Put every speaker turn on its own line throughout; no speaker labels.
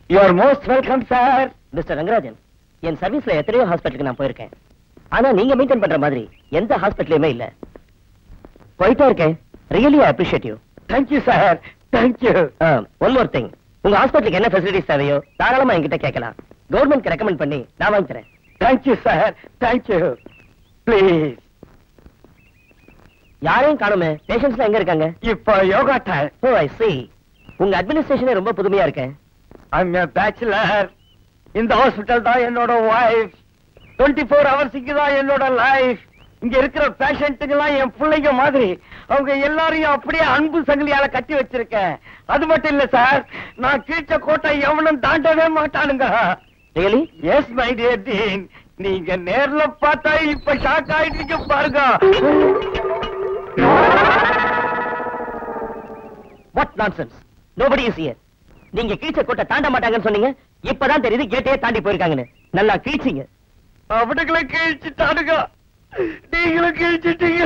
You are most welcome sir
mister Rangarajan என் சர்வீஸ்ல எத்தனையோ ஹாஸ்பிட்டலுக்கு நான் போயிருக்கேன் ஆனா நீங்க மெயின்டைன் பண்ற மாதிரி எந்த ஹாஸ்பிட்டலுமே இல்ல போயிட்டே இருக்கேன் really appreciate you
thank you sir thank you
one more thing உங்க ஹாஸ்பிட்டலுக்கு என்ன ஃபெசிலிட்டிஸ் தேவையோ தாராளமா என்கிட்ட கேட்கலாம் கவர்மெண்ட்க்கு ரெக்கமெண்ட் பண்ணி நான் வாங்கி தரேன்
தேங்க்யூ சார் தேங்க்யூ ப்ளீஸ்
யாரையும் காணுமே பேஷண்ட்ஸ்லாம் எங்க இருக்காங்க
இப்போ yoga time
oh I see உங்க அட்மினிஸ்ட்ரேஷனே ரொம்ப புதுமையா இருக்கேன்
ஐம் எ பேச்சுலர் இந்த ஹாஸ்பிட்டல் தான் என்னோட வைஃப் டுவெண்ட்டி ஃபோர் ஹவர்ஸ் இங்க தான் என்னோட லைஃப் இங்க இருக்கிற பேஷண்ட்டுங்கெல்லாம் என் பிள்ளைங்க மாதிரி அவங்க எல்லாரையும் அப்படியே அன்பு சங்கிலியால கட்டி வச்சிருக்கேன் அது மட்டும் இல்ல சார் நான் கீழ்ச்ச கோட்டை எவனும் தாண்டவே மாட்டானுங்க
really
yes my dear dean நீங்க நேர்ல பார்த்தா இப்ப ஷாக் ஆயிட்டீங்க பாருங்க
what nonsense nobody is here நீங்க கீழ்ச்ச கோட்டை தாண்ட மாட்டாங்கன்னு சொன்னீங்க இப்பதான் தெரியுது கேட்டையே தாண்டி போயிருக்காங்கன்னு நல்லா கீழ்ச்சிங்க
அவனுங்களை கிழிச்சிட்டானுங்க நீங்களும் கிழிச்சிட்டீங்க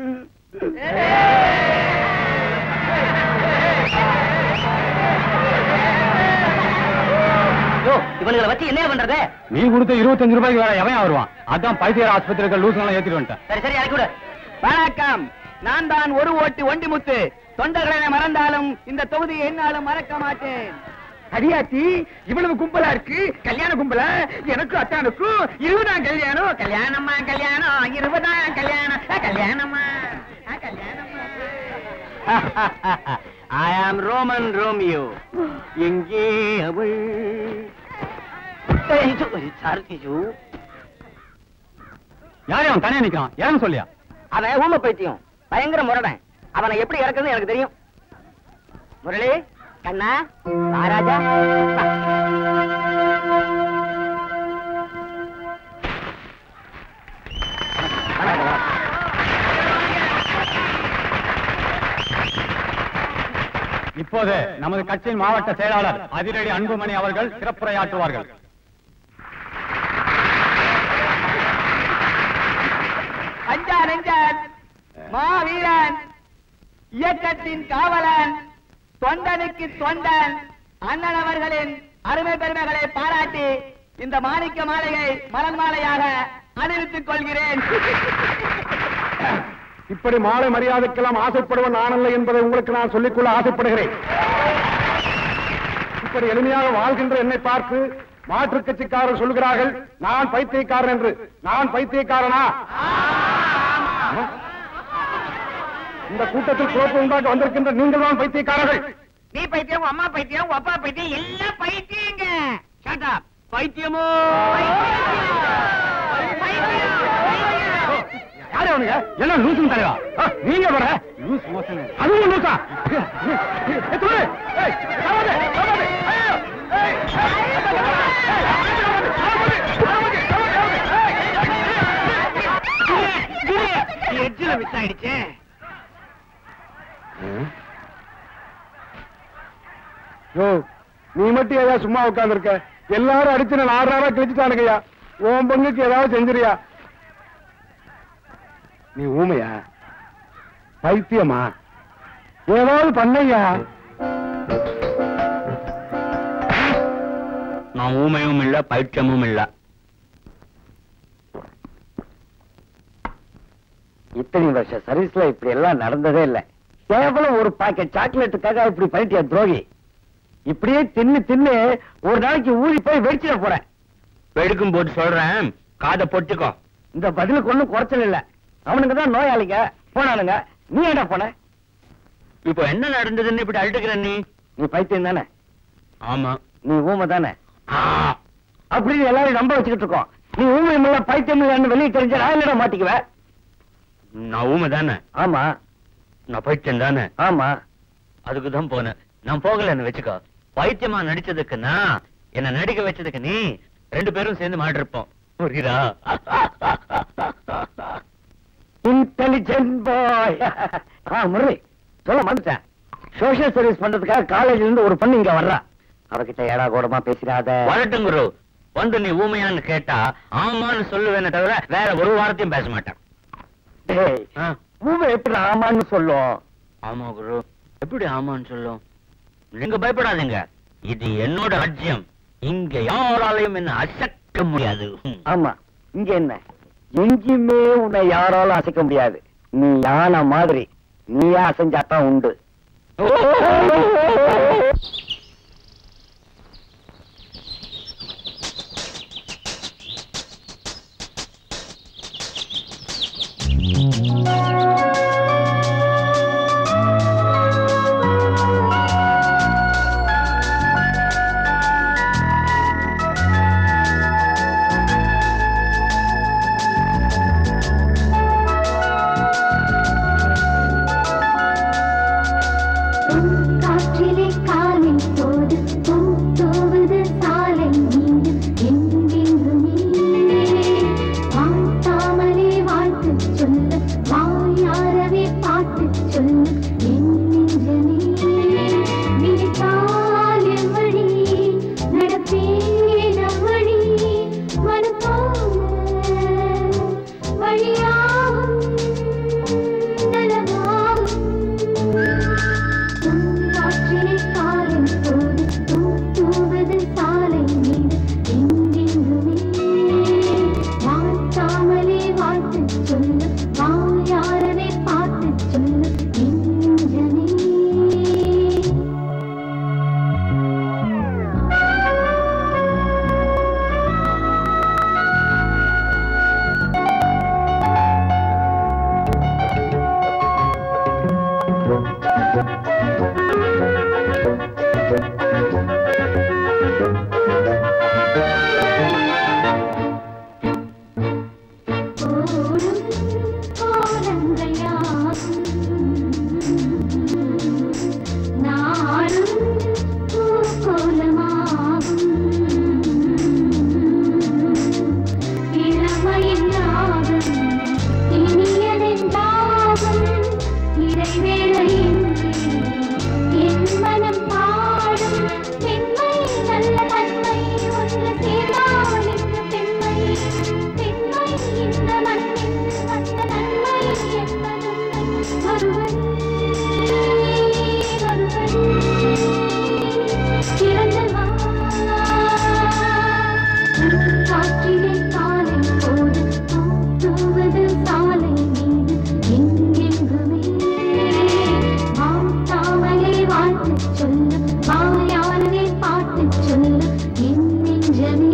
யோ இவனுங்களை வச்சு என்ன பண்றது
நீ கொடுத்த இருபத்தஞ்சு ரூபாய்க்கு வேற எவன் வருவான் அதான் பைத்தியர் ஆஸ்பத்திரிக்கு லூசுலாம் ஏத்திட்டு வந்துட்டேன்
சரி சரி இறக்கி விடு
வணக்கம் நான் தான் ஒரு ஓட்டு ஒண்டிமுத்து தொண்டர்களை மறந்தாலும் இந்த தொகுதியை என்னாலும் மறக்க மாட்டேன்
அடியாத்தி இவ்வளவு கும்பலா இருக்கு கல்யாண கும்பலா எனக்கும் அத்தானுக்கும் இருபதாம் கல்யாணம்
கல்யாணமா கல்யாணம் இருபதாம் கல்யாணம் அஹ், கல்யாணமா அஹ், கல்யாணமா
ஐ ஆம் ரோமன் ரோமியோ எங்கே அவள் ஏய், இது, சார், இது.
யாரையும் அவன் தனியா நிக்கிறான் ஏன்னு சொல்லியா
அவன் ஊம பைத்தியம் பயங்கர முரடன் அவனை எப்படி இறக்குறது எனக்கு தெரியும் முரளி கண்ணா மகாராஜா
இப்போது நமது கட்சியின் மாவட்ட செயலாளர் அதிரடி அன்புமணி அவர்கள் சிறப்புரையாற்றுவார்கள்
அஞ்சா நெஞ்சன் மாவீரன் இயக்கத்தின் காவலன் தொண்டனுக்கு தொண்டன் அண்ணன் அவர்களின் அருமை பெருமைகளை பாராட்டி இந்த மாணிக்க மாலையை மலர் மாலையாக அணிவித்துக் கொள்கிறேன்
இப்படி மாலை மரியாதைக்கெல்லாம் ஆசைப்படுவன் நானல்ல என்பதை உங்களுக்கு நான் சொல்லிக்கொள்ள ஆசைப்படுகிறேன் இப்படி எளிமையாக வாழ்கின்ற என்னை பார்த்து மாற்றுக் கட்சிக்காரர் சொல்கிறார்கள் நான் பைத்தியக்காரன் என்று நான் பைத்தியக்காரனா இந்த கூட்டத்தில் குழப்பம் உண்டாக்க வந்திருக்கின்ற நீங்கள் தான் பைத்தியக்காரர்கள்
நீ பைத்தியம் உன் அம்மா பைத்தியம் உன் அப்பா பைத்தியம் எல்லாம் பைத்தியங்க ஷட் அப் பைத்தியமோ
யாரு அவனுங்க எல்லாம் லூசுங்க தலைவா ஆ, நீங்க வர லூஸ் மோசங்க அதுவும் லூசா ஏய், தூரு. ஏய், சாவாதே, சாவாதே. ஐயோ. ஏய், ஏய், சாவாதே, சாவாதே, சாவாதே, சாவாதே. ஏய்,
எட்ஜில மிஸ் ஆயிடுச்சே
யோ நீ மட்டும் ஏதாவது சும்மா உட்கார்ந்திருக்க எல்லாரும் அடிச்சு நான் ஆறு நாளா கிழிச்சுட்டானுங்கய்யா உன் பங்குக்கு ஏதாவது செஞ்சிரியா நீ ஊமையா பைத்தியமா ஏதாவது பண்ணையா
நான் ஊமையும் இல்ல பைத்தியமும் இல்ல
இத்தனை வருஷம் சர்வீஸ்ல இப்படி எல்லாம் நடந்ததே இல்ல கேவலம் ஒரு பாக்கெட் சாக்லேட்டுக்காக இப்படி பண்ணிட்டியா துரோகி இப்படியே தின்னு தின்னு ஒரு நாளைக்கு ஊறி போய் வெடிச்சிட போறேன்
வெடுக்கும் போட்டு சொல்றேன் காதை பொட்டுக்கோ
இந்த பதிலுக்கு ஒண்ணும் குறைச்சல் இல்ல அவனுங்க தான் நோயாளிங்க போனானுங்க நீ என்ன போன
இப்போ என்ன நடந்ததுன்னு இப்படி அழுட்டுக்கிற நீ
நீ பைத்தியம் தானே
ஆமா
நீ ஊமை தானே
ஆ,
அப்படின்னு எல்லாரும் நம்ப வச்சுக்கிட்டு இருக்கோம் நீ ஊமை இல்ல பைத்தியம் இல்லன்னு வெளியே தெரிஞ்ச நான் இல்லடா மாட்டிக்குவேன்
நான் ஊமை தானே
ஆமா
நான் பைத்தியம் தானே
ஆமா
அதுக்கு தான் போனேன் நான் போகலன்னு வச்சுக்கோ பைத்தியமா நடிச்சதுக்கு நான் என்ன நடிக்க வச்சதுக்கு நீ ரெண்டு பேரும் சேர்ந்து மாட்டிருப்போம் புரியுதா
இன்டெலிஜென்ட் பாய் ஆ முரளி சொல்ல மறந்துட்டேன் சோஷியல் சர்வீஸ் பண்றதுக்காக காலேஜ்ல இருந்து ஒரு பொண்ணு இங்க வர்றா அவகிட்ட ஏடா கூடமா பேசிடாத
வரட்டும் குரு வந்து நீ ஊமையான்னு கேட்டா ஆமான்னு சொல்லுவேனே தவிர வேற ஒரு வாரத்தையும் பேச மாட்டேன்
டேய்,
ஆ,
ஊமை எப்படி ஆமான்னு சொல்லும்
ஆமா குரு எப்படி ஆமான்னு சொல்லும் நீங்க பயப்படாதீங்க இது என்னோட ராஜ்யம்
இங்க யாராலையும் என்ன அசக்க முடியாது ம்.
ஆமா இங்க என்ன எங்கேயுமே உன்னை யாராலும் அசைக்க முடியாது நீ யானை மாதிரி நீயா அசைஞ்சாத்தான் உண்டு
காற்றிலே காலின் போது பூ தூவுது சாலை மீது எங்கெங்குமே வாழ்த்தாமலே வாழ்த்து சொல்ல வாயாரவே பாட்டு சொல்ல என் நெஞ்சமே விழித்தால் என் வழி நடப்பேன் அவ்வழி மனம் போல வழியாகும் நலமாகும் காற்றிலே காலின் போது பூ தூவுது சாலை மீது எங்கெங்குமே வாழ்த்தாமலே வாழ்த்து சொல்ல வாயாரவே பாட்டு சொல்ல என் நெஞ்சமே ஓடும் கோலங்கள் யாவும் நாடும் பூக்கோலமாகும் இளமையின் ராகம் இனியதென்றாகும் இறைவேளையின் என் மனம் பாடும் பெண்மை நல்ல தன்மை ஒன்று சேர்ந்தாலிந்த பெண்மை பெண்மை இந்த மண்ணில் வந்த நன்மை என்பதும் ஒருவன் ஒருவன் பிறந்தவா காற்றிலே காலை போது பூ தூவது சாலை மீது எங்கெங்குமே வாழ்த்தாமலே வாழ்த்து சொல்ல வாயாரவே பாட்டு சொல்ல என் நெஞ்சமே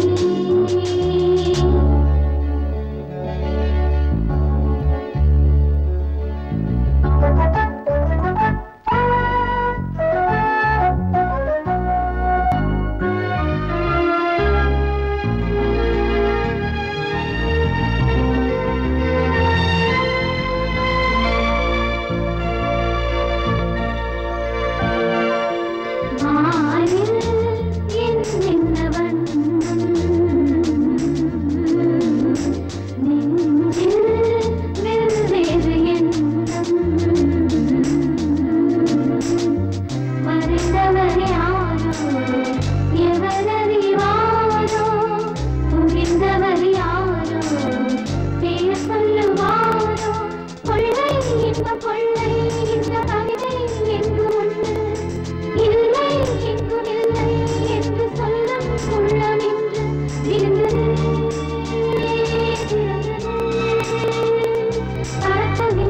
மாறில் என் என்னவன் நெஞ்சில் வெவ்வேறு எண்ணம் மறைந்தவர் யாரோ எவரறிவாரோ புரிந்தவர் யாரோ பெயர் சொல்லுவாரோ கொள்ளை இந்த கொள்ளை இந்த கவிதை எங்கு உண்டு இல்லை எங்கும் இல்லை என்று சொல்லும் உள்ளம் இன்று இருந்தது பறக்கவே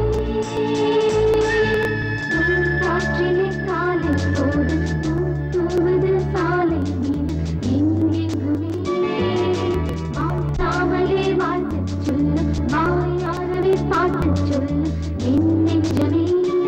காற்றிலே காலை போது பூ தூவுது சாலை மீது எங்கெங்குமே வாழ்த்தாமலே வாழ்த்து சொல்ல வாயாரவே பாட்டு சொல்ல என் நெஞ்சமே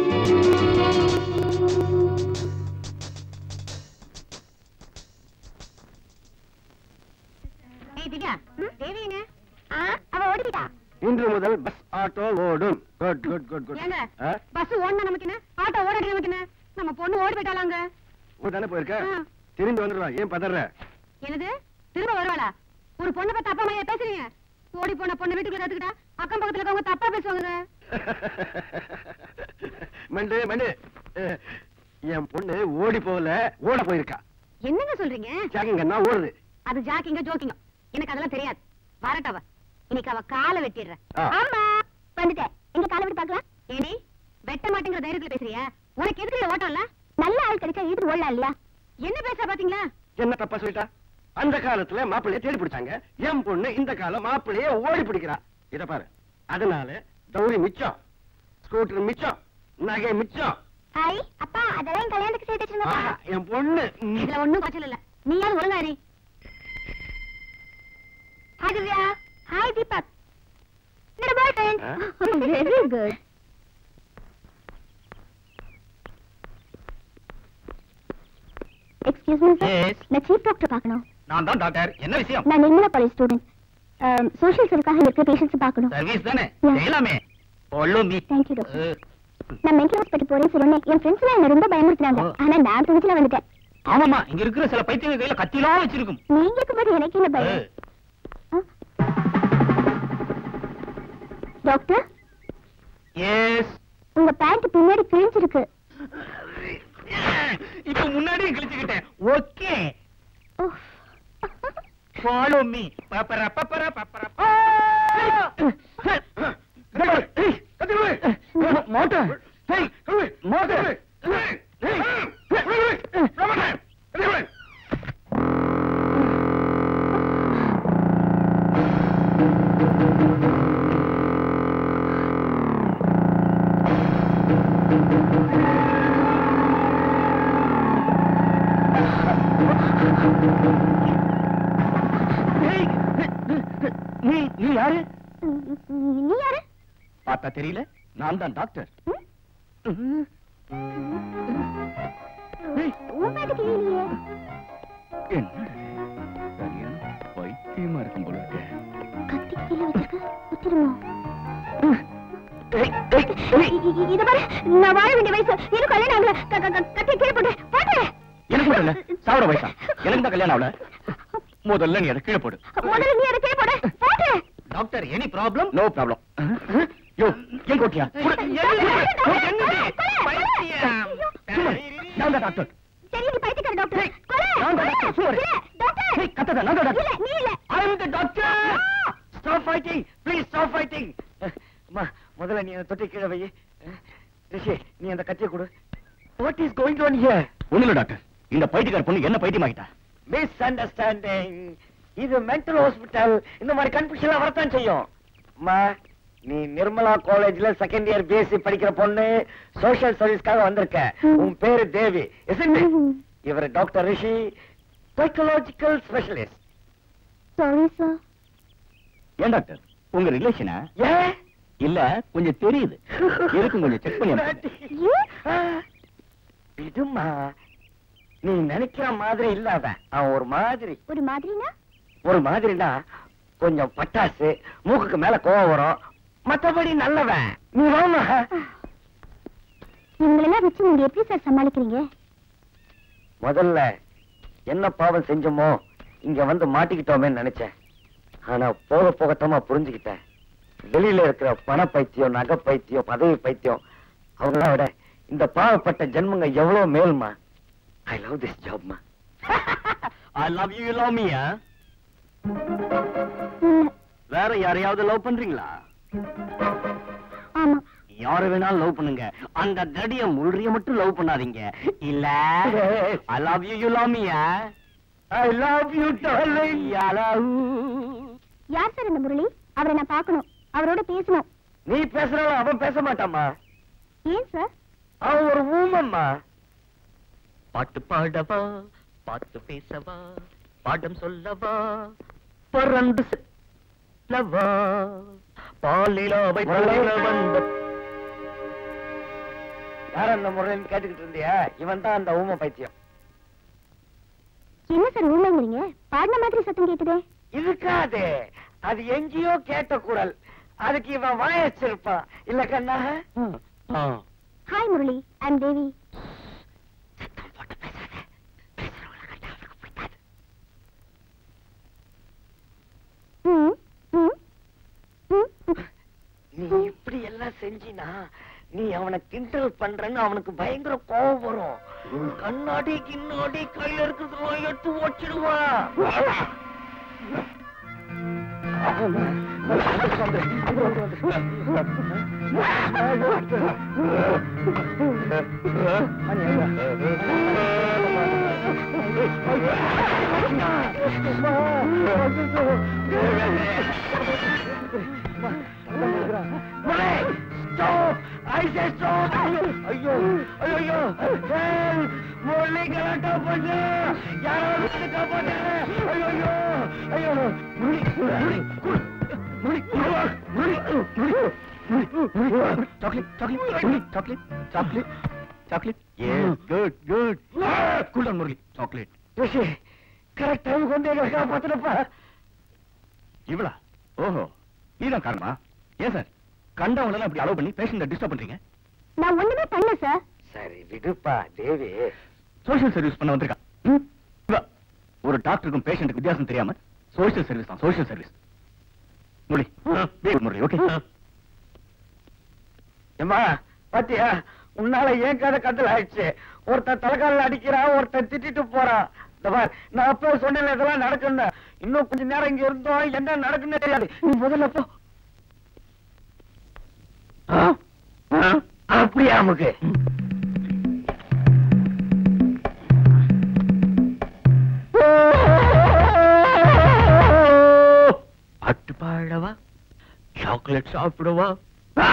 ஏய் திவ்யா தேவி எங்க அவ ஓடிட்டா
இன்று முதல் பஸ் ஆட்டோ ஓடும் குட் குட் குட் குட்
ஏங்க பஸ் ஓடுனா நமக்கு என்ன ஆட்டோ ஓடாடி நமக்கு என்ன நம்ம பொண்ணு ஓடி போயிட்டாலாங்க
தானே போயிருக்க
ஆ.
திரும்பி வந்துடுவா ஏன் பதற
என்னது திரும்ப வருவாளா ஒரு பொண்ணை பார்த்து அப்பா அம்மா ஏன் பேசுறீங்க ஓடி போன பொண்ணை வீட்டுக்குள்ள கத்துக்கிட்டா அக்கம் பக்கத்துல இருக்கவங்க தப்பா பேசுவாங்க
மண்டு மண்டு அஹ், என் பொண்ணு ஓடி போகல ஓட போயிருக்கா
என்னங்க சொல்றீங்க
ஜாகிங்கன்னா ஓடுது
அது ஜாக்கிங்க ஜோக்கிங்க எனக்கு அதெல்லாம் தெரியாது வரட்டவ இன்னைக்கு அவ காலை வெட்டிடுறேன்
ஆ.
ஆமா வந்துட்டேன் எங்க காலை விட்டு பாக்கலாம் ஏடி வெட்ட மாட்டேங்கிற தைரியத்துல பேசுறியா உனக்கு எதுக்கு ஓட்டம் இல்ல நல்ல ஆள் கிடைச்சா இது ஓடலாம் இல்லையா என்ன பேச பாத்தீங்களா
என்ன தப்பா சொல்லிட்டா அந்த காலத்துல மாப்பிள்ளைய தேடி பிடிச்சாங்க என் பொண்ணு இந்த காலம் மாப்பிள்ளைய ஓடி பிடிக்கிறா இத பாரு அதனால தௌரி மிச்சம் ஸ்கூட்டர் மிச்சம் நகை மிச்சம்
ஐ அப்பா அதெல்லாம் கல்யாணத்துக்கு சேர்த்து
ஆ, என் பொண்ணு ம்.
இதுல ஒண்ணும் குறைச்சல் இல்ல நீ யாரு ஒழுங்காரி
ஹாய் திவ்யா ஹாய் தீபக் என்னோட boy friend very good excuse me sir
Yes.
நான் சீஃப் டாக்டர் பார்க்கணும்
நான் தான் டாக்டர் என்ன விஷயம்
நான் நிர்மலா காலேஜ் ஸ்டூடெண்ட் சோஷியல் சர்வீஸ்க்காக இருக்கிற பேஷண்ட்ஸ் பார்க்கணும்
சர்வீஸ் தானே
Yeah.
செய்யலாமே follow me.
Thank you, doctor.
அஹ்,
நான் மென்டல் ஹாஸ்பிட்டல் போறேன்னு சொன்னேன் என் ஃப்ரெண்ட்ஸ் எல்லாம் என்ன ரொம்ப பயமுறுத்தினாங்க
Oh.
ஆனா நான் துணிச்சல வந்துட்டேன்
ஆமாமா இங்க இருக்கிற சில பைத்தியங்க கையில கத்திலாம் வச்சிருக்கும்
நீங்க இருக்கும்போது எனக்கு என்ன பயம்
அஹ்,
டாக்டர்
yes.
உங்க பேண்ட் பின்னாடி கிழிஞ்சிருக்கு
இப்ப முன்னாடியே கிழிச்சுக்கிட்டேன் ஓகே
உஃப்.
ஃபாலோ மீ பப்பர பப்பர பப்பர
மோட்டர் மோட்டர் நீ நீ யாரு
நீ யாரு
பார்த்தா தெரியல நான் தான் டாக்டர்
உன் பேண்ட் கிழியலையே
என்ன சரியான பைத்தியமா இருக்கும் போல இருக்கு
கத்தி கீழே வச்சிருக்க குத்திருமோ
ஏய், ஏய், ஏய்.
இ- இ- இத பாரு நான் வாழ வேண்டிய வயசு எனக்கு கல்யாணம் ஆகல க- க- க- கத்தி கீழே போட்டு போட்டு
எனக்கு மட்டும் இல்ல சாவர வயசா எனக்கு தான் கல்யாணம் ஆகல முதல்ல நீ அதை கீழே போடு
முதல்ல நீ அதை கீழே போடு போட்டு
doctor any problem
no problem yo எங்க கோட்டியா நான் தான் டாக்டர்
சரி நீ பைத்தியக்கார டாக்டர் கொலை
நான் தான் டாக்டர், சும்மா இரு.
இல்ல, டாக்டர்
ஏய், கத்தாத, நான் தான் டாக்டர்.
இல்ல நீ இல்ல
I am the doctor. Stop fighting. Please stop fighting. அம்மா முதல்ல நீ அந்த தொட்டி கீழே வை ரிஷி நீ அந்த கத்தியை கொடு what is going on here
ஒண்ணு இல்ல டாக்டர் இந்த பைத்தியக்கார பொண்ணு என்ன பைத்தியமாக்கிட்டா
மிஸ் அண்டர்ஸ்டாண்டிங் இது மென்டல் ஹாஸ்பிட்டல் இந்த மாதிரி கன்ஃபியூஷன் வரத்தான் செய்யும் அம்மா நீ நிர்மலா காலேஜ்ல செகண்ட் இயர் பிஎஸ்சி படிக்கிற பொண்ணு சோஷியல் சர்வீஸ்க்காக வந்திருக்க உன் பேரு தேவி isn't it? இவர் doctor Rishi psychological specialist
sorry sir
ஏன் டாக்டர் உங்க ரிலேஷனா
ஏன்
இல்ல கொஞ்சம் தெரியுது இருக்கும் கொஞ்சம் செக் பண்ணி அனுப்புங்க.
ஆ, விடுமா நீ நினைக்கிற மாதிரி இல்ல அவன் அவன் ஒரு மாதிரி
ஒரு மாதிரினா
ஒரு மாதிரினா கொஞ்சம் பட்டாசு மூக்குக்கு மேல கோவம் வரும் மத்தபடி நல்லவன் நீ வாமா
இவங்களெல்லாம் வச்சு நீங்க எப்படி சார் சமாளிக்கிறீங்க
முதல்ல என்ன பாவம் செஞ்சோமோ இங்க வந்து மாட்டிக்கிட்டோமேன்னு நினைச்சேன் ஆனா போக போகத்தமா புரிஞ்சுக்கிட்டேன் வெளியில இருக்கிற பண பைத்தியம் நகை பைத்தியம் பதவி பைத்தியம் அவங்கள விட இந்த பாவப்பட்ட ஜென்மங்க எவ்வளவு மேல்மா ஐ லவ் திஸ் ஜாப்மா
I love you, you love me, ஆ?
இல்ல
வேற யாரையாவது லவ் பண்றீங்களா
ஆமா
யார வேணாலும் லவ் பண்ணுங்க அந்த தடிய முள்றிய மட்டும் லவ் பண்ணாதீங்க இல்ல I love you you love me
I love you darling
யார் சார் இந்த முரளி அவரை நான் பார்க்கணும் அவரோட பேசணும்
நீ பேசுறாலும் அவன் பேச மாட்டாமா
ஏன் சார்
அவன் ஒரு ஊமம்மா
பாட்டு பாடவா பாட்டு பேசவா பாடம் சொல்லவா பறந்து செல்லவா பாலிலாவை போல வந்த
யார் அந்த முறைன்னு கேட்டுக்கிட்டு இருந்தியா இவன் தான் அந்த ஊம பைத்தியம்
என்ன சார் ஊமைங்கிறீங்க பாடின மாதிரி சத்தம் கேக்குதே
இருக்காது அது எங்கேயோ கேட்ட குரல் அதுக்கு இவன் வாயச்சிருப்பான் இல்ல கண்ணா
ஹாய் முரளி ஐம் தேவி ம், ம், ம், ம்.
நீ இப்படி எல்லாம் செஞ்சினா நீ அவனை கிண்டல் பண்றன்னு அவனுக்கு பயங்கர கோபம் வரும் கண்ணாடி கிண்ணாடி கையில இருக்கிறதெல்லாம் எடுத்து ஓச்சிடுவான் ஐயோ ஐயோ முரளி கலாட்டா பண்ணு யாராவது வந்து காப்பாத்து ஐயோ ஐயோ Murali Murali Murali Murali Murali chocolate chocolate chocolate chocolate chocolate yes good good cool down Murali chocolate யோசி கரெக்ட் டைம் கொண்டு எங்களை காப்பாத்துறப்பா இவளா ஓஹோ நீதான் காரணமா ஏன் சார் கண்டவங்களெல்லாம் இப்படி அலோவ் பண்ணி பேஷண்ட டிஸ்டர்ப் பண்றீங்க
நான் ஒண்ணுமே பண்ணல சார்
சரி விடுப்பா தேவி
சோஷியல் சர்வீஸ் பண்ண வந்திருக்கான் ம்? இவ, ஒரு டாக்டருக்கும் பேஷண்ட்டுக்கு வித்தியாசம் தெரியாம சோஷியல் சர்வீஸ் தான் social service Murali be good, Murali okay
ஏம்மா பாத்தியா உன்னால ஏன் கதை கத்தல் ஆயிடுச்சு ஒருத்தன் தலைக்கால அடிக்கிறான் ஒருத்தன் திட்டிட்டு போறான் இந்த பார் நான் அப்போ சொன்னேன் இதெல்லாம் நடக்குன்னு இன்னும் கொஞ்ச நேரம் இங்க இருந்தோம் என்ன நடக்குன்னு தெரியாது நீ முதல்ல போ ஆ? ஆ? அப்படியா நமக்கு அட்டு பாடவா சாக்லேட் சாப்பிடுவா ஆ!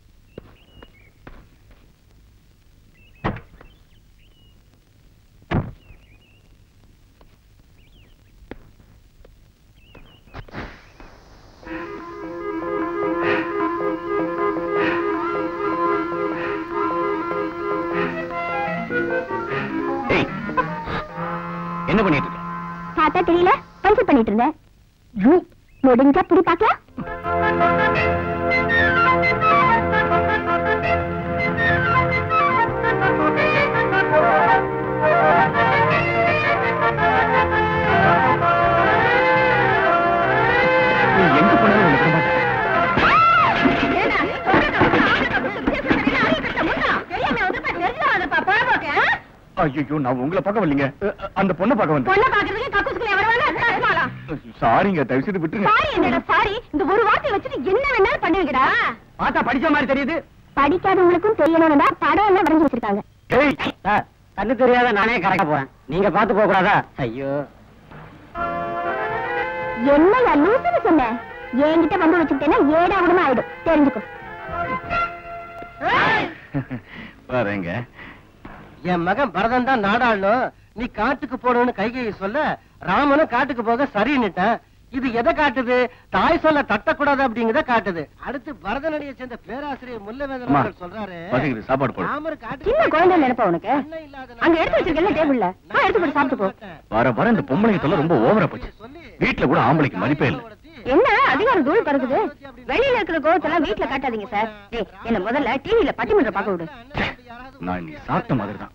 ஏய் என்ன பண்ணிட்டு இருக்க
தாத்தா தெரியல பஞ்சர் பண்ணிட்டு இருந்தேன்
யூ
முடிஞ்சா புடி பாக்கலாம்
நீ எங்க போனாலும் உன்னை விட மாட்டேன் ஐயோ நான் உங்களை பார்க்க வரலீங்க அ, அ, அந்த பொண்ணை பார்க்க வந்தேன்
பொண்ணை பாக்குறதுக்கு கக்கூசுக்குள்ள வருவாங்க
சாரிங்க தயவு செய்து விட்டுருங்க
சாரி என்னடா சாரி இந்த ஒரு வார்த்தையை வச்சுட்டு என்ன வேணாலும் பண்ணுவீங்கடா
பார்த்தா படிச்ச மாதிரி தெரியுது
படிக்காதவங்களுக்கும் தெரியணும்னு தான் படம் எல்லாம் வரைஞ்சு வச்சிருக்காங்க
ஏய்
சார் கண்ணு தெரியாத நானே கரெக்டா போறேன் நீங்க பார்த்து போக கூடாதா ஐயோ
என்னையா லூசுன்னு சொன்னேன் என்கிட்ட வந்து வச்சுக்கிட்டேன்னா ஏடா விடமா ஆயிடும் தெரிஞ்சுக்கோ
வரேங்க
என் மகன் பரதன் தான் நாடாளணும் நீ காட்டுக்கு போடணும்னு கைகை சொல்ல ராமனும் காட்டுக்கு போக சரின்னுட்டான் இது எதை காட்டுது தாய் சொல்ல தட்டக்கூடாது அப்படிங்கறத காட்டுது அடுத்து பரதநடியை சேர்ந்த பேராசிரியர் முல்லவேந்தன்
அம்மா,
அவர்கள் சொல்றாரு
பசிக்குது, சாப்பாடு போடு.
ராமர் காட்டுக்கு
சின்ன குழந்தை நினைப்பா உனக்கு
அண்ணன் இல்லாத
அங்க எடுத்து வச்சிருக்கல டேபிள்ல வா எடுத்து போட்டு சாப்பிட்டு போ
வர வர இந்த பொம்பளைங்க தொல்லை ரொம்ப ஓவரா போச்சு வீட்டுல கூட ஆம்பளைக்கு மதிப்பே இல்ல
என்ன அதிகாரம் தூள் பறக்குது வெளியில இருக்கிற கோவத்தெல்லாம் வீட்டுல காட்டாதீங்க சார் ஏய் என்ன முதல்ல டிவில பட்டிமன்றம் பார்க்க விடு
நான் நீ சாப்பிட்ட மாதிரி தான்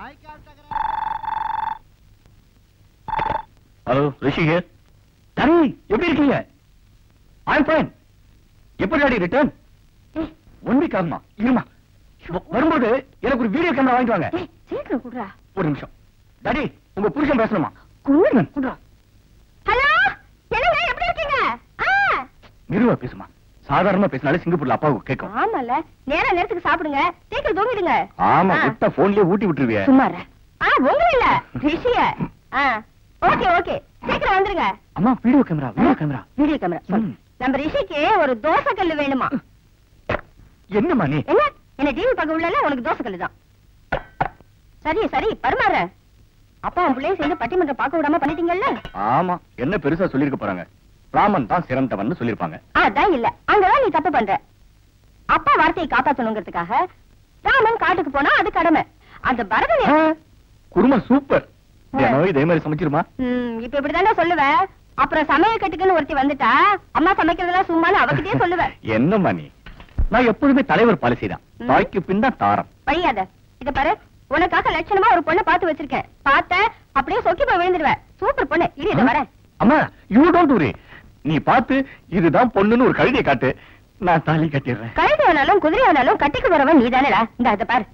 ஹலோ ரிஷி ஹியர் தரி எப்படி இருக்கீங்க ஐம் ஃபைன் எப்படி டாடி ரிட்டர்ன்
ஏய்,
ஒன் வீக் ஆகுமா இருமா வ- வரும்போது எனக்கு ஒரு வீடியோ கேமரா வாங்கிட்டு வாங்க
ஏய், சீக்கிரம் குடுறா
ஒரு நிமிஷம் டாடி உங்க புருஷன் பேசணுமா
குடுறா குடுறா ஹலோ என்னங்க எப்படி இருக்கீங்க ஆ
நிறுவா பேசுமா சாதாரணமா பேசினாலே சிங்கப்பூர்ல அப்பாவுக்கு கேட்கும்
ஆமால நேர நேரத்துக்கு சாப்பிடுங்க சீக்கிரம் தூங்கிடுங்க
ஆமா
ஆ.
விட்டா போன்லயே ஊட்டி விட்டுருவிய
சும்மா இரு. ஆ உங்க இல்ல ரிஷிய ஆ ஓகே ஓகே சீக்கிரம் வந்துருங்க
அம்மா video camera video camera
video camera சொல்லு.
ம்.
நம்ம ரிஷிக்கு ஒரு தோசை கல்லு வேணுமா
என்னம்மா நீ
என்ன என்ன டிவி பார்க்க உள்ளல உனக்கு தோசை கல்லு தான் சரி சரி பரமாற அப்பா உன் பிள்ளைய சேர்ந்து பட்டிமன்றம் பார்க்க விடாம பண்ணிட்டீங்கல்ல
ஆமா என்ன பெருசா சொல்லிருக்க போறாங்க ராமன் தான் சிறந்தவன் சொல்லிருப்பாங்க
அதான் இல்ல அங்கதான் நீ தப்பு பண்ற அப்பா வார்த்தையை காப்பாத்தணுங்கிறதுக்காக ராமன் காட்டுக்கு போனா அது கடமை அந்த பரதன் எ-
குருமா சூப்பர் தினம் இதே மாதிரி சமைச்சிருமா
ம், இப்ப இப்படிதானே சொல்லுவ அப்புறம் சமையல் கட்டுக்குன்னு ஒருத்தி வந்துட்டா அம்மா சமைக்கிறதெல்லாம் சும்மான்னு அவகிட்டயே சொல்லுவ
என்னம்மா நீ நான் எப்பொழுதுமே தலைவர் பாலிசி தான்
ம்.
தாய்க்கு பின் தான் தாரம்
வழியாத இத பாரு உனக்காக லட்சணமா ஒரு பொண்ணை பார்த்து வச்சிருக்கேன் பார்த்த அப்படியே சொக்கி போய் விழுந்துடுவ சூப்பர் பொண்ணு இரு இத வரேன்
அம்மா யூ டோன்ட் worry நீ பார்த்து இதுதான் பொண்ணுன்னு ஒரு கழுதையை காட்டு நான் தாலி கட்டிடுறேன்
கழுதை வேணாலும் குதிரை வேணாலும் கட்டிக்கு வரவன் நீ தானேடா இந்த இத பாரு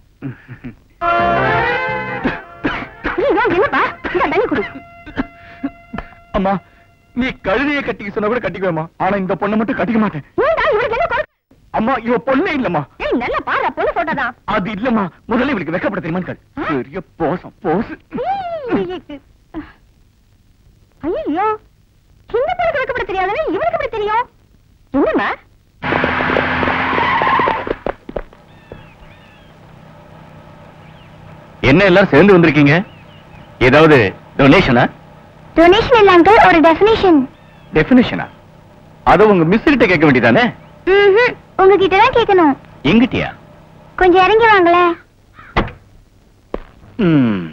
ஐயோ, என்னப்பா இந்த தண்ணி குடு
அம்மா நீ கழுதையை கட்டிக்க சொன்னா கூட கட்டிக்குவேம்மா ஆனா இந்த பொண்ணை மட்டும் கட்டிக்க மாட்டேன்
ஏண்டா இவளுக்கு என்ன குறை
அம்மா இவ பொண்ணே இல்லம்மா
ஏய் நல்லா பாரு பொண்ணு போட்டோதான்
அது இல்லம்மா முதல்ல இவளுக்கு வெக்கப்பட தெரியுமா பெரிய போசம் போசு
ஐயோ சின்ன பொண்ணுக்கு வைக்கப்பட தெரியாதுன்னு இவனுக்கு எப்படி தெரியும் என்னம்மா
என்ன எல்லாரும் சேர்ந்து வந்திருக்கீங்க ஏதாவது டொனேஷனா
டொனேஷன் இல்ல அங்கிள் ஒரு டெஃபினேஷன்
டெபினிஷனா அத உங்க மிஸ் கிட்ட கேட்க வேண்டியதானே
உங்ககிட்ட தான் கேட்கணும்
எங்கிட்டயா
கொஞ்சம் இறங்கி வாங்களேன்
ம்.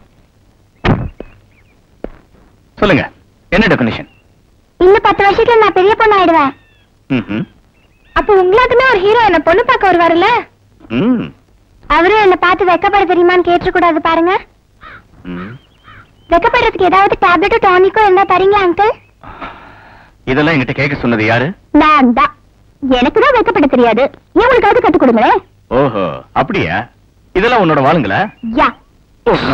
சொல்லுங்க என்ன டெபினிஷன்
இன்னும் பத்து வருஷத்துல நான் பெரிய பொண்ணு ஆயிடுவேன்
ம்
அப்ப உங்களுக்குமே ஒரு ஹீரோ என்ன பொண்ணு பார்க்க வருவாருல்ல
ம்
அவரும் என்ன பார்த்து வெக்கப்பட தெரியுமான்னு கேட்டுக்கூடாது பாருங்க
ம்
வெக்கப்படுறதுக்கு ஏதாவது டேப்லெட்டோ டானிக்கோ இருந்தா தரீங்களா அங்கிள்
இதெல்லாம் என்கிட்ட கேட்க சொன்னது யாரு
நான் தான் எனக்கு தான் வெக்கப்பட தெரியாது இவங்களுக்காவது கத்துக் கொடுங்களேன்
ஓஹோ அப்படியா இதெல்லாம் உன்னோட வாளுங்களா
யா
ஓ,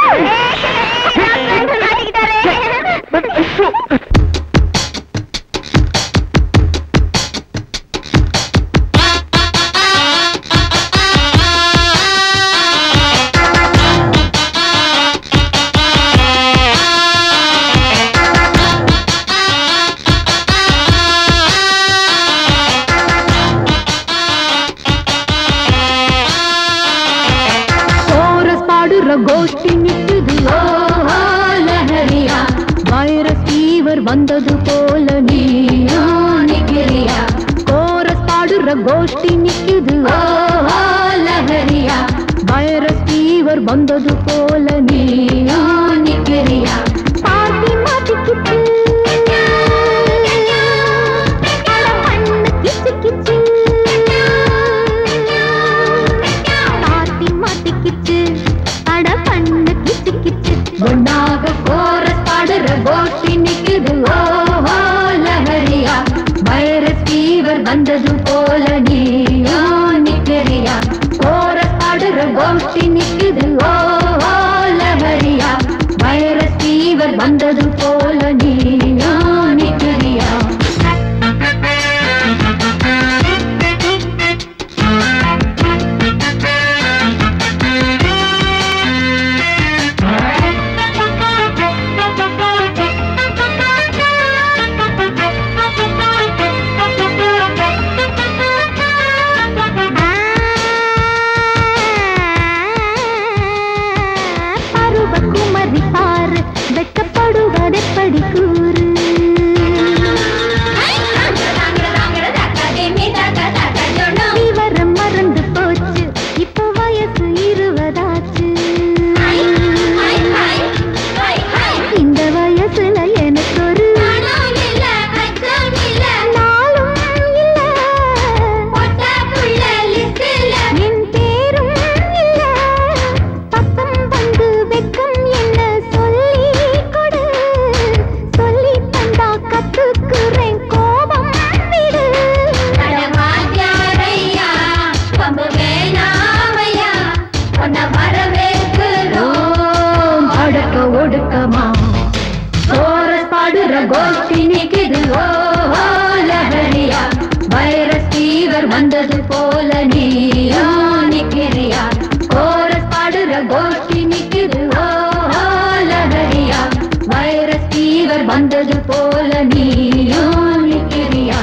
கோரஸ் பாடுற கோஷ்டி நிக்குது ஓ ஓ, லஹரியா வைரஸ் ஃபீவர் வந்தது போல நீயா நிக்கிறியா கோரஸ் பாடுற கோஷ்டி நிக்குது ஓ ஓ, லஹரியா வைரஸ் ஃபீவர் வந்தது போல நீயா நிக்கிறியா பாட்டி மாட்டிக்கிட்டு அட பண்ணு கிச்சு கிச்சு பாட்டி மாட்டிக்கிச்சு அட பண்ணு கிச்சு கிச்சு ஒன்னாக கோரஸ் பாடுற கோஷ்டி நிக்குது ஓ ஓ, லஹரியா வைரஸ் ஃபீவர் வந்தது போல நீயா நிக்கிறியா கோரஸ் பாடுற கோஷ்டி நிக்குது ஓ ஓ, லஹரியா வைரஸ் ஃபீவர் வந்தது போல நீயா நிக்கிறியா பருவக்குமரி பாரு வெக்கப்படுவதெப்படி கூறு விவரம் மறந்து போச்சு இப்போ வயசு இருபதாச்சு இந்த வயசுல எனக்கு ஒரு நாளும் இல்ல என் பேரும் இல்ல பக்கம் வந்து வெக்கம் என்ன சொல்லி கொடு சொல்லி தந்தா கத்துக்குறேன் கோபம் விடு ஓம் அடக்க ஒடுக்கமா கோரஸ் பாடுற கோஷ்டி நிக்குது ஓ ஓ, லஹரியா வைரஸ் ஃபீவர் வந்தது போல நீயா நிக்கிறியா கோரஸ் பாடுற கோஷ்டி நிக்குது ஓ ஓ, லஹரியா வைரஸ் ஃபீவர் வந்தது போல நீயா நிக்கிறியா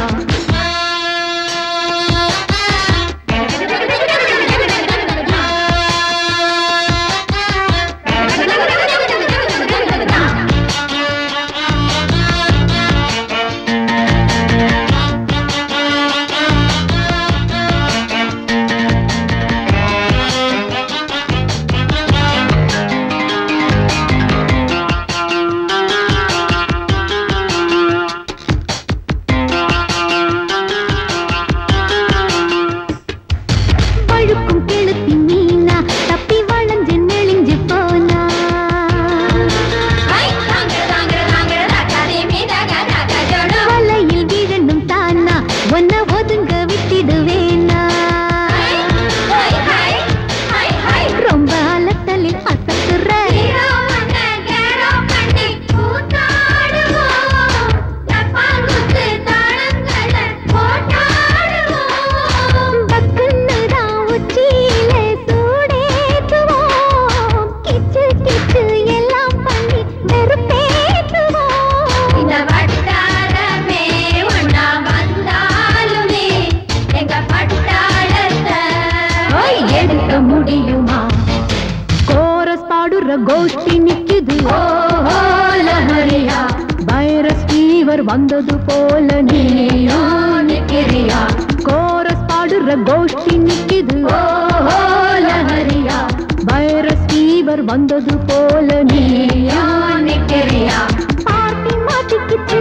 கோஷ்டி நிக்குது ஓஹோ லஹரியா வைரஸ் ஃபீவர் வந்தது போல நீயா நிக்கிறியா கோரஸ் பாடுற கோஷ்டி நிக்குது ஓஹோ லஹரியா வைரஸ் ஃபீவர் வந்தது போல நீயா நிக்கிறியா பாட்டி மாட்டிக்கிச்சு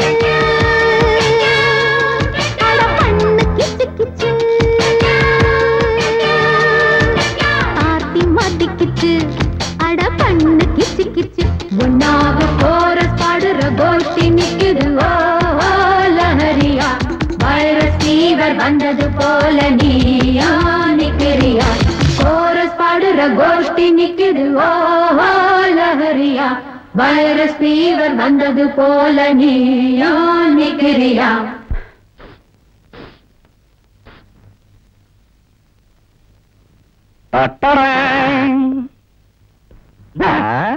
அட பண்ணு கிச்சு கிச்சு பாட்டி மாட்டிக்கிச்சு அட பண்ணு கிச்சு கிச்சு ஒன்னாக கோரஸ் பாடுற கோஷ்டி நிக்குது ஓ ஓ, லஹரியா வைரஸ் ஃபீவர் வந்தது போல நீயா நிக்கிறியா கோரஸ் பாடுற கோஷ்டி நிக்குது ஓ ஓ, லஹரியா வைரஸ் ஃபீவர் வந்தது போல நீயா நிக்கிறியா
தட்டடேங். ஆ?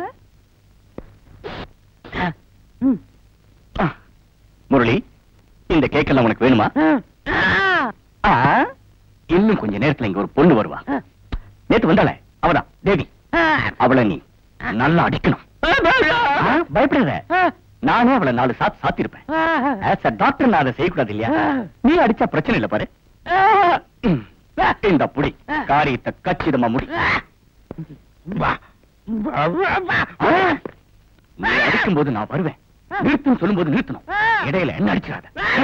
ம். ஆ. முரளி இந்த கேக்கெல்லாம் உனக்கு வேணுமா ஆ? இன்னும் கொஞ்ச நேரத்துல இங்க ஒரு பொண்ணு வருவா நேத்து வந்தாளே அவதான் தேவி அவளை நீ நல்லா அடிக்கணும் ஆ, பயப்படாத நானே அவளை நாலு சாத்து சாத்திருப்பேன் ஆஸ் அ டாக்டர் நான் அதை செய்யக்கூடாது இல்லையா நீ அடிச்சா பிரச்சனை இல்ல பாரு ம். இந்த புடி காரியத்தை கச்சிதமா முடி வா. ஆ. நீ அடிக்கும் போது நான் வருவேன் நிறுத்துன்னு சொல்லும் போது நிறுத்தணும் இடையில என்ன அடிச்சிடாத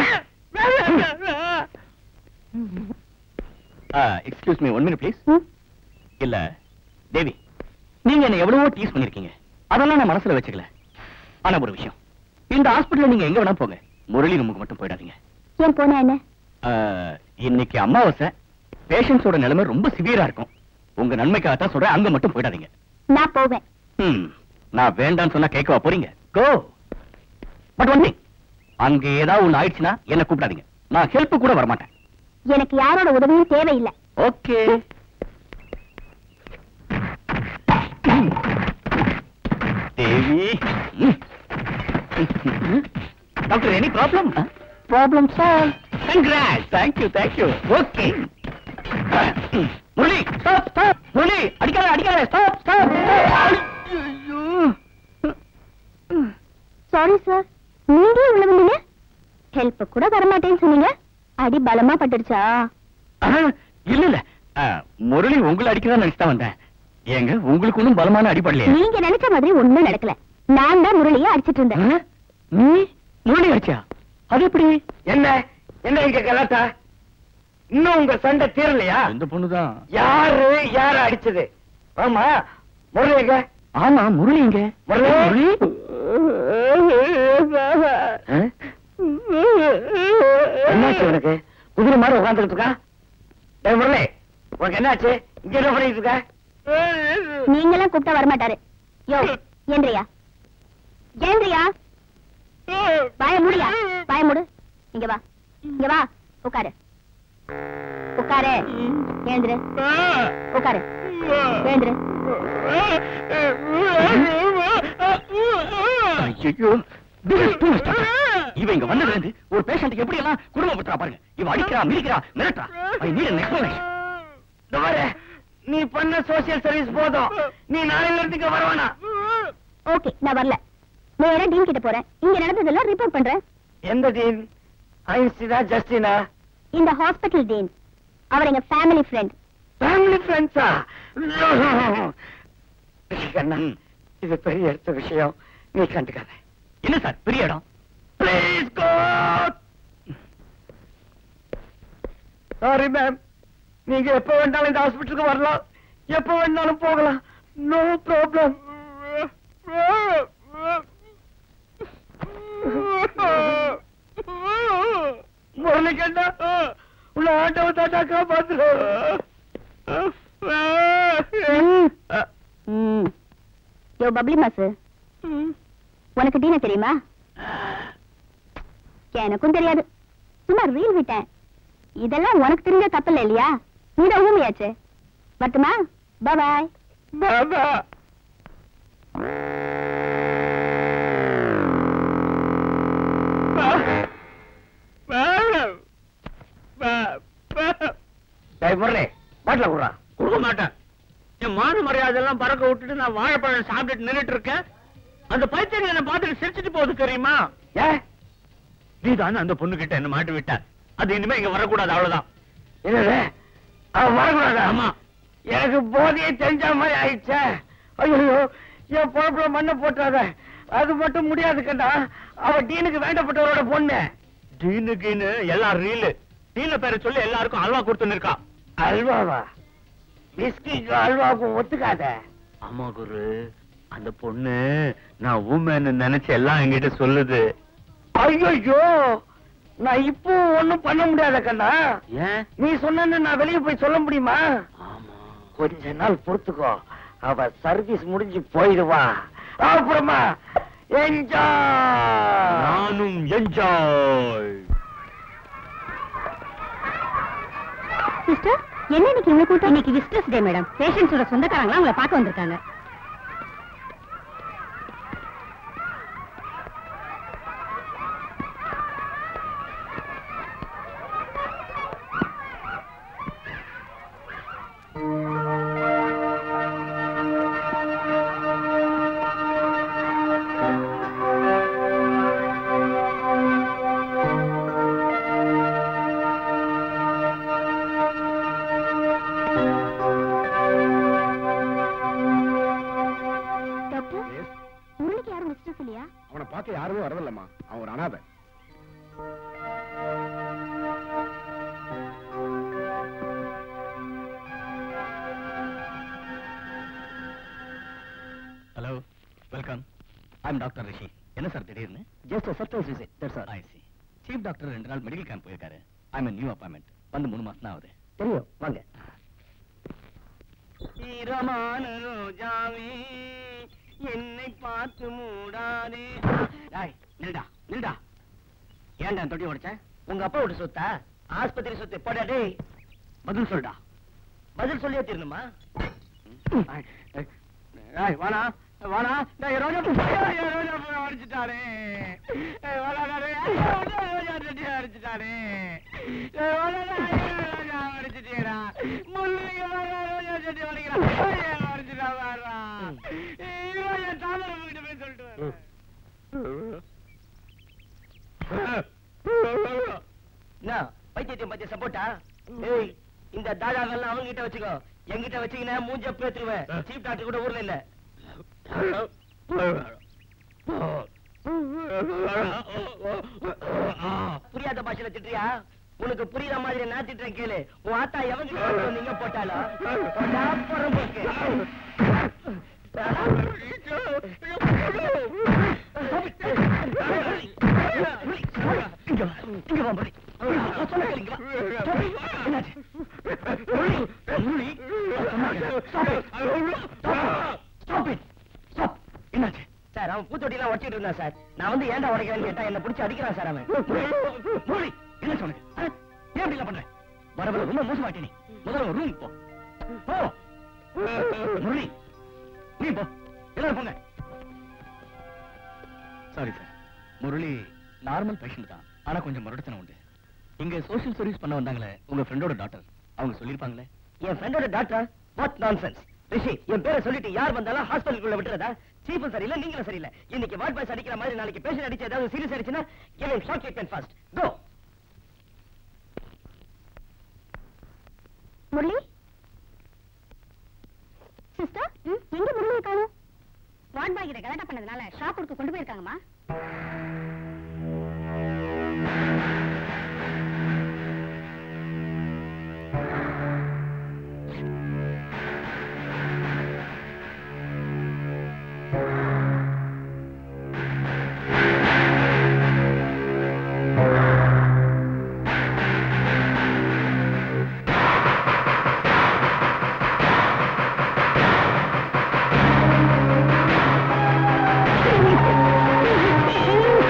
excuse me one minute please இல்ல தேவி நீங்க என்ன எவ்வளவோ டீஸ் பண்ணிருக்கீங்க அதெல்லாம் நான் மனசுல வச்சுக்கல ஆனா ஒரு விஷயம் இந்த ஹாஸ்பிடல்ல நீங்க எங்க வேணா போங்க முரளி ரூமுக்கு மட்டும் போயிடாதீங்க
ஏன் போனா என்ன
ஆ, இன்னைக்கு அமாவாசை பேஷண்ட்ஸோட நிலைமை ரொம்ப சிவியரா இருக்கும் உங்க நன்மைக்காக தான் சொல்றேன் அங்க மட்டும் போயிடாதீங்க
நான் போவேன்
ம், நான் வேண்டாம்னு சொன்னா கேட்கவா போறீங்க கோ பட் ஒன் திங் அங்க ஏதாவது ஒண்ணு ஆயிடுச்சுன்னா என்ன கூப்பிடாதீங்க நான் ஹெல்ப் கூட வரமாட்டேன்
எனக்கு யாரோட உதவியும் தேவையில்லை
okay Devi doctor any problem problem sir congrats thank you thank you okay Murali stop stop Murali அடிக்காத அடிக்காத ஸ்டாப் ஸ்டாப்
சாரி சார் நீங்க உள்ள வந்தீங்க ஹெல்ப் கூட வரமாட்டேன்னு சொன்னீங்க அடி பலமா பட்டுடுச்சா
இல்ல இல்ல ஆ, முரளி உங்களை அடிக்கதான் நினைச்சுதான் வந்தேன் ஏங்க உங்களுக்கு ஒண்ணும் பலமான அடிப்படலையே
நீங்க நினைச்ச மாதிரி ஒண்ணும் நடக்கல நான் தான் முரளிய அடிச்சிட்டு இருந்தேன்
ஆ? நீ முரளி அடிச்சா அது எப்படி
என்ன என்ன இங்க கலாட்டா இன்னும் உங்க சண்டை தீரலையா
இந்த பொண்ணுதான்
யாரு யார அடிச்சது ஆமா முரளி எங்க
ஆமா முரளி இங்க
முரளி
ஆ?
என்னாச்சு உனக்கு குதிரை மாதிரி உட்காந்துட்டு இருக்கா டேய் முரளி உனக்கு என்னாச்சு இங்க என்ன பண்ணிட்டு இருக்க
நீங்களாம் கூப்பிட்டா வரமாட்டாரு யோ ஏந்திரியா ஏந்திரியா வாய முடியா வாய மூடு இங்க வா இங்க வா உட்காரு உட்காரு ஏந்திரு உட்காரு ஏந்திரு
ஐயோ this is too much, doctor. இவ இங்க வந்ததுல இருந்து ஒரு பேஷண்ட் எப்படி எல்லாம் குடும்பப்படுத்துறா பாருங்க இவ அடிக்கிறா மிதிக்கிறா மிரட்டுறா ஐ நீட் an explanation
இந்த பாரு, நீ பண்ண சோசியல் சர்வீஸ் போதும் நீ நாளையில இருந்து இங்க வரவேணா
ஓகே நான் வரல நேரா டீன் கிட்ட போறேன் இங்க நடந்ததெல்லாம் ரிப்போர்ட் பண்றேன்
எந்த டீன் ஐன்ஸ்டீனா ஜஸ்டினா
இந்த ஹாஸ்பிட்டல் டீன் அவர் எங்க ஃபேமிலி ஃப்ரெண்ட்
ஃபேமிலி ஃப்ரெண்ட்ஸா கண்ணா இது பெரிய எடுத்த விஷயம் நீ கண்டுக்காத
என்ன சார் பெரிய இடம்
ப்ளீஸ் கோ சாரி மேம் நீங்க எப்ப வேணாலும் இந்த ஹாஸ்பிட்டலுக்கு வரலாம் எப்ப வேணாலும் போகலாம் நோ ப்ராப்ளம் முரளி கண்டா உள்ள ஆண்டவ தாத்தா காப்பாத்து
யோ பப்ளி மாசு உனக்கு டீன தெரியுமா எனக்கும் தெரியாது சும்மா ரீல் விட்டேன் இதெல்லாம் உனக்கு தெரிஞ்ச தப்பில்ல இல்லையா நீதான் ஊமையாச்சு வரட்டுமா பாய்
பாபா டேய் முரளி பாட்டில குடுறா
கொடுக்க மாட்டேன் என்
என் மான மரியாதை எல்லாம் பறக்க விட்டுட்டு நான் வாழைப்பழம் சாப்பிட்டுட்டு நின்னுட்டு இருக்கேன் அந்த பைத்தியம் என்ன பார்த்துட்டு சிரிச்சிட்டு போகுது தெரியுமா
ஏ
நீ தானே அந்த பொண்ணு கிட்ட என்ன மாட்டி விட்ட அது இனிமே இங்க வரக்கூடாது அவ்வளவுதான்
என்னது அவன் வரக்கூடாதா
ஆமா
எனக்கு போதையே தெரிஞ்ச மாதிரி ஆயிடுச்சே ஐயோ என் பொழப்புல மண்ணை போட்டாத அது மட்டும் முடியாது கண்டா அவ டீனுக்கு வேண்டப்பட்டவரோட பொண்ணு
டீனு கீனு எல்லாம் ரீலு டீன பேரை சொல்லி எல்லாருக்கும் அல்வா கொடுத்துன்னு இருக்கா
அல்வாவா விஸ்கிக்கு அல்வாவுக்கும் ஒத்துக்காத
ஆமா குரு அந்த பொண்ணு நான் ஊமேன்னு நினைச்சு எல்லாம் என்கிட்ட சொல்லுது
ஐயோ நான் இப்போ ஒண்ணும் பண்ண முடியாத கண்ணா
ஏன்
நீ சொன்னு நான் வெளியே போய் சொல்ல முடியுமா
ஆமா
கொஞ்ச நாள் பொறுத்துக்கோ அவ சர்வீஸ் முடிஞ்சு போயிடுவா அப்புறமா என்ஜாய்
நானும் என்ஜாய்
சிஸ்டர் என்ன இன்னைக்கு இவ்வளவு கூட்டம் இன்னைக்கு விசிட்டர்ஸ் டே மேடம் பேஷண்ட்ஸோட சொந்தக்காரங்களா உங்களை பார்க்க வந்திருக்காங்க டாக்டர் முரளிக்கு யாரும் விசிட்டர்ஸ் இல்லையா
அவனை பார்க்க யாருமே வரதில்லம்மா அவன் ஒரு அனாதை
hello welcome I'm doctor Rishi என்ன சார் திடீர்னு just surprise visit that's all I see chief doctor ரெண்டு நாள் மெடிக்கல் கேம்ப் போயிருக்காரு ஐம் நியூ அப்பாயின்மெண்ட் வந்து மூணு மாசம் தான் ஆகுது
தெரியும் வாங்க
ஈரமான ரோஜாவே என்னை பார்த்து மூடாதே டேய், நில்டா நில்டா ஏன்டா அந்த தொட்டி உடைச்ச உங்க அப்பா விட்டு சொத்தா ஆஸ்பத்திரி சொத்து போடா டேய் பதில் சொல்டா பதில் சொல்லியே தீரணுமா ஏய், வாடா வாடா டேய், ரோஜா பூ ஏய், ஏய், ரோஜா பூ அடிச்சிட்டாரே ஏய், வாடா, டேய், ஏய், ரோஜா, ரோஜா செடியை அடிச்சிட்டாரே ஏய், வாடா, டேய், ஏய், ரோஜா அடிச்சிட்டீரா முள்ளைங்க வாடா, ரோஜா செடி உடைக்கிறான். ஏய், அடிச்சிட்டா வாடா. ஏய், ரோஜா தாமரை பூக்கிட்ட போய் சொல்லிட்டு வரேன். என்ன பைத்தியத்தையும் பத்தி சப்போட்டா ஏய் இந்த தாதாவெல்லாம் அவங்க கிட்ட வச்சுக்கோ என்கிட்ட வச்சீங்கன்னா மூஞ்ச பேத்துருவேன் சீப் டாக்டர் கூட ஊர்ல இல்ல புரியாத பாஷையில திட்டுறியா உனக்கு புரியுற மாதிரி நான் திட்டுறேன் கேளு உன் ஆத்தா எவங்க நீங்க போட்டாலும் போட்டா புறம்போக்கு. இங்க வா, இங்க வா, முரளி. நான் சொன்ன கேளு, இங்க வா. என்னாச்சு? முரளி, முரளி, நான் சொன்னா கேளு. Stop it. Stop it. Stop. என்னாச்சு? சார் அவன் பூத்தொட்டிலாம் உடச்சிட்டு இருந்தான் சார் நான் வந்து ஏன்டா உடைக்கிறேன்னு கேட்டா என்ன பிடிச்சி அடிக்கிறான் சார் அவன் முரளி, என்ன சொன்ன ஆ? ஏன் அப்படி எல்லாம் பண்ற வர வர ரொம்ப மோசமாட்டே நீ முதல்ல ரூம் போ போ முரளி நீ போ எல்லாரும் போங்க sorry sir Murali normal patient தான் ஆனா கொஞ்சம் முரடத்தனம் உண்டு இங்க சோஷியல் சர்வீஸ் பண்ண வந்தாங்களே உங்க ஃப்ரெண்டோட டாக்டர் அவங்க சொல்லிருப்பாங்களே என் ஃப்ரெண்டோட டாக்டர் வாட் நான்சென்ஸ் ரிஷி என் பேரை சொல்லிட்டு யார் வந்தாலும் ஹாஸ்பிட்டலுக்குள்ள விட்டுறதா சீஃபும் சரியில்லை நீங்களும் சரியில்லை இன்னைக்கு வார்ட் பாய்ஸ் அடிக்கிற மாதிரி நாளைக்கு பேஷண்ட் அடிச்சு ஏதாவது சீரியஸ் ஆயிடுச்சுன்னா give shot treatment fast go
Murali sister எங்க முரளியை காணும் வார்ட் பாய் கிட்ட கலாட்டா பண்ணதுனால ஷாப் கொடுக்க கொண்டு போயிருக்காங்கம்மா
ஆ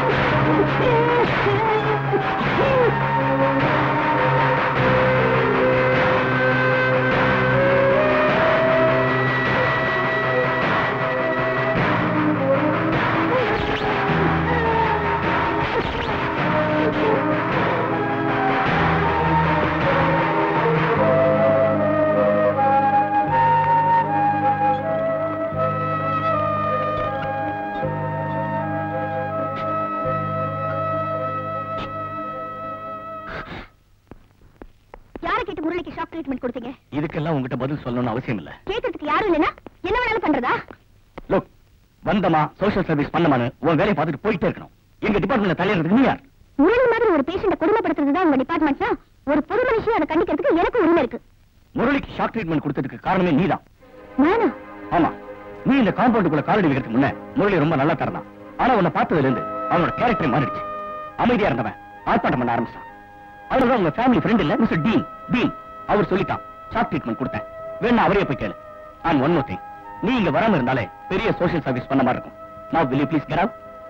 ட்ரீட்மெண்ட் கொடுத்தீங்க
இதுக்கெல்லாம் உங்ககிட்ட பதில் சொல்லணும்னு அவசியம் இல்ல
கேட்கறதுக்கு யாரும் இல்லைன்னா என்ன வேணாலும் பண்றதா
லுக் வந்தமா சோஷியல் சர்வீஸ் பண்ணமான்னு உன் வேலையை பார்த்துட்டு போயிட்டே இருக்கணும் எங்க டிபார்ட்மெண்ட்ல தலையிறதுக்கு நீ யார்
முரளி மாதிரி ஒரு பேஷண்ட கொடுமைப்படுத்துறது தான் உங்க டிபார்ட்மெண்ட்னா ஒரு பொது மனுஷன் அதை கண்டிக்கிறதுக்கு எனக்கு உரிமை இருக்கு
முரளிக்கு ஷாக் ட்ரீட்மெண்ட் கொடுத்ததுக்கு காரணமே நீதான்
நானா
ஆமா நீ இந்த காம்பவுண்டுக்குள்ள காலடி வைக்கிறதுக்கு முன்ன முரளி ரொம்ப நல்லா தரலாம் ஆனா உன்னை பார்த்ததுல இருந்து அவனோட கேரக்டர் மாறிடுச்சு அமைதியா இருந்தவன் ஆர்ப்பாட்டம் பண்ண ஆரம்பிச்சான் அவர்தான் உங்க ஃபேமிலி ஃப்ரெண்ட் இல்ல மிஸ்டர் டீன் டீன் அவர் சொல்லிட்டான் ஷாக் ட்ரீட்மெண்ட் கொடுத்தேன் வேணா அவரே போய் கேளு அண்ட் ஒன் மோர் திங் நீ இங்க வராம இருந்தாலே பெரிய சோஷியல் சர்வீஸ் பண்ண மாதிரி இருக்கும் நான் will you please get out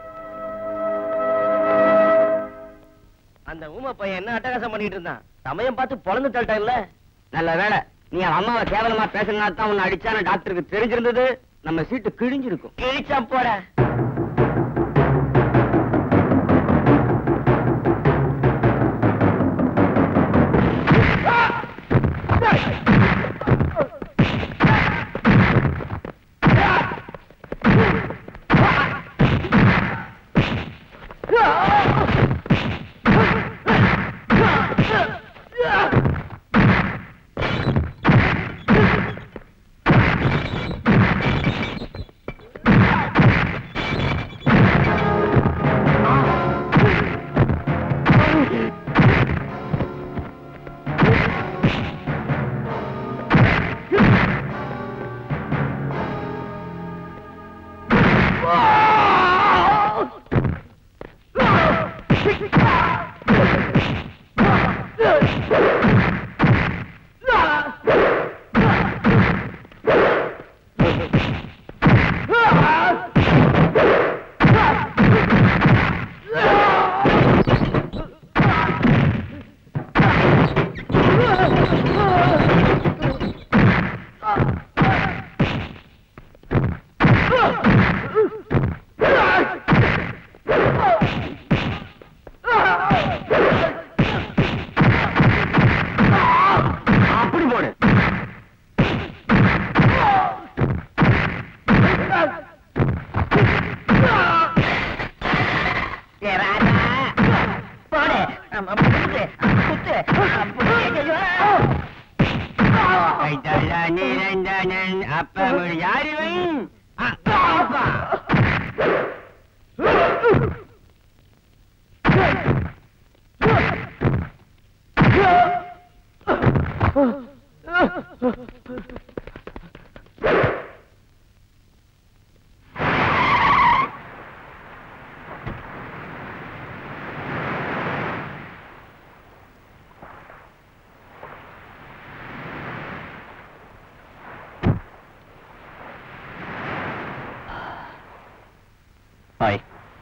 அந்த ஊமை பையன் என்ன அட்டகாசம் பண்ணிட்டு இருந்தான் சமயம் பார்த்து பொழந்து தள்ளிட்டான் இல்ல
நல்ல வேலை நீ அவன் அம்மாவை கேவலமா பேசினா தான் உன்னை அடிச்சான டாக்டருக்கு தெரிஞ்சிருந்தது நம்ம சீட்டு கிழிஞ்சிருக்கும்
கிழிச்சா போட
அப்படி போடு
போடு ஆமா, குத்து, குத்து, குத்து, ஐயோ.
அப்ப யாரிவன்
hi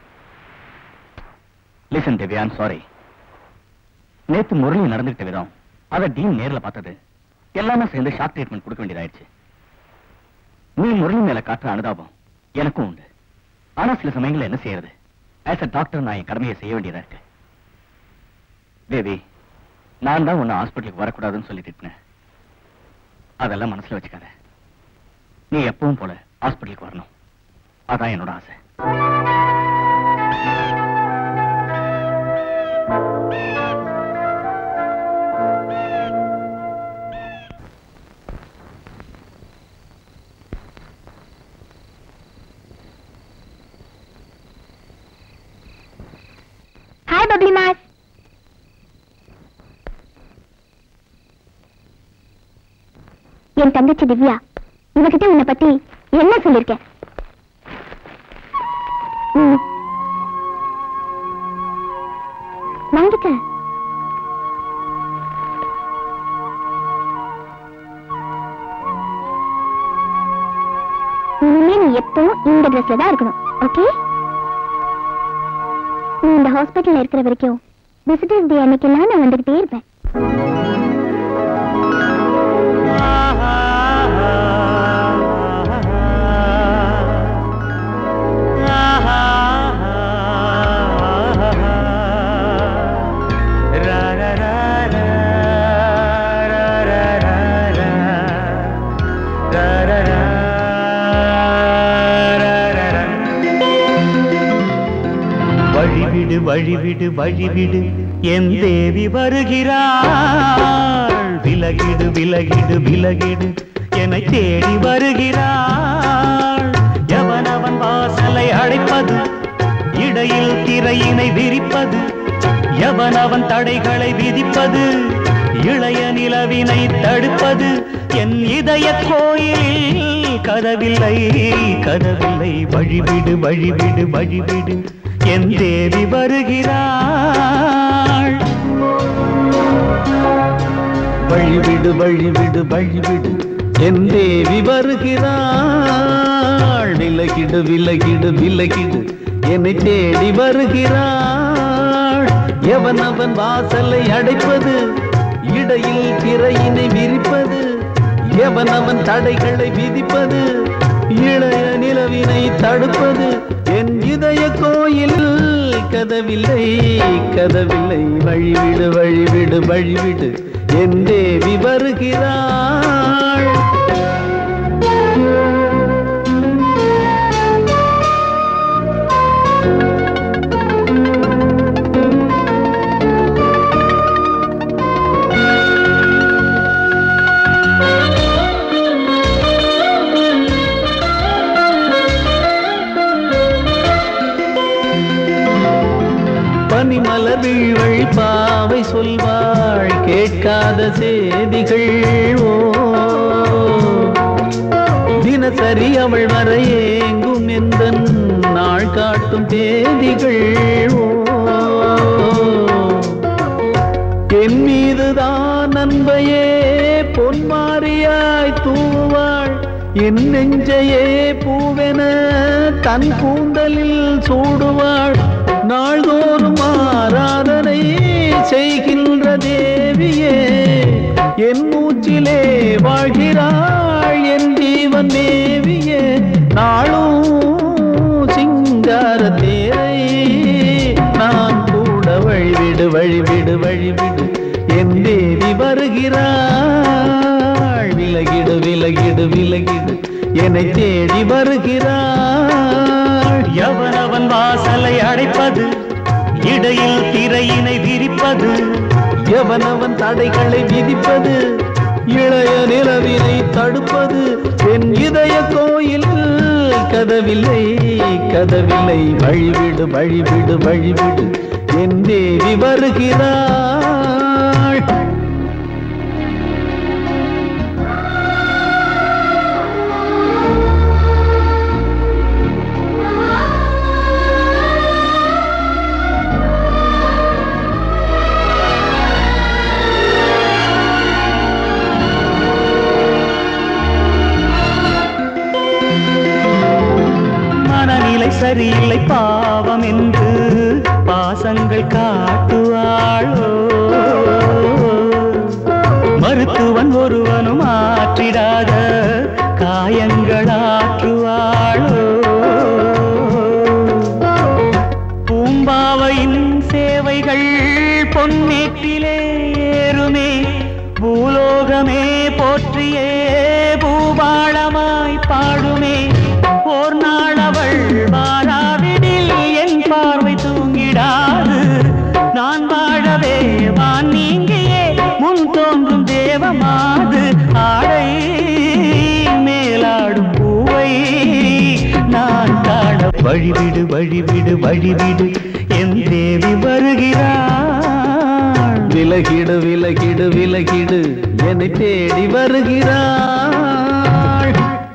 listen Devi I'm sorry நேத்து முரளி நடந்துகிட்ட விதம் அத டீன் நேர்ல பார்த்தது எல்லாமே சேர்ந்து ஷாக் ட்ரீட்மெண்ட் கொடுக்க வேண்டியதாயிடுச்சு நீ முரளி மேல காட்டுற அனுதாபம் எனக்கும் உண்டு ஆனா சில சமயங்கள்ல என்ன செய்யறது ஆஸ் அ டாக்டர் நான் என் கடமையை செய்ய வேண்டியதா இருக்கு தேவி நான் தான் உன்னை ஹாஸ்பிட்டலுக்கு வரக்கூடாதுன்னு சொல்லி திட்டினேன் அதெல்லாம் மனசுல வச்சுக்காத நீ எப்பவும் போல ஹாஸ்பிட்டலுக்கு வரணும் அதான் என்னோட ஆசை
ஹாய் பப்ளி மாஸ் என் தங்கச்சி திவ்யா இவகிட்ட உன்னை பத்தி என்ன சொல்லிருக்கேன் ம். வாங்கிக்க இனிமே நீ எப்பவும் இந்த ட்ரெஸ்ல தான் இருக்கணும் ஓகே நீ இந்த ஹாஸ்பிட்டல்ல இருக்கிற வரைக்கும் விசிட்டர்ஸ் டே அன்னைக்கெல்லாம் நான் வந்துகிட்டே இருப்பேன்
வழிவிடு வழிவிடு வழிவிடு என் தேவி வருகிறாள் விலகிடு விலகிடு விலகிடு என்னை தேடி வருகிறாள் எவனவன் வாசலை அடைப்பது இடையில் திரையினை விரிப்பது எவனவன் தடைகளை விதிப்பது இளைய நிலவினை தடுப்பது என் இதய கோயிலில் கதவில்லை கதவில்லை வழிவிடு வழிவிடு வழிவிடு என் தேவி வருகிறாள்
வழிவிடு வழிவிடு வழிவிடு என் தேவி வருகிறாள் விலகிடு விலகிடு விலகிடு என்னை தேடி வருகிறாள் எவன் அவன் வாசலை அடைப்பது இடையில் திரையினை விரிப்பது எவன் அவன் தடைகளை விதிப்பது இளைய நிலவினை தடுப்பது என் இதய கோயில் கதவில்லை கதவில்லை வழிவிடு வழிவிடு வழிவிடு என் தேவி வருகிறாள் பனிமலர் வீழ்வள் பாவை சொல்வாள் கேட்காத செய்திகள் ஓ தினசரி அவள் வர ஏங்கும் எந்த நாள் காட்டும் தேதிகள் ஓ என் மீதுதான் அன்பையே பொன்மாரியாய் தூவாள் என் நெஞ்சையே பூவென தன் கூந்தலில் சூடுவாள் நாள்தோறும் ஆராதனை செய்கின்ற தேவியே என் மூச்சிலே வாழ்கிறாள் என் ஜீவன் தேவியே நாளும் சிங்கார தேரை நான் கூட வழிவிடு வழிவிடு வழிவிடு என் தேவி வருகிறாள் விலகிடு விலகிடு விலகிடு என்னை தேடி வருகிறாள்
எவனவன் வாசலை அடைப்பது இடையில் திரையினை விரிப்பது
எவனவன் தடைகளை விதிப்பது இளைய நிலவினை தடுப்பது என் இதய கோயில் கதவில்லை கதவில்லை வழிவிடு வழிவிடு வழிவிடு என் தேவி வருகிறாள்
மனநிலை சரியில்லை பாவம் என்று பாசங்கள் காட்டுவாளோ மருத்துவன் ஒருவனும் ஆற்றிடாத காயங்களாற்றுவாளோ பூம்பாவையின் சேவைகள் பொன்னேற்றிலே ஏறுமே பூலோகமே போற்றியே பூபாளமாய் பாடுமே ஓர் நாள் அவள் வாராவிடில் என் பார்வை தூங்கிடாது நான் வாழவே வான் நீங்கியே முன் தோன்றும் தேவமாது ஆடை மேலாடும் பூவை நான் காண வழிவிடு வழிவிடு வழிவிடு என் தேவி வருகிறாள்
விலகிடு விலகிடு விலகிடு என்னை தேடி வருகிறாள்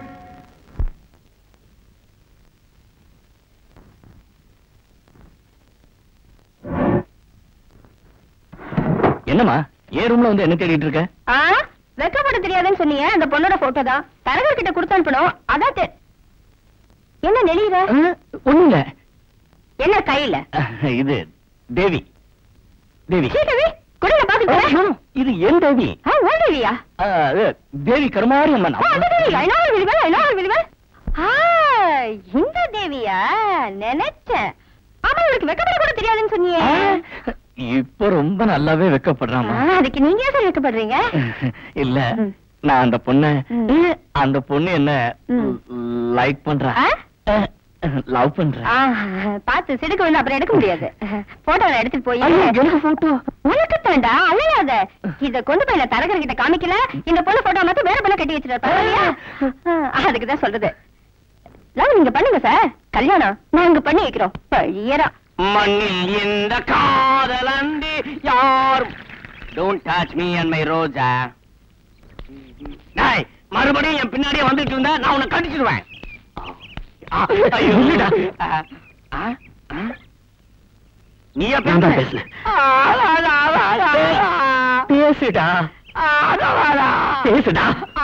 என்னம்மா ஏன் ரூம்ல வந்து என்ன தேடிட்டு இருக்க
ஆ வெக்கப்பட தெரியாதுன்னு சொன்னீங்க அந்த பொண்ணோட போட்டோ தான் தரகர் கிட்ட கொடுத்து அனுப்பணும் அதான் தெ- என்ன நெளியுற
ஒண்ணு இல்ல
என்ன கையில
இது தேவி தேவி
சீதவி குடில பாத்துக்கிறேன்
இது என் தேவி
ஆ உன் தேவியா
ஆ, அது தேவி கருமாரி அம்மன்
ஆ, அந்த தேவி ஐநாள் விழிவல் ஐநாள் விழிவல் ஆ இந்த தேவியா நினைச்சேன் ஆமா இவருக்கு வெக்கப்பட கூட தெரியாதுன்னு சொன்னியே
ஆ, இப்ப ரொம்ப நல்லாவே
ஆ,
வெக்கப்படுறாமா
அதுக்கு நீங்க ஏன் சார் வெக்கப்படுறீங்க
இல்ல
ம்.
நான் அந்த பொண்ண
ம்.
அந்த பொண்ணு என்ன
ம்.
லைக் பண்றா
ஆ?
ஆ, லவ் பண்றேன்
ஆ, பார்த்து சிடுக்கு வந்து அப்புறம் எடுக்க முடியாது போட்டோ எடுத்துட்டு போய்
ஐயோ, எனக்கு photo.
உனக்கு தாண்டா அழையாத இத கொண்டு போய் நான் தரகர் கிட்ட காமிக்கல இந்த பொண்ணு போட்டோ மட்டும் வேற பொண்ணு கட்டி வச்சிருப்பா அதுக்கு தான் சொல்றது லவ் நீங்க பண்ணுங்க சார் கல்யாணம் நாங்க பண்ணி வைக்கிறோம் பழியரா
மண்ணில் இந்த காதல் அண்டி யாரும் don't touch me and my ரோஜா டேய் மறுபடியும் என் பின்னாடியே வந்துட்டு இருந்தா நான் உன்னை கடிச்சிடுவேன் ஆ, ஐயோ.
இல்லடா.
ஆ, ஆ, ஆ. நீயா
நான் தான்
பேசுன?
பேசுனேன்.
ஆ, ஆ, ஆ, ஆ, ஆ, ஆ.
பேசுடா
ஆ, ஆ, ஆ, ஆ.
பேசுடா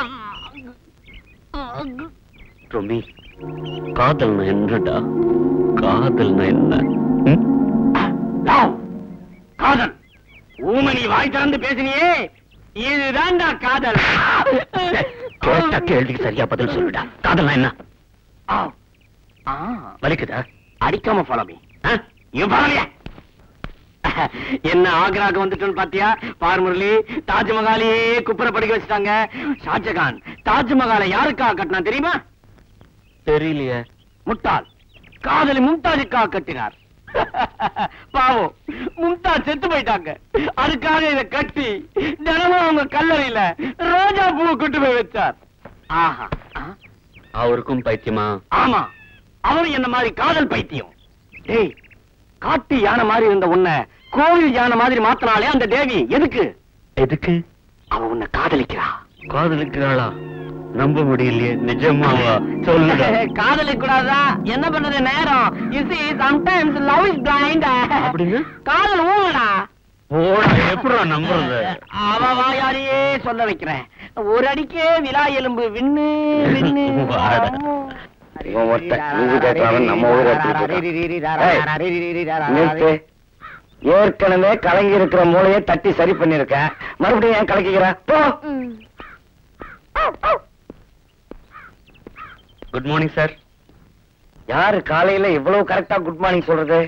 ரொம்பி காதல்னா என்னடா காதல்னா என்ன ம்?
லவ். காதல் ஊமணி வாய் திறந்து பேசினியே இதுதான்டா காதல்
கேட்ட கேள்விக்கு சரியா பதில் சொல்லுடா காதல்னா என்ன
ஆ. ஆ.
வலிக்குதா
அடிக்காம ஃபாலோ மீ யூ ஃபாலோ என்ன ஆக்ராக்கு வந்துட்டோன்னு பாத்தியா பார் முரளி தாஜ்மஹாலையே குப்புற படிக்க வச்சுட்டாங்க ஷாஜகான் தாஜ்மஹாலை யாருக்கா கட்டினா தெரியுமா
தெரியலையே
முட்டாள் காதலி மும்தாஜுக்காக கட்டினார் பாவம் மும்தாஜ் செத்து போயிட்டாங்க அதுக்காக இத கட்டி தினமும் அவங்க கல்லறையில ரோஜா பூ கொண்டு போய் வச்சார் ஆஹா ஆ?
அவருக்கும் பைத்தியமா
ஆமா அவரும் என்ன மாதிரி காதல் பைத்தியம் டேய் காட்டு யானை மாதிரி இருந்த உன்னை கோவில் யானை மாதிரி மாத்தினாலே அந்த தேவி எதுக்கு
எதுக்கு
அவ உன்னை காதலிக்கிறா
காதலிக்கிறாளா நம்ப முடியலையே நிஜமாவா சொல்லுடா
காதலிக்க கூடாதா என்ன பண்றது நேரம் you see sometimes love is blind
அப்படிங்க?
காதல் ஊங்கடா
போடா எப்படா நம்புறது
அவ வாயாலேயே சொல்ல வைக்கிறேன் ஒரு அடிக்கே விழா எலும்பு விண்ணு விண்ணு
வாடா.
இவன் ஒருத்தன் நீதி கேட்கறவன் நம்ம ஊரை நிறுத்து ஏற்கனவே கலங்கி இருக்கிற மூளையை தட்டி சரி பண்ணிருக்க மறுபடியும் ஏன் கலக்கிக்கிற போ
குட் மார்னிங் சார்
யாரு காலையில இவ்வளவு கரெக்டா குட் மார்னிங் சொல்றது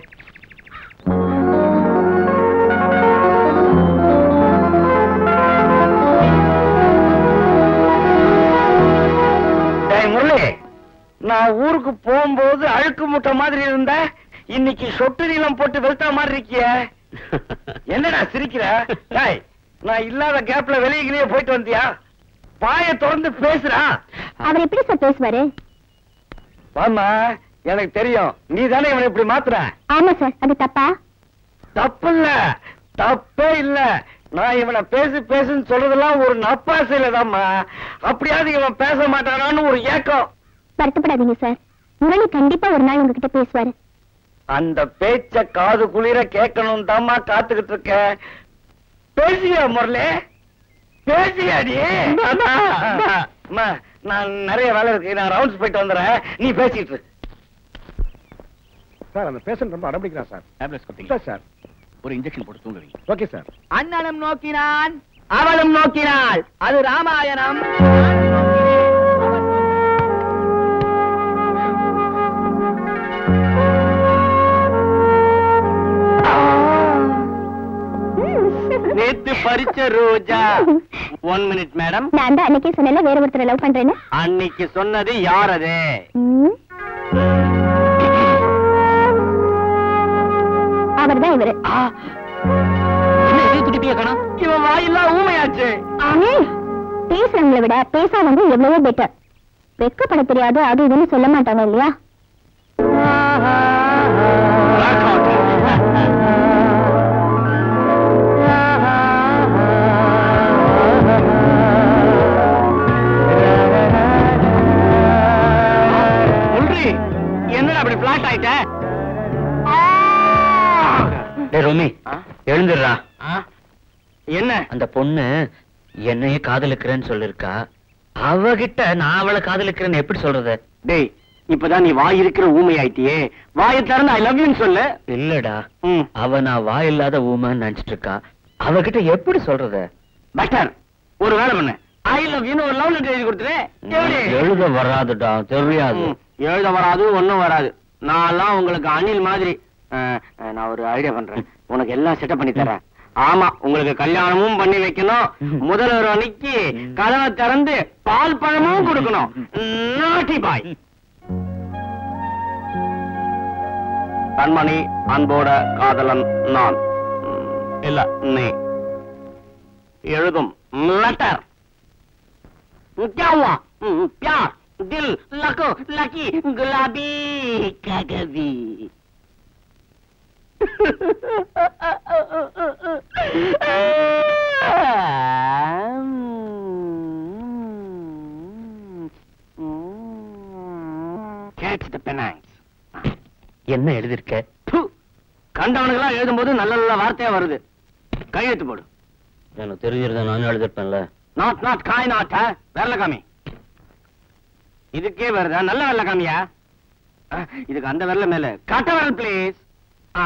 டேய் முரளி நான் ஊருக்கு போகும்போது அழுக்கு முட்டை மாதிரி இருந்த இன்னைக்கு சொட்டு நீளம் போட்டு வெளுத்தா மாதிரி இருக்கிய என்னடா சிரிக்கிற டேய் நான் இல்லாத கேப்ல வெளியே போயிட்டு வந்தியா வாயை திறந்து பேசுறா
அவர் எப்படி சார் பேசுவாரு
வாமா எனக்கு தெரியும் நீ தானே இவனை இப்படி மாத்துற
ஆமா சார் அது தப்பா
தப்பு இல்ல தப்பே இல்ல நான் இவனை பேசு பேசுன்னு சொல்றதெல்லாம் ஒரு நப்பாசையில தான்மா அப்படியாவது இவன் பேச மாட்டானான்னு ஒரு ஏக்கம்
வருத்தப்படாதீங்க சார் முரளி கண்டிப்பா ஒரு நாள் உங்ககிட்ட பேசுவாரு
அந்த பேச்ச காது குளிர கேட்கணும் தாம்மா காத்துக்கிட்டு இருக்க பேசியா முரளி பேசியா நீ அம்மா, நான் நிறைய வேலை இருக்கு நான் ரவுண்ட்ஸ் போயிட்டு வந்துடுறேன் நீ பேசிட்டு இரு.
சார் அந்த பேஷண்ட் ரொம்ப அடம்பிடிக்கிறான் சார்
டேப்லெட்ஸ்
இல்லை
கொடுத்தீங்க
சார்
ஒரு இன்ஜெக்ஷன் போட்டு தூங்குவீங்க
ஓகே சார்
அண்ணனும் நோக்கினான் அவளும் நோக்கினாள் அது ராமாயணம் நேத்து பறிச்ச ரோஜா ஒன் மினிட் மேடம்
நான் தான் அன்னைக்கே சொன்னேன்ல வேற ஒருத்தரை லவ் பண்றேன்னு
அன்னைக்கு சொன்னது யார் அது
அவர் தான் இவரு
என்ன இதே துடிப்பியா காணோம்
இவன் வாயெல்லாம் ஊமையாச்சு
ஆமே பேசுறவங்களை விட பேசாதவங்க எவ்வளவோ பெட்டர் வெட்கப்பட தெரியாது அது இதுன்னு சொல்ல மாட்டாங்க இல்லையா
சொல்றி என்னடா அப்படி பிளாட் ஆயிட்ட
டேய் ரோமி
ஆ?
எழுந்துடுறா
ஆ? என்ன
அந்த பொண்ணு என்னையே காதலிக்கிறேன்னு சொல்லிருக்கா அவகிட்ட நான் அவளை காதலிக்கிறேன்னு எப்படி சொல்றது
டேய் இப்பதான் நீ வாய் இருக்கிற ஊமை ஆயிட்டியே வாயை திறந்து ஐ லவ் யூன்னு சொல்லு
இல்லடா
ம்
அவ நான் வாயில்லாத ஊமைன்னு நினைச்சிட்டு இருக்கா அவகிட்ட எப்படி சொல்றது
பெட்டர் ஒரு வேலை பண்ணு ஐ லவ் யூன்னு ஒரு லவ் லெட்டர் எழுதி கொடுத்துரு எப்படி
எழுத வராதுடா தெரியாது
ம், எழுத வராது ஒண்ணும் வராது நான்லாம் உங்களுக்கு அணில் மாதிரி அஹ், அஹ், நான் ஒரு ஐடியா பண்றேன் உனக்கு எல்லாம் செட்டப் பண்ணி தரேன் ஆமா உங்களுக்கு கல்யாணமும் பண்ணி வைக்கணும் முதல்வர் அன்னைக்கு கதவை திறந்து பால் பழமும் கொடுக்கணும் நாட்டி பாய் கண்மணி அன்போட காதலன் நான் ம், இல்ல நீ எழுதும் லெட்டர் क्या हुआ हम्म, प्यार दिल लको लकी गुलाबी कागजी Catch the penance.
என்ன எழுதிருக்க
ப்பு! கண்டவனுக்கெல்லாம் எழுதும்போது நல்ல நல்ல வார்த்தையா வருது கையெழுத்து போடு
எனக்கு தெரிஞ்சிருந்தா நானும் எழுதிருப்பேன்ல
நாட் நாட் காய் நாட் வெள்ள காமி இதுக்கே வருதா நல்ல வெள்ள காமியா ஆ, இதுக்கு அந்த வெள்ள மேல கட்ட வரல் ப்ளீஸ் ஆ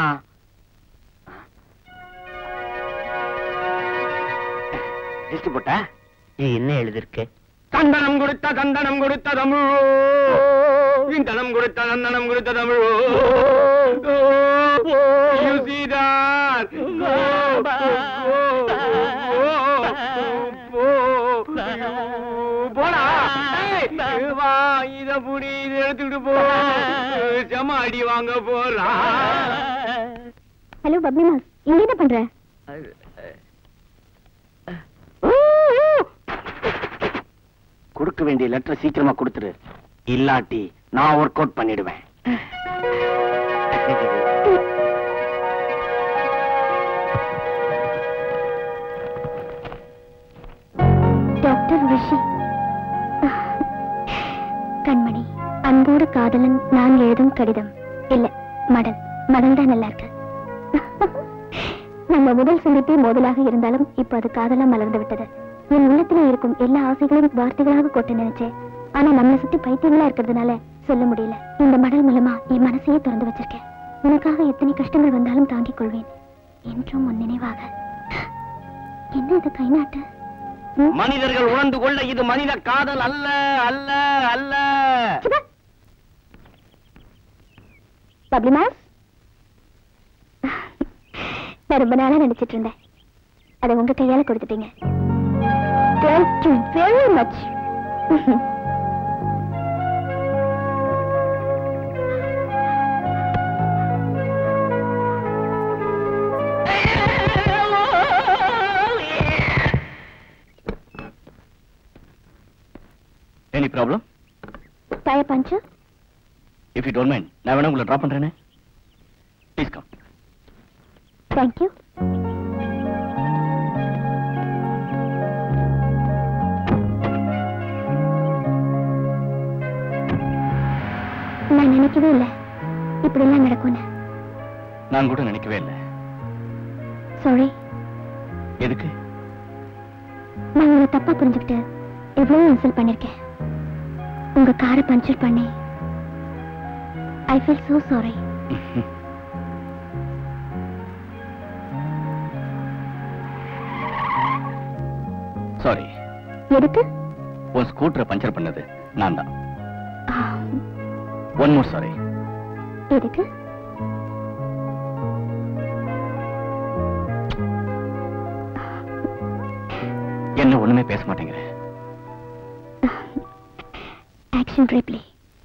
லிஸ்ட் போட்ட
நீ என்ன எழுதிருக்க
தந்தனம் கொடுத்த தந்தனம் கொடுத்த தமிழோ இந்தனம் கொடுத்த தந்தனம் கொடுத்த தமிழோ You see that? போடா ஏய், வா இத புடி இத எடுத்துக்கிட்டு போ செம அடி வாங்க போறா
ஹலோ பப்ளி மாஸ் இங்க என்ன பண்ற
கொடுக்க வேண்டிய லெட்டர் சீக்கிரமா கொடுத்துரு இல்லாட்டி நான் ஒர்க் அவுட் பண்ணிடுவேன்
டாக்டர் ரிஷி கண்மணி அன்போடு காதலன் நான் எழுதும் கடிதம் இல்ல மடல் மடல் தான் நல்லா இருக்கு நம்ம முதல் சந்திப்பே மோதலாக இருந்தாலும் இப்ப அது காதலா மலர்ந்து விட்டது என் உள்ளத்துல இருக்கும் எல்லா ஆசைகளையும் வார்த்தைகளாக கொட்ட நினைச்சேன் ஆனா நம்மளை சுத்தி பைத்தியங்களா இருக்கிறதுனால சொல்ல முடியல இந்த மடல் மூலமா என் மனசையே திறந்து வச்சிருக்கேன் உனக்காக எத்தனை கஷ்டங்கள் வந்தாலும் தாங்கிக் கொள்வேன் என்றும் உன் நினைவாக என்ன இது கை நாட்டு ம்?
மனிதர்கள் உணர்ந்து கொள்ள இது மனித காதல் அல்ல அல்ல அல்ல
பப்ளி மாஸ் நான் ரொம்ப நாளா நினைச்சிட்டு இருந்தேன் அதை உங்க கையால கொடுத்துட்டீங்க thank you very much
any problem
tyre puncture
if you don't mind நான் வேணா உங்களை ட்ராப் பண்றேனே ப்ளீஸ் கம்
தேங்க் யூ நான் நினைக்கவே இல்லை இப்படி எல்லாம் நடக்கும்னு
நான் கூட நினைக்கவே இல்லை
சாரி
எதுக்கு
நான் உங்களை தப்பா புரிஞ்சுக்கிட்டு எவ்வளவு இன்சல்ட் பண்ணிருக்கேன் உங்க காரை பஞ்சர் பண்ணி I feel so sorry
sorry
எதுக்கு
உன் ஸ்கூட்டரை பஞ்சர் பண்ணது நான் தான்
ஆ,
ஒன் மோர் சாரி
எதுக்கு
என்ன ஒண்ணுமே பேச மாட்டேங்கிற
ஆக்ஷன் ரீப்ளே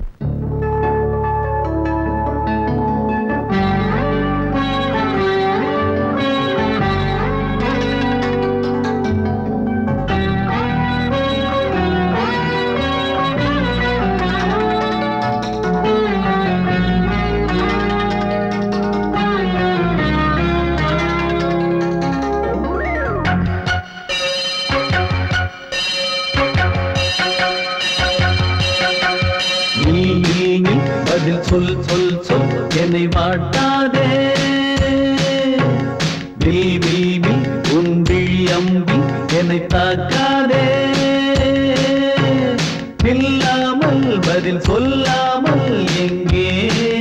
நீ நீ நீ பதில் சொல் சொல் சொல் என்னை வாட்டாதே வில் வில் வில் உன் விழி அம்பி என்னை தாக்காதே நில்லாமல் பதில் சொல்லாமல் எங்கே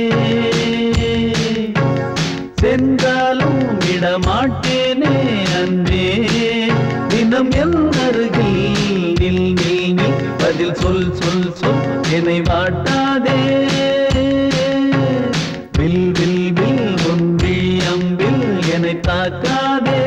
சென்றாலும் விடமாட்டேனே அன்பே தினம் என் அருகில் நில் நில் நில் பதில் சொல் சொல் சொல் என்னை வாட்டாதே வில் வில் வில் உன் விழி அம்பில் என்னை தாக்காதே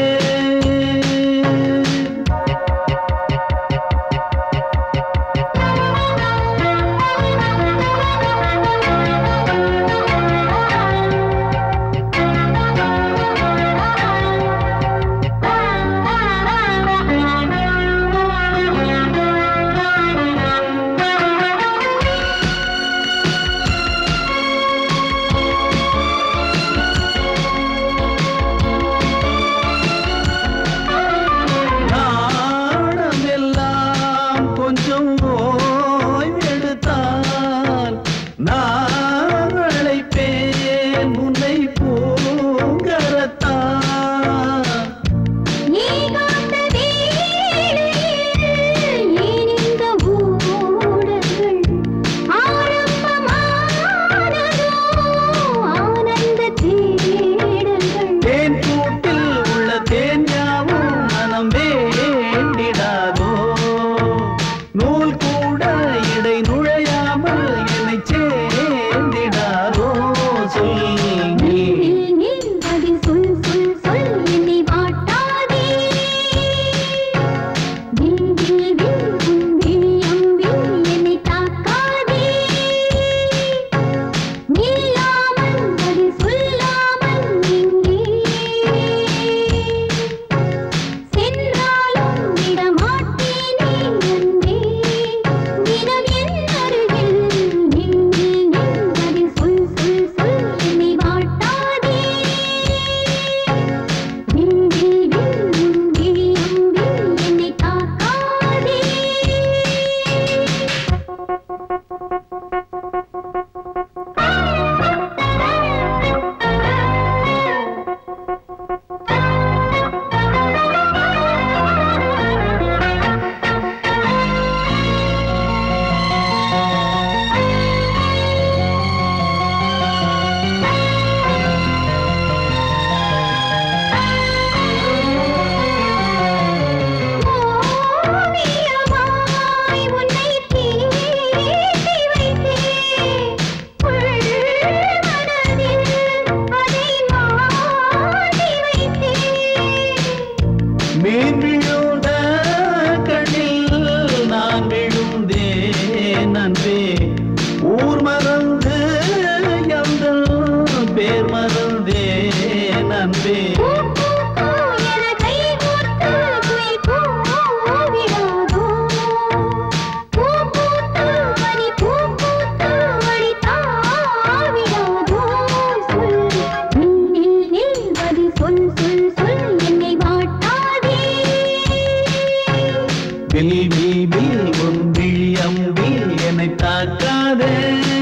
தாக்காதே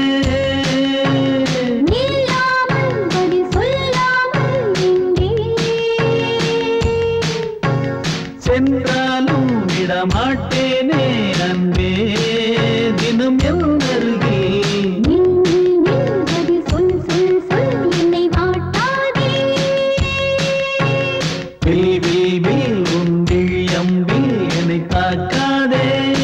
நில்லாமல் பதில் சொல்லாமல் நின்றேன்
சென்றாலும் விடமாட்டேனே அன்பே தினம் என் அருகில்
நில் நில் நில் பதில் சொல் சொல் சொல் என்னை வாட்டாதே
வில் வில் வில் உன் விழியம்பில் என்னை தாக்காதே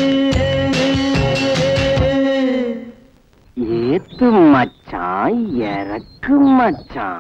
ஏத்து மச்சான் இறக்கு மச்சான்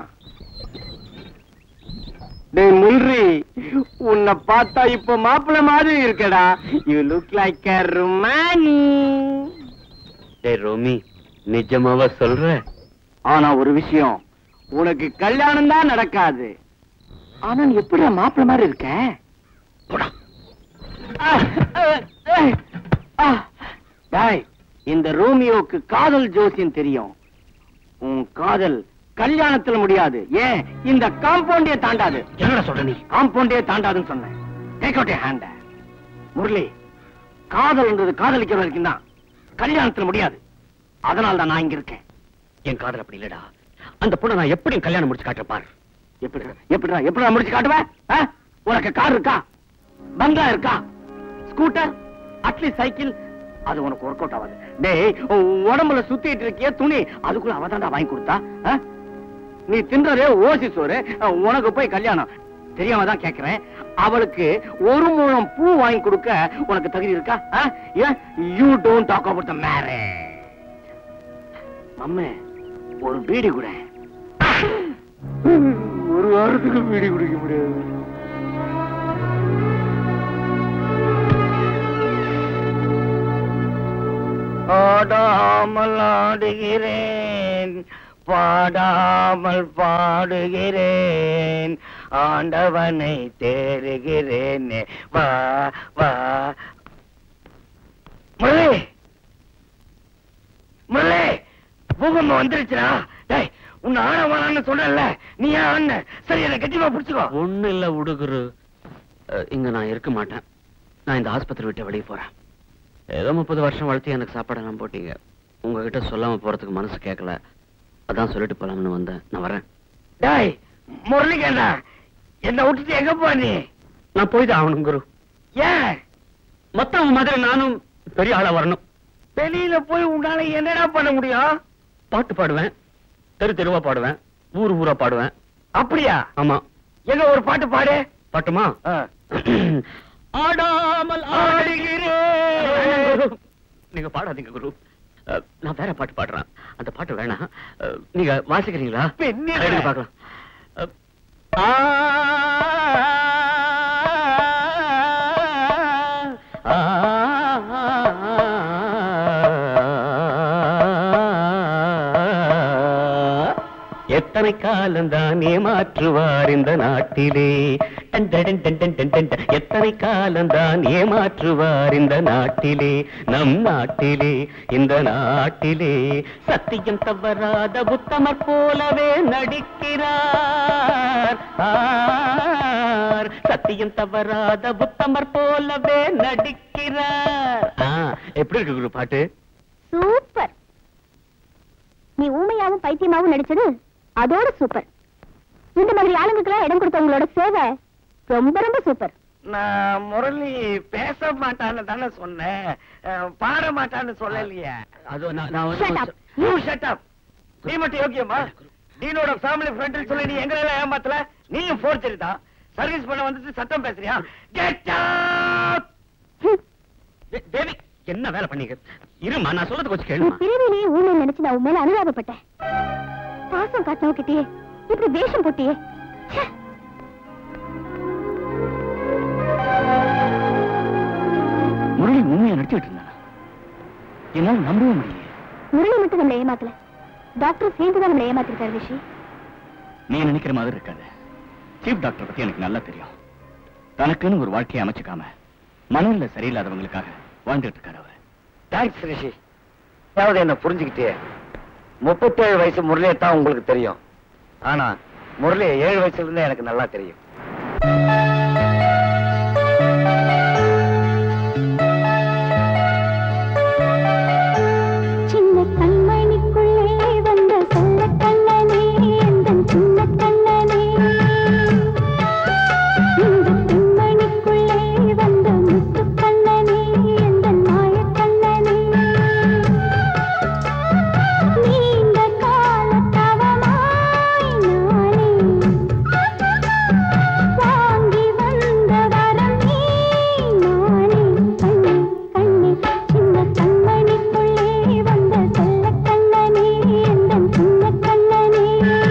டேய் முல்ரி உன்னை பார்த்தா இப்ப மாப்பிள்ள மாதிரி இருக்கடா யூ லுக் லைக் a ருமானி டேய் ரோமி நிஜமாவா சொல்ற ஆனா ஒரு விஷயம் உனக்கு கல்யாணம் தான் நடக்காது ஆனா நீ எப்படி மாப்பிள்ள மாதிரி இருக்க போடா. ஆ, ஆ, ஆ. டேய் இந்த ரோமியோக்கு காதல் ஜோசியம் தெரியும் உன் காதல் கல்யாணத்துல முடியாது ஏன் இந்த காம்பவுண்டே தாண்டாது என்னடா சொல்ற நீ காம்பவுண்டே தாண்டாதுன்னு சொன்னேன் டேக் அவுட் ஹேண்ட முரளி காதல்ன்றது காதலிக்கிற வரைக்கும் தான் கல்யாணத்துல முடியாது அதனால தான் நான் இங்க இருக்கேன் என் காதல் அப்படி இல்லடா அந்த பொண்ணை நான் எப்படி கல்யாணம் முடிச்சு காட்டுற பாரு எப்படி எப்படிடா எப்படி முடிச்சு காட்டுவேன் ஆ? உனக்கு கார் இருக்கா பங்களா இருக்கா ஸ்கூட்டர் அட்லீஸ்ட் சைக்கிள் அது உனக்கு ஒர்க் அவுட் ஆகாது டேய் உன் உடம்புல சுத்திட்டு இருக்கிய துணி அதுக்குள்ள அவ தான்டா வாங்கி கொடுத்தா ஆ? நீ தின்றதே ஓசி சோறு அஹ், உனக்கு போய் கல்யாணம் தெரியாம தான் கேக்குறேன் அவளுக்கு ஒரு முழம் பூ வாங்கி கொடுக்க உனக்கு தகுதி இருக்கா you don't talk about the marriage அம்மே ஒரு பீடி கூட ஒரு வாரத்துக்கு பீடி குடிக்க முடியாது ஆடாமல் ஆடுகிறேன் பாடாமல் பாடுகிறேன் ஆண்டவனை தேறுகிறேன் வா வா முரளி முரளி பூகம்பம் வந்துருச்சுடா டேய் உன்னை ஆட வேணாம்னு சொன்னல நீ ஏன் ஆன சரி என்ன கட்டிமா பிடிச்சுக்கோ
ஒண்ணு இல்ல உடுகுரு அஹ், இங்க நான் இருக்க மாட்டேன் நான் இந்த ஆஸ்பத்திரி விட்டு வெளியே போறேன் ஏதோ முப்பது வருஷம் வளர்த்து எனக்கு சாப்பாடெல்லாம் போட்டீங்க உங்ககிட்ட சொல்லாம போறதுக்கு மனசு கேட்கல அதான் சொல்லிட்டு போலாம்னு வந்தேன் நான் வரேன்
டேய் முரளிக்கண்ணா என்ன விட்டுட்டு எங்க போ நீ
நான் போய் தான் ஆகணும் குரு
ஏன்
மொத்தம் மாதிரி நானும் பெரிய ஆளா வரணும்
வெளியில போய் உன்னால என்னடா பண்ண முடியும்
பாட்டு பாடுவேன் தெரு தெருவா பாடுவேன் ஊர் ஊரா பாடுவேன்
அப்படியா
ஆமா
எங்க ஒரு பாட்டு பாடு
பாட்டுமா ஆடாமல் ஆடுகிறேன் நீங்க பாடாதீங்க குரு அஹ், நான் வேற பாட்டு பாடுறேன் அந்த பாட்டு வேணாம் அஹ், நீங்க வாசிக்கிறீங்களா
பெண்ணே.
எடுங்க பார்க்கலாம் அஹ், ஆ, ஆ, எத்தனை காலம்தான் ஏமாற்றுவார் இந்த நாட்டிலே டன் டன் டன் டன் டன் டன் டன். எத்தனை காலம்தான் ஏமாற்றுவார் இந்த நாட்டிலே நம் நாட்டிலே இந்த நாட்டிலே சத்தியம் தவறாத புத்தமர் போலவே நடிக்கிறார் ஆர். சத்தியம் தவறாத புத்தமர் போலவே நடிக்கிறார் ஆ, எப்படி இருக்கு குரு பாட்டு
சூப்பர் நீ ஊமையாவும் பைத்தியமாவும் நடிச்சது அதோட சூப்பர் இந்த மாதிரி ஆளுங்களுக்கெல்லாம் இடம் கொடுத்தவங்களோட சேவை ரொம்ப ரொம்ப சூப்பர்
நான் முரளி பேச மாட்டான்னு தானே சொன்னேன் அஹ், பாட மாட்டான்னு சொல்லலையே
அது நான் நான்
Shut
வந்து
up.
யூ ஷட் அப் நீ மட்டும் யோக்கியமா டீனோட ஃபேமிலி ஃப்ரெண்ட் சொல்லி நீ எங்களை எல்லாம் ஏமாத்தல நீயும் ஃபோர்ஜரி தான் சர்வீஸ் பண்ண வந்துட்டு சத்தம் பேசுறியா கெட் அப்
தே- தேவி என்ன வேலை பண்ணீங்க இருமா நான் சொல்றது கொஞ்சம்
நீ
கேளுமா
பிறவிலேயே ஊமை நினைச்சு நான் உன் மேல அனுதாபப்பட்டேன் பாசம் காட்டினவகிட்டே இப்படி வேஷம் போட்டியே ச்சே.
முரளி உண்மையா நடிச்சுட்டு இருந்தானா என்னால நம்பவே முடியல
முரளி மட்டும் நம்மளை ஏமாத்தல டாக்டர் சேர்ந்து தான் நம்மளை ஏமாத்திருக்காரு ரிஷி
நீ நினைக்கிற மாதிரி இருக்காது சீஃப் டாக்டர் பத்தி எனக்கு நல்லா தெரியும் தனக்குன்னு ஒரு வாழ்க்கையை அமைச்சுக்காம மனநிலை சரியில்லாதவங்களுக்காக வாழ்ந்துட்டு இருக்காரு அவர்
தேங்க்ஸ் ரிஷி அதாவது என்ன புரிஞ்சுக்கிட்டே முப்பத்தேழு வயசு முரளியை தான் உங்களுக்கு தெரியும் ஆனா முரளி ஏழு வயசுல இருந்தே எனக்கு நல்லா தெரியும்
சின்ன கண் கண்மணிக்குள்ளே வந்த செல்லக் கண்ணனே எந்தன் சின்னக் கண்ணனே இந்த பெண்மணிக்குள்ளே வந்த முத்துக் கண்ணனே எந்தன் மாயக் கண்ணனே நீண்ட காலத் தவமாய் நானே வாங்கி வந்த வரம் நீ நானே கண்ணே கண்ணே சின்ன கண்மணிக்குள்ளே வந்த செல்லக் கண்ணனே எந்தன் சின்னக் கண்ணனே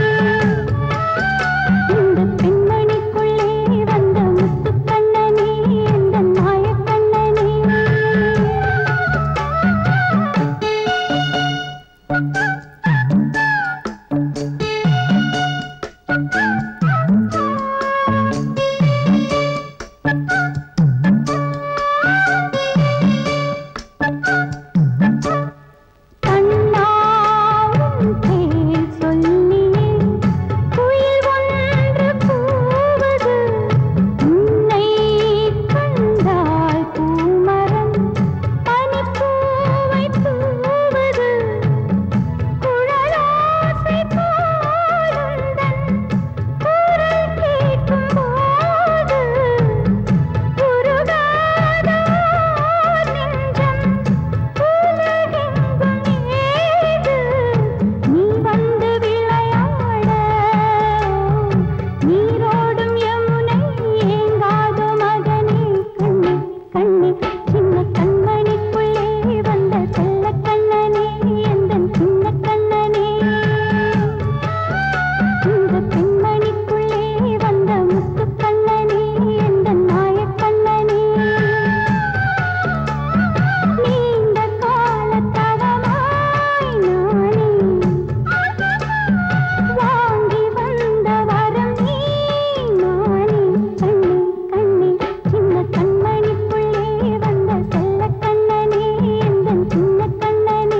இந்த பெண்மணிக்குள்ளே வந்த முத்துக் கண்ணனே எந்தன் மாயக் கண்ணனே கண்ணாவும் பேர் சொல்லியே குயில் ஒன்று கூவது உன்னை கண்டால் பூமரம் பனிப்பூவை தூவது குழலாசை போலுந்தன் குரல் கேட்கும் போது உருகாத ஓர் நெஞ்சம் உலகெங்கும் ஏது நீ வந்து விளையாட நீரோடும் யமுனை ஏங்காதோ மகனே கண்ணே கண்ணே சின்ன கண்மணிக்குள்ளே வந்த செல்ல கண்ணனே எந்தன் சின்ன கண்ணனே இந்த பெண்மணிக்குள்ளே வந்த முத்து கண்ணனே எந்தன் மாயக் கண்ணனே நீண்ட காலத் தவமாய் நானே வாங்கி வந்த வரம் நீ நானே கண்ணே கண்ணே சின்ன கண்மணிக்குள்ளே வந்த செல்லக் கண்ணனே எந்தன் சின்ன கண்ணனே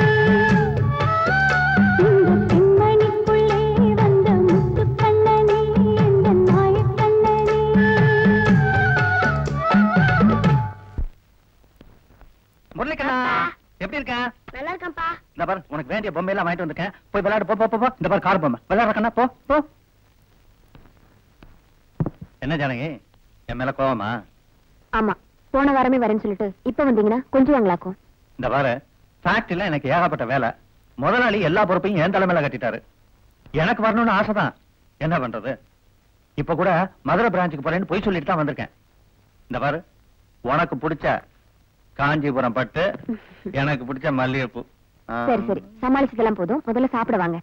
இந்த பெண்மணிக்குள்ளே வந்த முத்துக் கண்ணனே எந்தன் மாயக் கண்ணனே
முரளிக்கண்ணா எப்படி இருக்க
நல்லா இருக்கேன்ப்பா
இந்த பாரு உனக்கு வேண்டிய பொம்மை எல்லாம் வாங்கிட்டு வந்திருக்கேன் போய் விளையாடு போ போ போ, போ இந்த பாரு கார் பொம்மை விளையாடுற கண்ணா போ போ என்ன ஜானகி என் மேல கோவமா
ஆமா போன வாரமே வரேன்னு சொல்லிட்டு இப்ப வந்தீங்கன்னா கொஞ்சம் வாங்கலாக்கும்
இந்த பாரு ஃபேக்டரியில எனக்கு ஏகப்பட்ட வேலை முதலாளி எல்லா பொறுப்பையும் என் தலைமையில கட்டிட்டாரு எனக்கு வரணும்னு ஆசைதான் என்ன பண்றது இப்ப கூட மதுரை பிரான்ச்சுக்கு போறேன்னு போய் சொல்லிட்டு தான் வந்திருக்கேன் இந்த பாரு உனக்கு பிடிச்ச காஞ்சிபுரம் பட்டு எனக்கு பிடிச்ச மல்லிகைப்பூ ஆ.
சரி சரி சமாளிச்சதெல்லாம் போதும் முதல்ல சாப்பிட வாங்க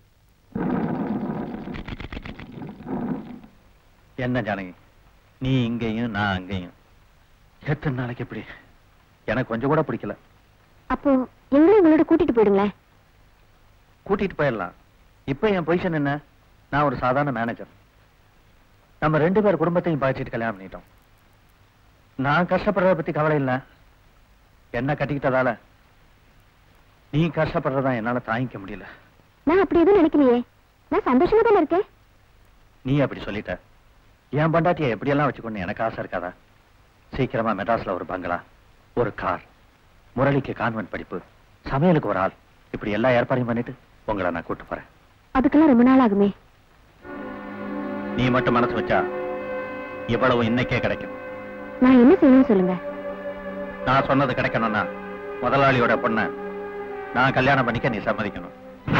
என்ன ஜானகி நீ இங்கேயும் நான் அங்கேயும் எத்தனை நாளைக்கு எப்படி எனக்கு கொஞ்சம் கூட பிடிக்கல
அப்போ எங்களையும் உங்களோட கூட்டிட்டு போயிடுங்களேன்
கூட்டிட்டு போயிடலாம் இப்ப என் பொசிஷன் என்ன நான் ஒரு சாதாரண மேனேஜர் நம்ம ரெண்டு பேர் குடும்பத்தையும் பாய்ச்சிட்டு கல்யாணம் பண்ணிட்டோம் நான் கஷ்டப்படுறத பத்தி கவலை இல்ல என்ன கட்டிக்கிட்டதால நீ கஷ்டப்படுறதா என்னால தாங்கிக்க முடியல
நான் அப்படி எதுவும் நினைக்கலையே நான் சந்தோஷமா தானே இருக்கேன்
நீ அப்படி சொல்லிட்ட என் பண்டாட்டியை எப்படியெல்லாம் வச்சுக்கொண்டு எனக்கு ஆசை இருக்காதா சீக்கிரமா மெட்ராஸ்ல ஒரு பங்களா ஒரு கார் முரளிக்கு கான்வென்ட் படிப்பு சமையலுக்கு ஒரு ஆள் இப்படி எல்லா ஏற்பாடையும் பண்ணிட்டு உங்களை நான் கூட்டு போறேன்
அதுக்கெல்லாம் ரொம்ப நாள் ஆகுமே
நீ மட்டும் மனசு வச்சா இவ்வளவு இன்னைக்கே கிடைக்கும்
நான் என்ன செய்யணும்னு சொல்லுங்க
நான் சொன்னது கிடைக்கணும்னா முதலாளியோட பொண்ண நான் கல்யாணம் பண்ணிக்க நீ சம்மதிக்கணும்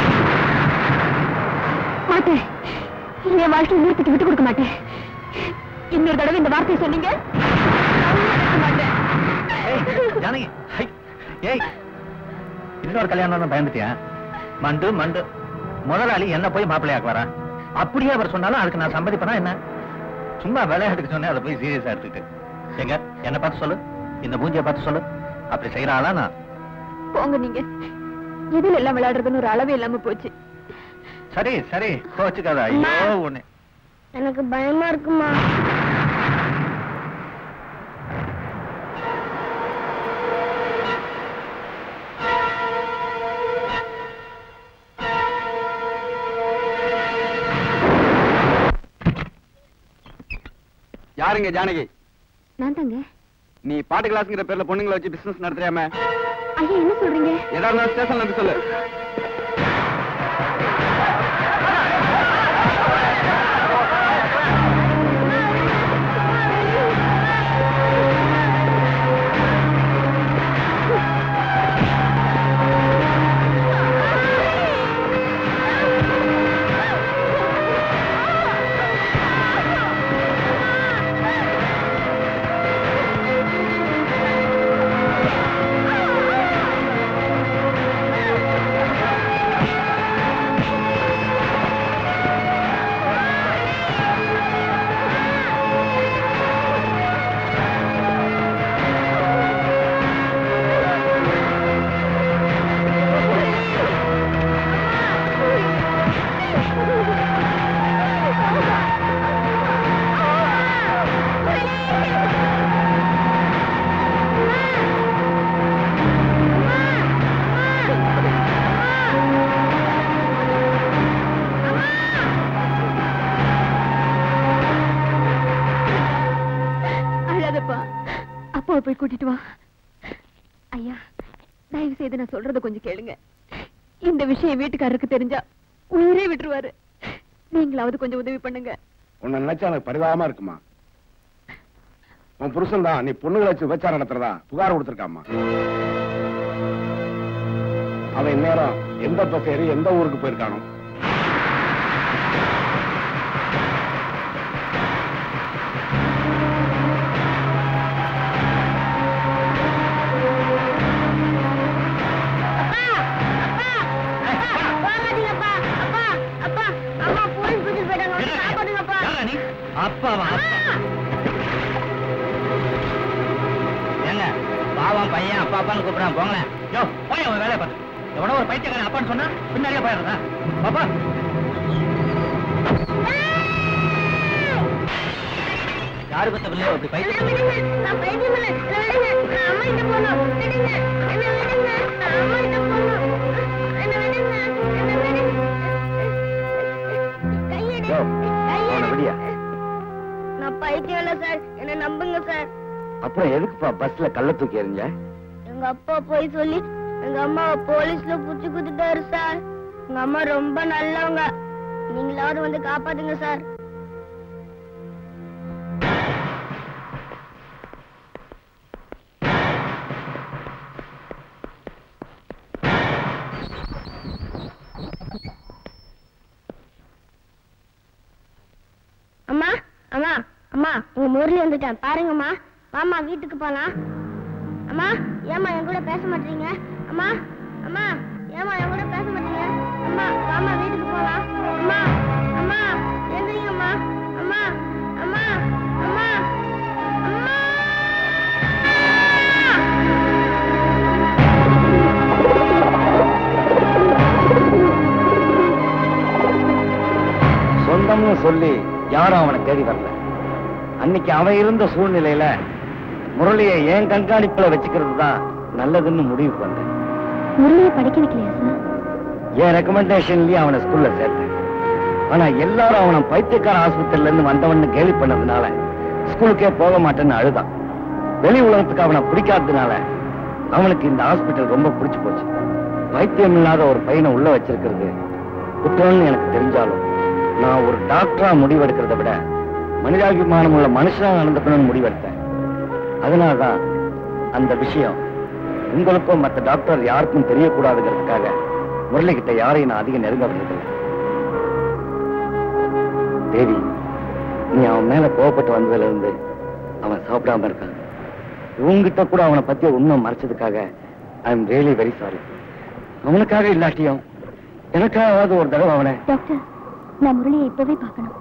மாட்டேன் என் வாழ்க்கை இன்னொருத்துக்கு விட்டு கொடுக்க மாட்டேன் இன்னொரு தடவை இந்த வார்த்தையை சொன்னீங்க நான் விட்டு மாட்டேன்.
ஜானகி ஹை, ஏய் இன்னொரு கல்யாணம் பயந்துட்டியா மண்டு மண்டு முதலாளி என்ன போய் மாப்பிள்ளையாக்கு வரா அப்படியே அவர் சொன்னாலும் அதுக்கு நான் சம்மதிப்பனா என்ன சும்மா விளையாட்டுக்கு சொன்னேன் அதை போய் சீரியஸா எடுத்துக்கிட்டு எங்க என்ன பார்த்து சொல்லு இந்த மூஞ்சியை பார்த்து சொல்லு அப்படி செய்யற ஆளா நான்
போங்க நீங்க எதில் எல்லாம் விளையாடுறதுன்னு ஒரு அளவே இல்லாம போச்சு
சரி சரி கோச்சுக்காத ஐயோ உன்னை
எனக்கு பயமா இருக்குமா
யாருங்க ஜானகி
நான் தாங்க
நீ பாட்டு கிளாஸ்ங்கிற பேர்ல பொண்ணுங்களை வச்சு பிசினஸ் நடத்துறியாம
ஐயா என்ன சொல்றீங்க
ஏதாவது ஸ்டேஷன்ல இருந்து சொல்லு
அம்மாவை போய் கூட்டிட்டு வா ஐயா தயவு செய்து நான் சொல்றத கொஞ்சம் கேளுங்க இந்த விஷயம் வீட்டுக்காரருக்கு தெரிஞ்சா உயிரே விட்டுருவாரு நீங்களாவது கொஞ்சம் உதவி பண்ணுங்க
உன்னை நினைச்சா எனக்கு பரிதாபமா இருக்குமா உன் புருஷன் தான் நீ பொண்ணுகளை வச்சு விபச்சாரம் நடத்துறதா புகார் கொடுத்திருக்காமா அவன் இந்நேரம் எந்த பஸ் ஏறி எந்த ஊருக்கு போயிருக்கானோ
அப்பாவா ஏங்க பாவம் பையன் அப்பா அப்பான்னு கூப்பிடுறான் போங்களேன் யோ போய் அவன் வேலையை பார்த்து எவனோ ஒரு பைத்தியக்காரன் அப்பான்னு சொன்னா பின்னாடியே போயிடுறதா பாப்பா யாரு பத்த பிள்ளையோ அப்படி பைத்தியம்
யோ, அவனை விடியா
நான் பைத்தியம் இல்ல சார் என்ன நம்புங்க சார்
அப்புறம் எதுக்குப்பா பஸ்ல கள்ள தூக்கி எறிஞ்ச
எங்க அப்பா போய் சொல்லி எங்க அம்மாவை போலீஸ்ல புடிச்சு குடுத்துட்டாரு சார் எங்க அம்மா ரொம்ப நல்லவங்க நீங்களாவது வந்து காப்பாத்துங்க சார் அம்மா அம்மா அம்மா உங்க முரளி வந்துட்டேன் பாருங்கம்மா வாம்மா வீட்டுக்கு போலாம் அம்மா ஏம்மா என் கூட பேச மாட்டீங்க அம்மா அம்மா ஏம்மா என் கூட பேச மாட்டீங்க அம்மா வாம்மா வீட்டுக்கு போலாம் அம்மா அம்மா எந்திரிங்கம்மா அம்மா அம்மா அம்மா அம்மா
சொந்தம்னு சொல்லி யாரும் அவனை தேடி வரல அன்னைக்கு அவன் இருந்த சூழ்நிலையில முரளியை என் கண்காணிப்புல வச்சுக்கிறது தான் நல்லதுன்னு முடிவு பண்ணேன்
முரளியை படிக்க வைக்கலையா சார்
என் ரெக்கமெண்டேஷன்லயே அவனை ஸ்கூல்ல சேர்த்தேன் ஆனா எல்லாரும் அவனை பைத்தியக்கார ஆஸ்பத்திரியில இருந்து வந்தவன்னு கேள்வி பண்ணதுனால ஸ்கூலுக்கே போக மாட்டேன்னு அழுதான் வெளி உலகத்துக்கு அவனை பிடிக்காததுனால அவனுக்கு இந்த ஹாஸ்பிட்டல் ரொம்ப பிடிச்சு போச்சு வைத்தியம் இல்லாத ஒரு பையனை உள்ள வச்சிருக்கிறது குற்றம்னு எனக்கு தெரிஞ்சாலும் நான் ஒரு டாக்டரா முடிவெடுக்கிறத விட மனிதாபிமானம் உள்ள மனுஷனா நடந்துக்கணும்னு முடிவெடுத்தேன் அதனாலதான் அந்த விஷயம் உங்களுக்கும் மத்த டாக்டர் யாருக்கும் தெரியக்கூடாதுங்கிறதுக்காக முரளி கிட்ட யாரையும் நான் அதிகம் நெருங்க விடுறதில்லை தேவி நீ அவன் மேல கோவப்பட்டு வந்ததுல இருந்து அவன் சாப்பிடாம இருக்கான் உங்ககிட்ட கூட அவனை பத்தி உண்மை மறைச்சதுக்காக I am really very sorry அவனுக்காக இல்லாட்டியும் எனக்காவது ஒரு தடவை அவனை
டாக்டர் நான் முரளியை இப்பவே பார்க்கணும்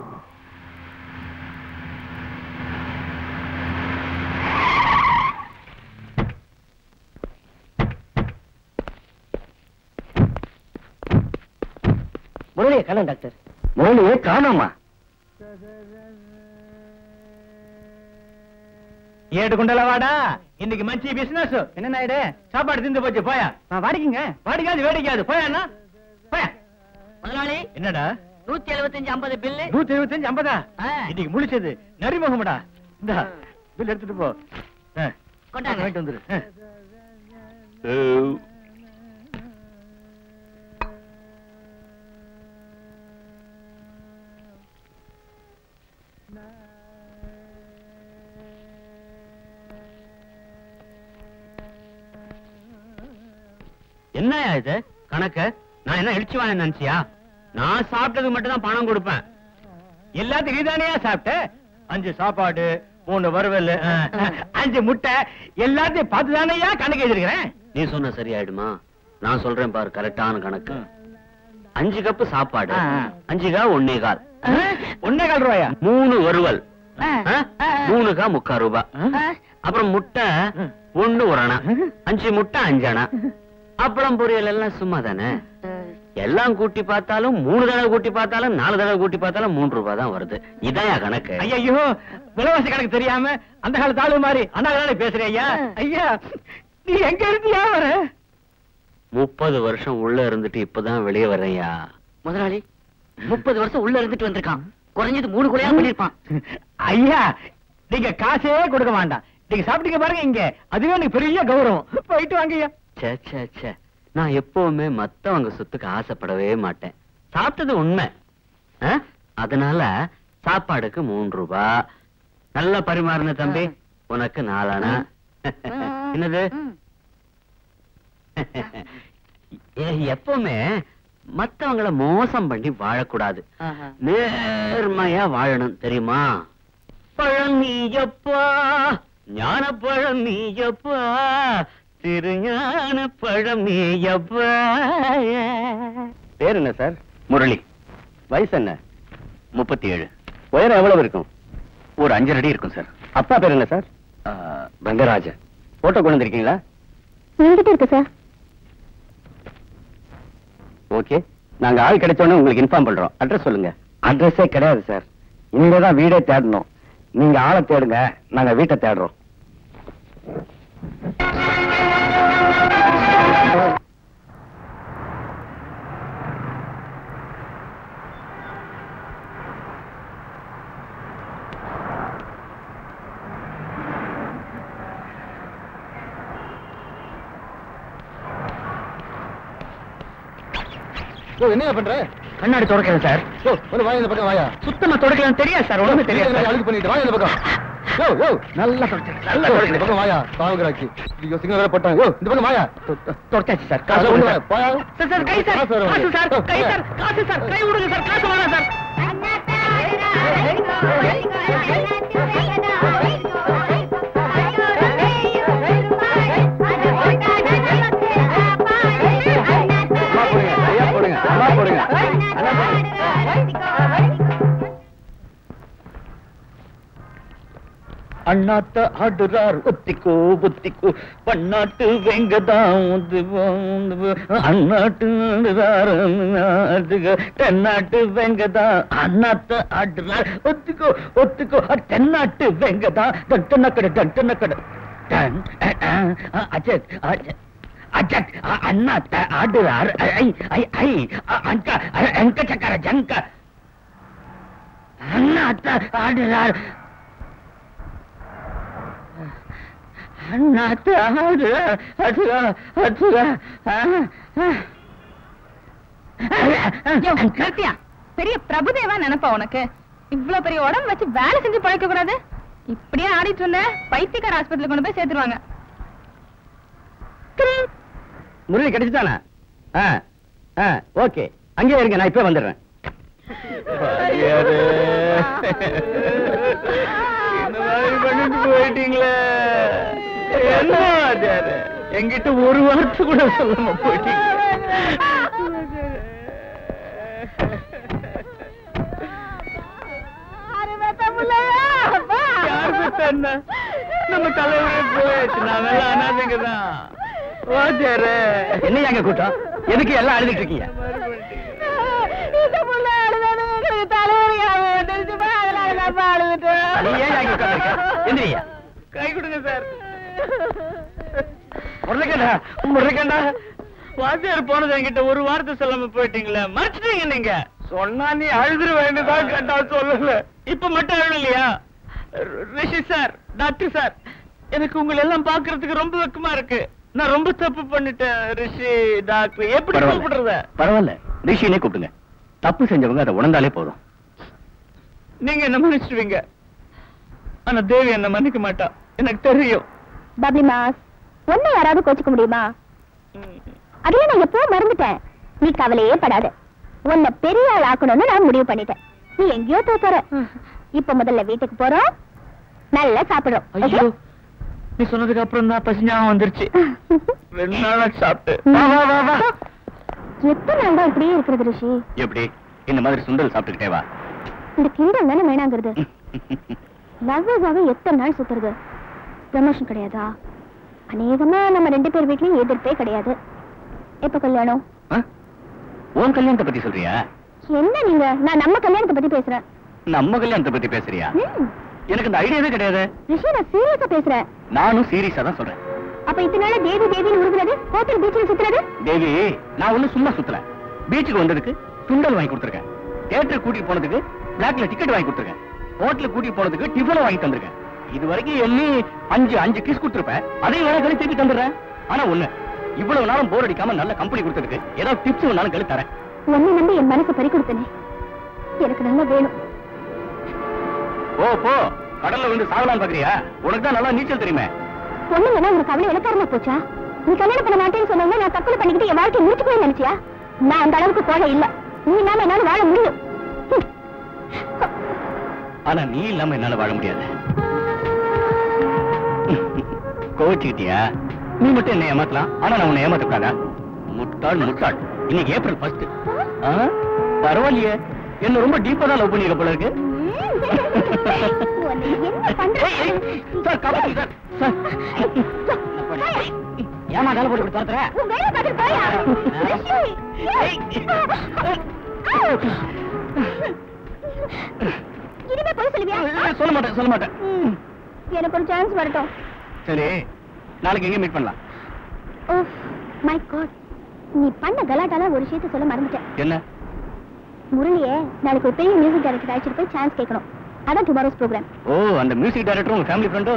முரளியை காணோம் டாக்டர்
முரளியே காணோமா
ஏடு குண்டல வாடா இன்னைக்கு மஞ்சி பிசினஸ் என்ன நாயுடு சாப்பாடு திந்து போச்சு போயா வாடிக்குங்க வாடிக்காது வேடிக்காது போயா அண்ணா போயா
முதலாளி
என்னடா
நூத்தி எழுபத்தஞ்சு ஐம்பது பில்லு
நூத்தி எழுபத்தஞ்சு ஐம்பதா
ஆ.
இன்னைக்கு முழிச்சது நரிமுகமடா இந்த பில் எடுத்துட்டு போ ஆ.
கொண்டாங்க.
வாங்கிட்டு வந்துரு ஆ.
என்னயா இது கணக்கு நான் என்ன இழிச்சு வாங்க நினைச்சியா நான் சாப்பிட்டதுக்கு மட்டும் தான் பணம் கொடுப்பேன்
எல்லாத்துக்கும் நீதானே சாப்பிட்ட அஞ்சு சாப்பாடு மூணு வறுவல் ஆ, அஞ்சு முட்டை எல்லாத்தையும் பார்த்து தானேயா கணக்கு எழுதிருக்கிறேன்
நீ சொன்ன சரியாயிடுமா நான் சொல்றேன் பாரு கரெக்டான கணக்கு அஞ்சு கப்பு சாப்பாடு
ஆ, ஆ.
அஞ்சு கா ஒன்னே கால்
ஒன்னே கால் ரூபாயா
மூணு வறுவல் ஆ? மூணு கா முக்கா ரூபா அப்புறம் முட்டை ஒண்ணு ஒரு அணா அஞ்சு முட்டை அஞ்சு அணா அப்புறம் பொரியல் எல்லாம் சும்மா தானே எல்லாம் கூட்டி பார்த்தாலும் மூணு தடவை கூட்டி பார்த்தாலும் நாலு தடவை கூட்டி பார்த்தாலும் மூணு ரூபாய் தான் வருது இதான் கணக்கு
ஐயோ விலைவாசி கணக்கு தெரியாம அந்த காலத்து ஆளு மாதிரி அண்ணா பேசுறேன் ஐயா ஐயா நீ எங்க இருந்தியா வர
முப்பது வருஷம் உள்ள இருந்துட்டு இப்பதான் வெளியே வர்றேயா
முதலாளி முப்பது வருஷம் உள்ள இருந்துட்டு வந்திருக்கான் குறைஞ்சது மூணு கொலையா பண்ணிருப்பான்
ஐயா நீங்க காசே கொடுக்க வேண்டாம்
நீங்க சாப்பிட்டீங்க பாருங்க இங்க அதுவே எனக்கு பெரிய கௌரவம் போயிட்டு வாங்கய்யா
ச்சே ச்சே ச்சே நான் எப்பவுமே மத்தவங்க சொத்துக்கு ஆசைப்படவே மாட்டேன் சாப்பிட்டது உண்மை ஆ? அதனால சாப்பாடுக்கு மூணு ரூபா நல்லா பரிமாறின தம்பி உனக்கு நாலானா என்னது ஏ, எப்பவுமே மத்தவங்கள மோசம் பண்ணி வாழக்கூடாது நேர்மையா வாழணும் தெரியுமா பழனியப்பா ஞான பழம் நீயப்பா திருஞான பழம் நீயப்பா
பேர் என்ன சார் முரளி வயசு என்ன முப்பத்தி ஏழு
உயரம் எவ்வளவு இருக்கும்
ஒரு அஞ்சரை அடி இருக்கும் சார்
அப்பா பேர் என்ன சார்
ரங்கராஜன்
போட்டோ கொண்டு வந்திருக்கீங்களா
என்கிட்ட இருக்கு சார்
ஓகே நாங்க ஆள் கிடைச்சோன்னு உங்களுக்கு இன்ஃபார்ம் பண்றோம் அட்ரஸ் சொல்லுங்க
அட்ரஸே கிடையாது சார் இங்க தான் வீடே தேடணும் நீங்க ஆளை தேடுங்க நாங்க வீட்டை தேடுறோம்
என்ன பண்ற
கண்ணாடி தொடக்கிறேன் சார்
யோ ஒரு வாயா இந்த பக்கம் வாயா
சுத்தமா தொடக்கலாம் தெரியாது சார் உடம்பு தெரியாது
தெரியாது
சார்.
அழுக்கு பண்ணிட்டு வாயா இந்த பக்கம் யோ யோ
நல்லா தொடச்சேன் நல்லா
யோ, இந்த
தொடக்கிறேன்
பக்கம் வாயா பாவங்கராக்கி ஐயோ சிக்னல் வேற போட்டாங்க யோ இந்த பக்கம் வாயா
தொடச்சாச்சு சார்
காசு
காசு
கொண்டு
கொடுங்க
வா, போயா
சார் சார் கை சார்
காசு வர
காசு
வேண்டியது.
சார்
யோ,
கை
போயா.
சார் காசு சார் கை விடுங்க சார் காசு வேணாம் சார்
அம்மா போடுங்க ஐயா போடுங்க அம்மா போடுங்க அண்ணா போடுங்க
அண்ணாத்த ஆடுறார் ஒத்திக்கோ ஒத்திக்கோ பன்னாட்டு வெங்கதான் அண்ணாட்டு ஆடுறார் அதுக தென்னாட்டு வெங்கதா அண்ணாத்த ஆடுறார் ஒத்திக்கோ ஒத்திக்கோ அ, தென்னாட்டு வெங்கதா டன்டனக்கட டன்டனக்கட டன் அஜத் அஜத் அஜத் அ, அண்ணாத்த ஆடுறார் ஐ ஐ ஐ அ, அங்க அ, எங்க சக்கர ஜங்க அண்ணாத்த ஆடுறார் அண்ணாத்த ஆடுறார் அதுக அதுக
கருத்தியா பெரிய பிரபுதேவா நினைப்பா உனக்கு இவ்வளவு பெரிய உடம்பு வச்சு வேலை செஞ்சு பழைக்க கூடாது இப்படியே ஆடிட்டு இருந்த பைத்தியக்கார ஆஸ்பத்திரியில கொண்டு போய் சேர்த்துருவாங்க
முரளி கிடைச்சுதானா ஆ ஆ ஓகே அங்கேயே இருங்க நான் இப்ப வந்துடுறேன்
இந்த மாதிரி பண்ணிட்டு போயிட்டீங்களே என்ன வாத்தியாரே? என்கிட்ட ஒரு வார்த்தை கூட சொல்லாம போயிட்டீங்க யார் பெத்த என்ன? நம்ம தலைவரே போயாச்சு நாமெல்லாம் அனாதைங்க தான் வாத்தியாரே
என்னையாங்க கூட்டம் எதுக்கு எல்லாம் அழுதுட்டு இருக்கீங்க நீ ஏன் இங்க உட்கார்ந்திருக்க? எந்திரியா
கை கொடுங்க சார் முருகண்டா முருகண்டா வாத்தியார் போனது என்கிட்ட ஒரு வார்த்தை சொல்லாம போயிட்டீங்களே மறைச்சிட்டீங்க நீங்க சொன்னா நீ அழுதுருவேன்னு தான் கண்டா சொல்லல இப்ப மட்டும் அழுலையா ரிஷி சார் டாக்டர் சார் எனக்கு உங்களை எல்லாம் பாக்குறதுக்கு ரொம்ப வெக்கமா இருக்கு நான் ரொம்ப தப்பு பண்ணிட்டேன் ரிஷி டாக்டர் எப்படி
பரவாயில்ல
கூப்பிடுறத
பரவாயில்ல ரிஷினே கூப்பிடுங்க தப்பு செஞ்சவங்க அதை உணர்ந்தாலே போதும்
நீங்க என்ன மன்னிச்சிடுவீங்க ஆனா தேவி என்ன மன்னிக்க மாட்டா எனக்கு தெரியும்
பப்ளி மாஸ் ஒண்ணு யாராவது கோச்சுக்க முடியுமா அதுல நான் எப்போ மறந்துட்டேன் நீ கவலையே படாத உன்னை பெரிய ஆள் ஆக்கணும்னு நான் முடிவு பண்ணிட்டேன் நீ எங்கேயோ தோத்துற இப்ப முதல்ல வீட்டுக்கு போறோம் நல்லா சாப்பிடுறோம்
ஐயோ நீ சொன்னதுக்கு அப்புறம் தான் பசி ஞாபகம் வந்துருச்சு ரெண்டு நாளா சாப்பிட்டு
வா, வா, வா, வா. எத்தனை நாள் தான் இப்படியே இருக்கிறது ரிஷி
எப்படி இந்த மாதிரி சுண்டல் சாப்பிட்டுக்கிட்டே வா
இந்த கிண்டல் தானே வேணாங்கிறது லவ்வர்ஸாவே எத்தனை நாள் சுத்துறது ப்ரமோஷன் கிடையாதா அநேகமா நம்ம ரெண்டு பேர் வீட்லயும் எதிர்ப்பே கிடையாது எப்ப கல்யாணம்
ஆ? உன் கல்யாணத்தை பத்தி சொல்றியா
என்ன நீங்க நான் நம்ம கல்யாணத்தை பத்தி பேசுறேன்
நம்ம கல்யாணத்தை பத்தி பேசுறியா
ம்,
எனக்கு இந்த ஐடியாவே கிடையாது
ரிஷி நான் சீரியஸா பேசுறேன்
நானும் சீரியஸா தான் சொல்றேன்
அப்ப இத்தனை நாளா தேவி தேவின்னு உருகுறது ஹோட்டல் பீச்சில் சுத்துறது
தேவி நான் ஒண்ணும் சும்மா சுத்தல பீச்சுக்கு வந்ததுக்கு சுண்டல் வாங்கி கொடுத்துருக்கேன் தியேட்டர் கூட்டிட்டு போனதுக்கு பிளாக்ல டிக்கெட் வாங்கி கொடுத்துருக்கேன் ஹோட்டலுக்கு கூட்டிட்டு போனதுக்கு டிஃபன் வாங்கி தந்திருக்கேன் இது வரைக்கும் எண்ணி அஞ்சு அஞ்சு கிஸ் கொடுத்துருப்ப அதையும் வேணா கழி திருப்பி தந்துடுறேன் ஆனா ஒண்ணு இவ்வளவு நாளும் போர் அடிக்காம நல்ல கம்பெனி கொடுத்ததுக்கு ஏதாவது டிப்ஸ் வேணாலும் கழி தரேன்
உன்னை நம்பி என் மனசை பறி கொடுத்தனே எனக்கு நல்லா வேணும்
போ போ கடல்ல விழுந்து சாகலாம் பாக்குறியா உனக்கு தான் நல்லா நீச்சல் தெரியுமே
பொண்ணுங்கன்னா உனக்கு அவ்வளவு இலக்காரமா போச்சா நீ கல்யாணம் பண்ண மாட்டேன்னு சொன்னவங்க நான் தற்கொலை பண்ணிக்கிட்டு என் வாழ்க்கை முடிச்சு போய் நினைச்சியா நான் அந்த அளவுக்கு போக இல்ல நீ இல்லாம என்னால வாழ முடியும் ஹம்.
ஆனா நீ இல்லாம என்னால வாழ முடியாது கோவிச்சுக்கிட்டியா நீ மட்டும் என்ன ஏமாத்தலாம் ஆனா நான் உன்னை ஏமாத்தக்கூடாதா முட்டாள் முட்டாள் இன்னைக்கு ஏப்ரல் ஃபர்ஸ்ட் பரவாயில்லையே என்ன ரொம்ப டீப்பா தான் லவ் பண்ணிருக்க போல இருக்கு
உன்னை என்ன பண்ற?
ஏய், ஏய், சார், காப்பாத்துங்க, சார். சார். ஏம்மா கால போட்டு இப்படி துரத்துற?
உன் வேலை பார்த்துட்டு போயா? ரிஷி! இனிமே போய் சொல்லுவியா
இல்ல, சொல்ல மாட்டேன் சொல்ல மாட்டேன்
ம். எனக்கு ஒரு சான்ஸ் வரட்டும்
சரி நாளைக்கு எங்க மீட் பண்ணலாம்
ஓ மை காட் நீ பண்ண கலாட்டால ஒரு விஷயத்த சொல்ல மறந்துட்டேன்
என்ன
முரளியே நாளைக்கு ஒரு பெரிய மியூசிக் டைரக்டர் அழைச்சிட்டு போய் சான்ஸ் கேட்கணும் அதான் டுமாரோஸ் ப்ரோக்ராம்
ஓ அந்த மியூசிக் டைரக்டர் உங்க ஃபேமிலி ஃப்ரெண்டோ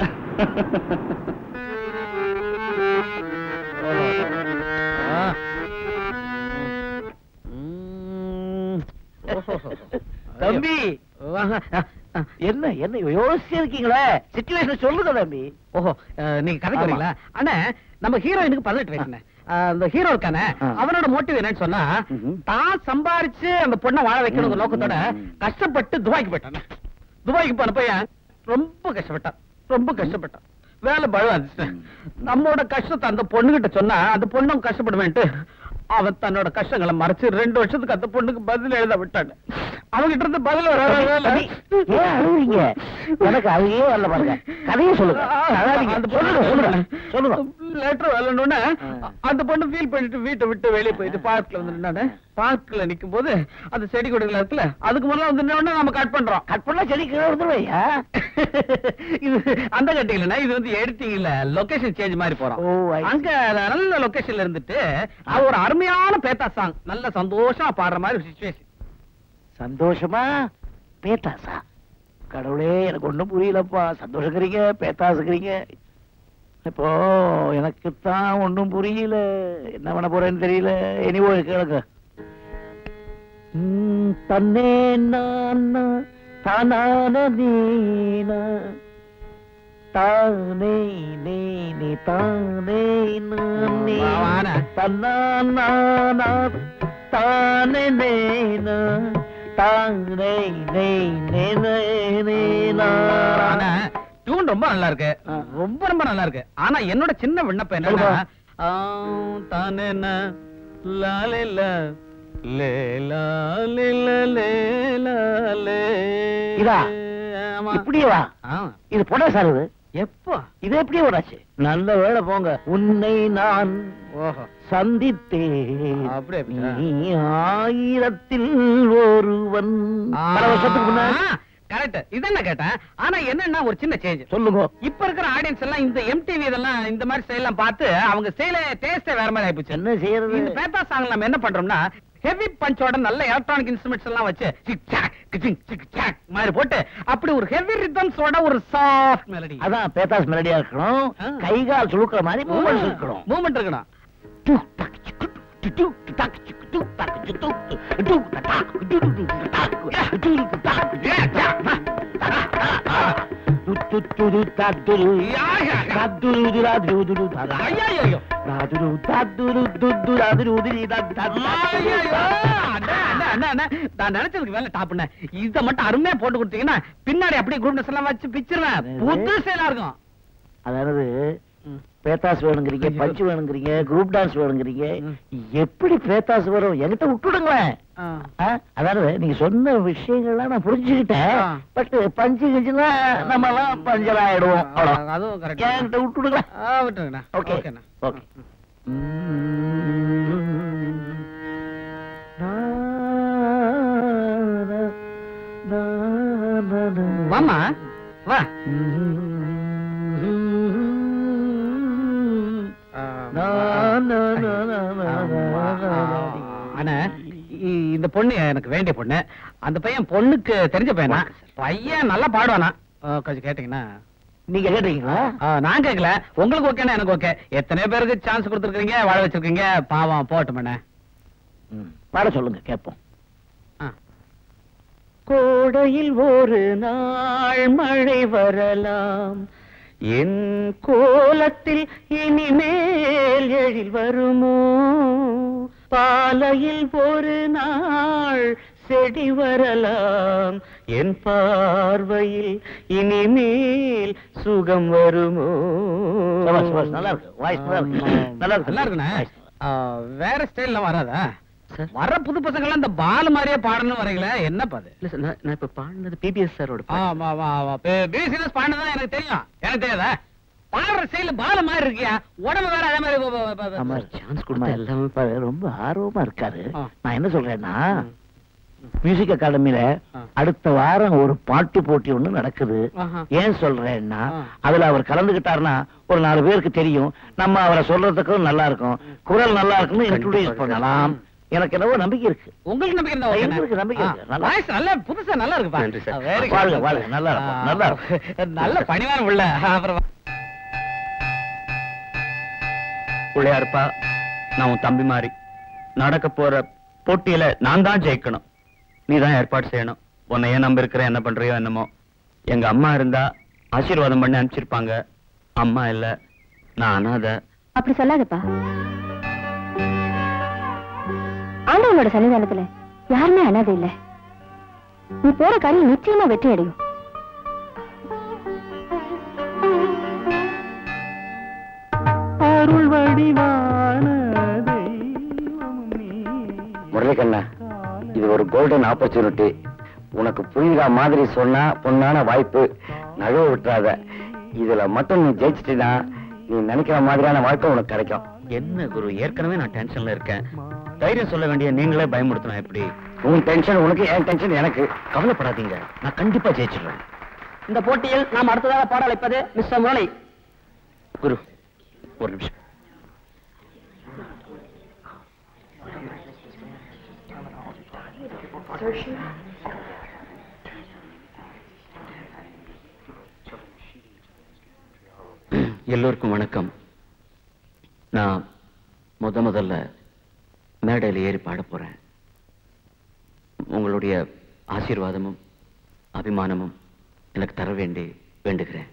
தம்பி என்ன என்ன யோசிச்சு இருக்கீங்களே சிச்சுவேஷன் சொல்லுங்க தம்பி
ஓஹோ அஹ், நீங்க கதைக்கு வரீங்களா அண்ணா நம்ம ஹீரோயினுக்கு பதினெட்டு வயசுண்ணே அஹ், அந்த ஹீரோ இருக்கானே
ஆ.
அவனோட மோட்டிவ் என்னன்னு சொன்னா
ம்ஹும்.
தான் சம்பாரிச்சு அந்த பொண்ணை வாழ வைக்கணுங்கிற
ம்,
நோக்கத்தோட
ம், ம்.
கஷ்டப்பட்டு துபாய்க்கு போயிட்டான் துபாய்க்கு போன பையன் ரொம்ப கஷ்டப்பட்டான் ரொம்ப கஷ்டப்பட்டான் வேலை பழம் வந்துச்சு நம்மோட கஷ்டத்தை அந்த பொண்ணுகிட்ட சொன்னா அந்த பொண்ணும் கஷ்டப்படுவேன்ட்டு அவன் தன்னோட கஷ்டங்களை மறைச்சு ரெண்டு வருஷத்துக்கு அந்த பொண்ணுக்கு பதில் எழுத விட்டான் அவங்கிட்ட இருந்து பதில் வர
ஏன் அழுகுறீங்க எனக்கு அழுகையே வரல பாருங்க கதையை சொல்லுங்க அழாதீங்க.
அந்த
சொல்லுங்க சொல்லுங்க சொல்லுங்க
லெட்டர் வரலன்னு
ஆ.
அந்த பொண்ணு ஃபீல் பண்ணிட்டு வீட்டை விட்டு வெளியே போயிட்டு பார்க்ல வந்து நின்னானே பார்க்ல நிக்கும் போது அந்த செடி கொடிகள் இருக்குல்ல அதுக்கு முதல்ல வந்து நின்னோடனே நம்ம கட் பண்றோம்
கட் பண்ணா செடி கீழே விழுந்துருவையா
இது அந்த கட்டிங்களா இது வந்து எடிட்டிங் இல்ல லொகேஷன் சேஞ்ச் மாதிரி போறோம்
ஓ, I see.
அங்க நல்ல லொகேஷன்ல இருந்துட்டு அது ஒரு அருமையான பேத்தா சாங் நல்ல சந்தோஷமா பாடுற மாதிரி ஒரு சுச்சுவேஷன்
சந்தோஷமா பேத்தாசா கடவுளே எனக்கு ஒண்ணும் புரியலப்பா சந்தோஷக்கிறீங்க பேத்தாசுக்கிறீங்க இப்போ எனக்கு தான் ஒண்ணும் புரியல என்ன பண்ண போறேன்னு தெரியல எனிவோ கேளுங்க ம், தன்னே நான் தானான நீனா தானே நீ நீ தானே நான் நீ
வாவான.
தன்னானா தானே நேனா தானே நே நே நே நே
ஆனா
நா
டியூன் ரொம்ப நல்லா இருக்கு
ஆ.
ரொம்ப ரொம்ப நல்லா இருக்கு ஆனா என்னோட சின்ன விண்ணப்பம் என்னன்னா
சொல்லுப்பா.
ஆ, தானே ந, லாலே ல, லே லா, லே ல, லே லா, லே.
இதா?
ஆமா.
இப்படியே வா
ஆ.
இது போட சார் இது
எப்போ
இது எப்படியே வராச்சு நல்ல வேளை போங்க உன்னை நான்
ஓஹோ
சந்தித்தேன்
அப்படியே அப்படியா?
நீ ஆயிரத்தில் ஒருவன் பல வருஷத்துக்கு முன்னாடி
கரெக்ட் இதென்ன கேட்டேன் ஆனா என்னன்னா ஒரு சின்ன சேஞ்ச்
சொல்லுங்க
இப்ப இருக்கிற ஆடியன்ஸ் எல்லாம் இந்த எம்டிவி இதெல்லாம் இந்த மாதிரி ஸ்டைல் எல்லாம் பார்த்து அவங்க ஸ்டைல டேஸ்டே வேற மாதிரி ஆயிப்போச்சு
என்ன செய்யறது
இந்த பேட்டா சாங் நம்ம என்ன பண்றோம்னா ஹெவி பஞ்சோட நல்ல எலக்ட்ரானிக் இன்ஸ்ட்ருமெண்ட்ஸ் எல்லாம் வச்சு சிக் சாக் கிச்சிங் சிக் சாக் மாதிரி போட்டு அப்படி ஒரு ஹெவி ரிதம்ஸோட ஒரு சாஃப்ட் மெலடி
அதான் பேத்தாஸ் மெலடியா இருக்கணும்
ஆ.
கை கால் சுழுக்கிற மாதிரி மூமெண்ட்ஸ் இருக்கணும்
மூமெண்ட் இருக்கணும்
டு, டக், சிக்கு, டு, டு, டு, டக், சிக்கு, டு, டக், சிக்கு, டு, டு, டு, டு, டக், டு, டு, டு, டு, டக், டு, டு, டு, டக், டு, டு, டு, டு, டு, டக், டு, டு,
யா, யா, யா.
டக், டு, டு, டு, டா, டு, டு, டு, டா, டா.
ஐயையோ.
டா, டு, டு, டா, டு, டு, டு, டு, டா, டு, டு, டு, டா, டா, டா,
ஐயையோ.
டா.
அண்ணா, அண்ணா, அண்ணா, அண்ணா. நான் நினைச்சதுக்கு வேலை டாப்ண்ண இத மட்டும் அருமையா போட்டு கொடுத்தீங்கன்னா பின்னாடி அப்படியே குரூப்னஸ் எல்லாம் வச்சு பிச்சிருவேன் புது ஸ்டைலா இருக்கும்
அதாவது
ம்.
பேத்தாஸ் வேணுங்கிறீங்க
ஐயோ.
பஞ்சு வேணுங்கிறீங்க குரூப் டான்ஸ் வேணுங்கிறீங்க
ம்.
எப்படி பேத்தாஸ் வரும் என்கிட்ட விட்டுடுங்களேன்
ஆ.
ஆ, அதாவது நீங்க சொன்ன விஷயங்கள்லாம் நான் புரிஞ்சுக்கிட்டேன்
ஆ.
பட் பஞ்சு கிஞ்சுனா நம்ம எல்லாம் பஞ்சர் ஆயிடுவோம் அவ்வளவு
அதுவும் கரெக்ட்
என்கிட்ட விட்டுடுங்களேன்
ஆ விட்டுருங்கண்ணா
ஓகே
ஓகேண்ணா
ஓகே
வாமா வா அண்ணா இ- இந்த பொண்ணு எனக்கு வேண்டிய பொண்ணு அந்த பையன் பொண்ணுக்கு தெரிஞ்ச பையனா பையன் நல்லா பாடுவானா ஆ, கொஞ்சம் கேட்டீங்கன்னா
நீங்க கேட்டீங்களா
ஆ, நான் கேட்கல உங்களுக்கு ஓகேனா எனக்கு ஓகே எத்தனை பேருக்கு சான்ஸ் கொடுத்துருக்கீங்க வாழ வச்சிருக்கீங்க பாவம் போட்டுமண்ணே
பாட சொல்லுங்க கேட்போம்
கோடையில் ஒரு நாள் மழை வரலாம் என் கோலத்தில் இனிமேல் எழில் வருமோ பாலையில் ஒரு நாள் செடி வரலாம் என் பார்வையில் இனிமேல் சுகம் வருமோ
சபாஷ், சபாஷ், நல்லா இருக்கு வாய்ஸ் நல்லா இருக்கு நல்லா இருக்கு
நல்லா இருக்குண்ணே ஆ, வேற ஸ்டைல்ல வராதா வர்ற புது பசங்க எல்லாம் இந்த பால் மாதிரியே பாடணும் வரீங்களே என்னப்பா அது
இல்ல சார் நான் நான் இப்ப பாடினது பிபிஎஸ் சாரோட
ஆமா ஆமா ஆமா பிசினஸ் பாடுனதான் எனக்கு தெரியும் எனக்கு தெரியாதா பாடுற ஸ்டைல பால மாதிரி இருக்கியா உடம்பு வேற அதே மாதிரி ப- ப- ப-
ஆமா
சான்ஸ்
ஆமா,
கொடுத்தா எல்லாமே
இப்ப ரொம்ப ஆர்வமா இருக்காரு
ஆ.
நான் என்ன சொல்றேன்னா மியூசிக் அகாடமில
ஆ.
அடுத்த வாரம் ஒரு பாட்டு போட்டி ஒண்ணு நடக்குது
ஆஹா.
ஏன் சொல்றேன்னா
ஆ.
அதுல அவர் கலந்துகிட்டாருன்னா ஒரு நாலு பேருக்கு தெரியும் நம்ம அவரை சொல்றதுக்கும் நல்லா இருக்கும் குரல் நல்லா இருக்குன்னு இன்ட்ரோடியூஸ் பண்ணலாம் எனக்கு என்னவோ நம்பிக்கை இருக்கு
உங்களுக்கு நம்பிக்கை இருந்தா ஓகேண்ணே.
இருக்கு, நம்பிக்கை இருக்கு.
ஆ,
நல்லா.
voice நல்லா புதுசா நல்லா இருக்குப்பா
நன்றி சார்.
ஆ, very good.
வாழ்க, வாழ்க. நல்லா இருக்கும்,
ஆ,
நல்லா இருக்கும்.
நல்ல பணிவான உள்ள அப்புறம் வா.
பிள்ளையாருப்பா நான் உன் தம்பி மாதிரி நடக்க போற போட்டியில நான் தான் ஜெயிக்கணும் நீ தான் ஏற்பாடு செய்யணும் உன்னை ஏன் நம்பி இருக்கிற என்ன பண்றியோ என்னமோ எங்க அம்மா இருந்தா ஆசீர்வாதம் பண்ணி அனுப்பிச்சிருப்பாங்க அம்மா இல்ல நான் அனாதை
அப்படி சொல்லாதப்பா ஆண்டவனோட சன்னிதானத்துல யாருமே அனாதை இல்ல நீ போற காரியம் நிச்சயமா வெற்றி அடையும்
அருள் வடிவான
முரளிக்கண்ணா இது ஒரு கோல்டன் ஆப்பர்ச்சுனிட்டி உனக்கு புரியுதா மாதிரி சொன்னா பொண்ணான வாய்ப்பு நழுவ விட்டுறாத இதுல மட்டும் நீ ஜெயிச்சிட்டினா நீ நினைக்கிற மாதிரியான வாழ்க்கை உனக்கு கிடைக்கும்
என்ன குரு ஏற்கனவே நான் டென்ஷன்ல இருக்கேன் தைரியம் சொல்ல வேண்டிய நீங்களே பயமுடுத்தணும் எப்படி
உன் டென்ஷன் உனக்கு என் டென்ஷன் எனக்கு
கவலைப்படாதீங்க நான் கண்டிப்பா ஜெயிச்சிடுவேன்
இந்த போட்டியில் நாம் அடுத்ததாக பாட அழைப்பது மிஸ்டர் முரளி
குரு ஒரு நிமிஷம் எல்லோருக்கும் வணக்கம் நான் முத முதல்ல மேடையில் ஏறி பாட போறேன் உங்களுடைய ஆசீர்வாதமும் அபிமானமும் எனக்கு தர வேண்டி வேண்டுகிறேன்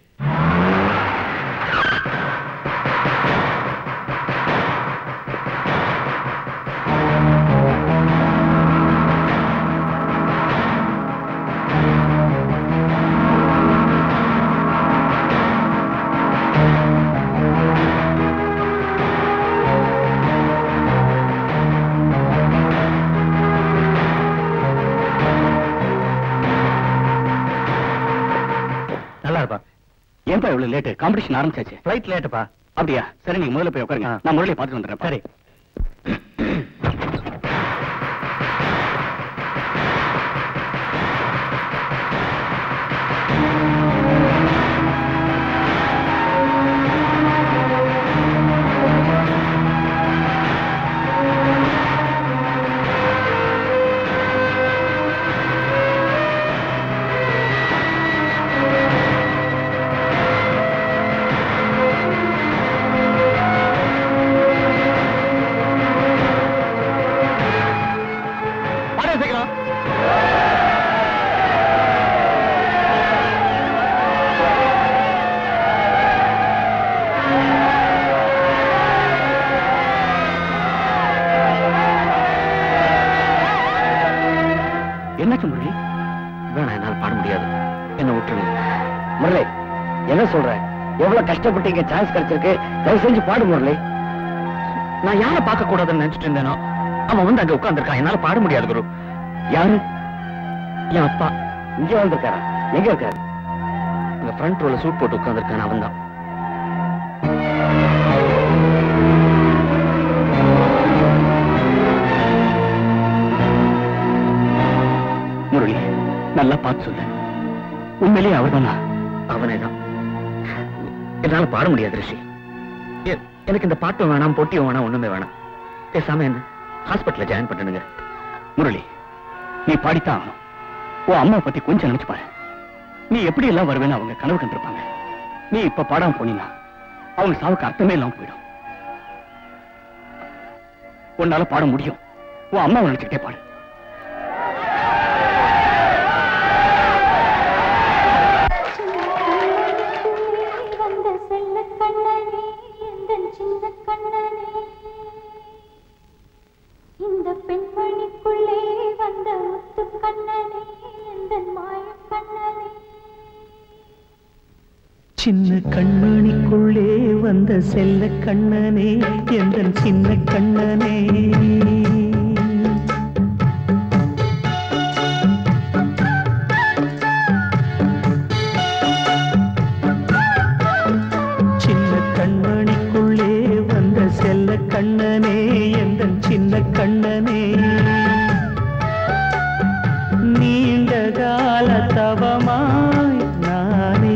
நல்லா இருப்பா ஏன்பா இவ்வளவு லேட்டு காம்படிஷன் ஆரம்பிச்சாச்சு ஃபிளைட் லேட்டுப்பா அப்படியா சரி நீங்க முதல்ல போய் உட்காருங்க நான் முரளியை பார்த்துட்டு வந்துடுறேன் சரி பாடு சீக்கிரம் என்னாச்சு முரளி
வேணாம் என்னால் பாட முடியாது என்ன விட்டுருங்க
முரளி என்ன சொல்ற எவ்வளவு கஷ்டப்பட்டு இங்க சான்ஸ் கிடைச்சிருக்கு தயவு செஞ்சு பாடு முரளி
நான் யாரை பார்க்க கூடாதுன்னு நினைச்சிட்டு இருந்தேனோ அவன் வந்து அங்க உட்கார்ந்திருக்கான் என்னால பாட முடியாது குரு
யாரு
என் அப்பா
இங்க வந்திருக்காரா எங்க இருக்காரு
அங்க ஃப்ரண்ட் ரோல சூட் போட்டு உட்கார்ந்திருக்கான் அவன் தான்
முரளி நல்லா பார்த்து சொல்லு உண்மையிலேயே அவர்தானா
அவனே தான் என்னால பாட முடியாது ரிஷி எ- எனக்கு இந்த பாட்டும் வேணாம் போட்டியும் வேணாம் ஒண்ணுமே வேணாம் பேசாம என்ன ஹாஸ்பிட்டல்ல ஜாயின் பண்ணுங்க
முரளி நீ பாடித்தான் ஆகணும். உன் அம்மா பத்தி கொஞ்சம் நினைச்சு பாரு நீ எப்படி எல்லாம் வருவேன்னு அவங்க கனவு கண்டிருப்பாங்க நீ இப்ப பாடாம போனீங்கன்னா அவங்க சாவுக்கு அர்த்தமே இல்லாம போயிடும் உன்னால பாட முடியும் உன் அம்மா நினைச்சுக்கிட்டே பாடு
வந்த செல்ல கண்ணனே எந்தன் சின்ன கண்ணனே இந்த பெண்மணிக்குள்ளே வந்த முத்து கண்ணனே எந்தன் மாய கண்ணனே
சின்ன கண்மணிக்குள்ளே வந்த செல்ல கண்ணனே எந்தன் சின்ன கண்ணனே சின்ன கண்மணிக்குள்ளே வந்த செல்ல கண்ணனே எந்தன் சின்ன கண்ணனே நீண்ட கால தவமாய் நானே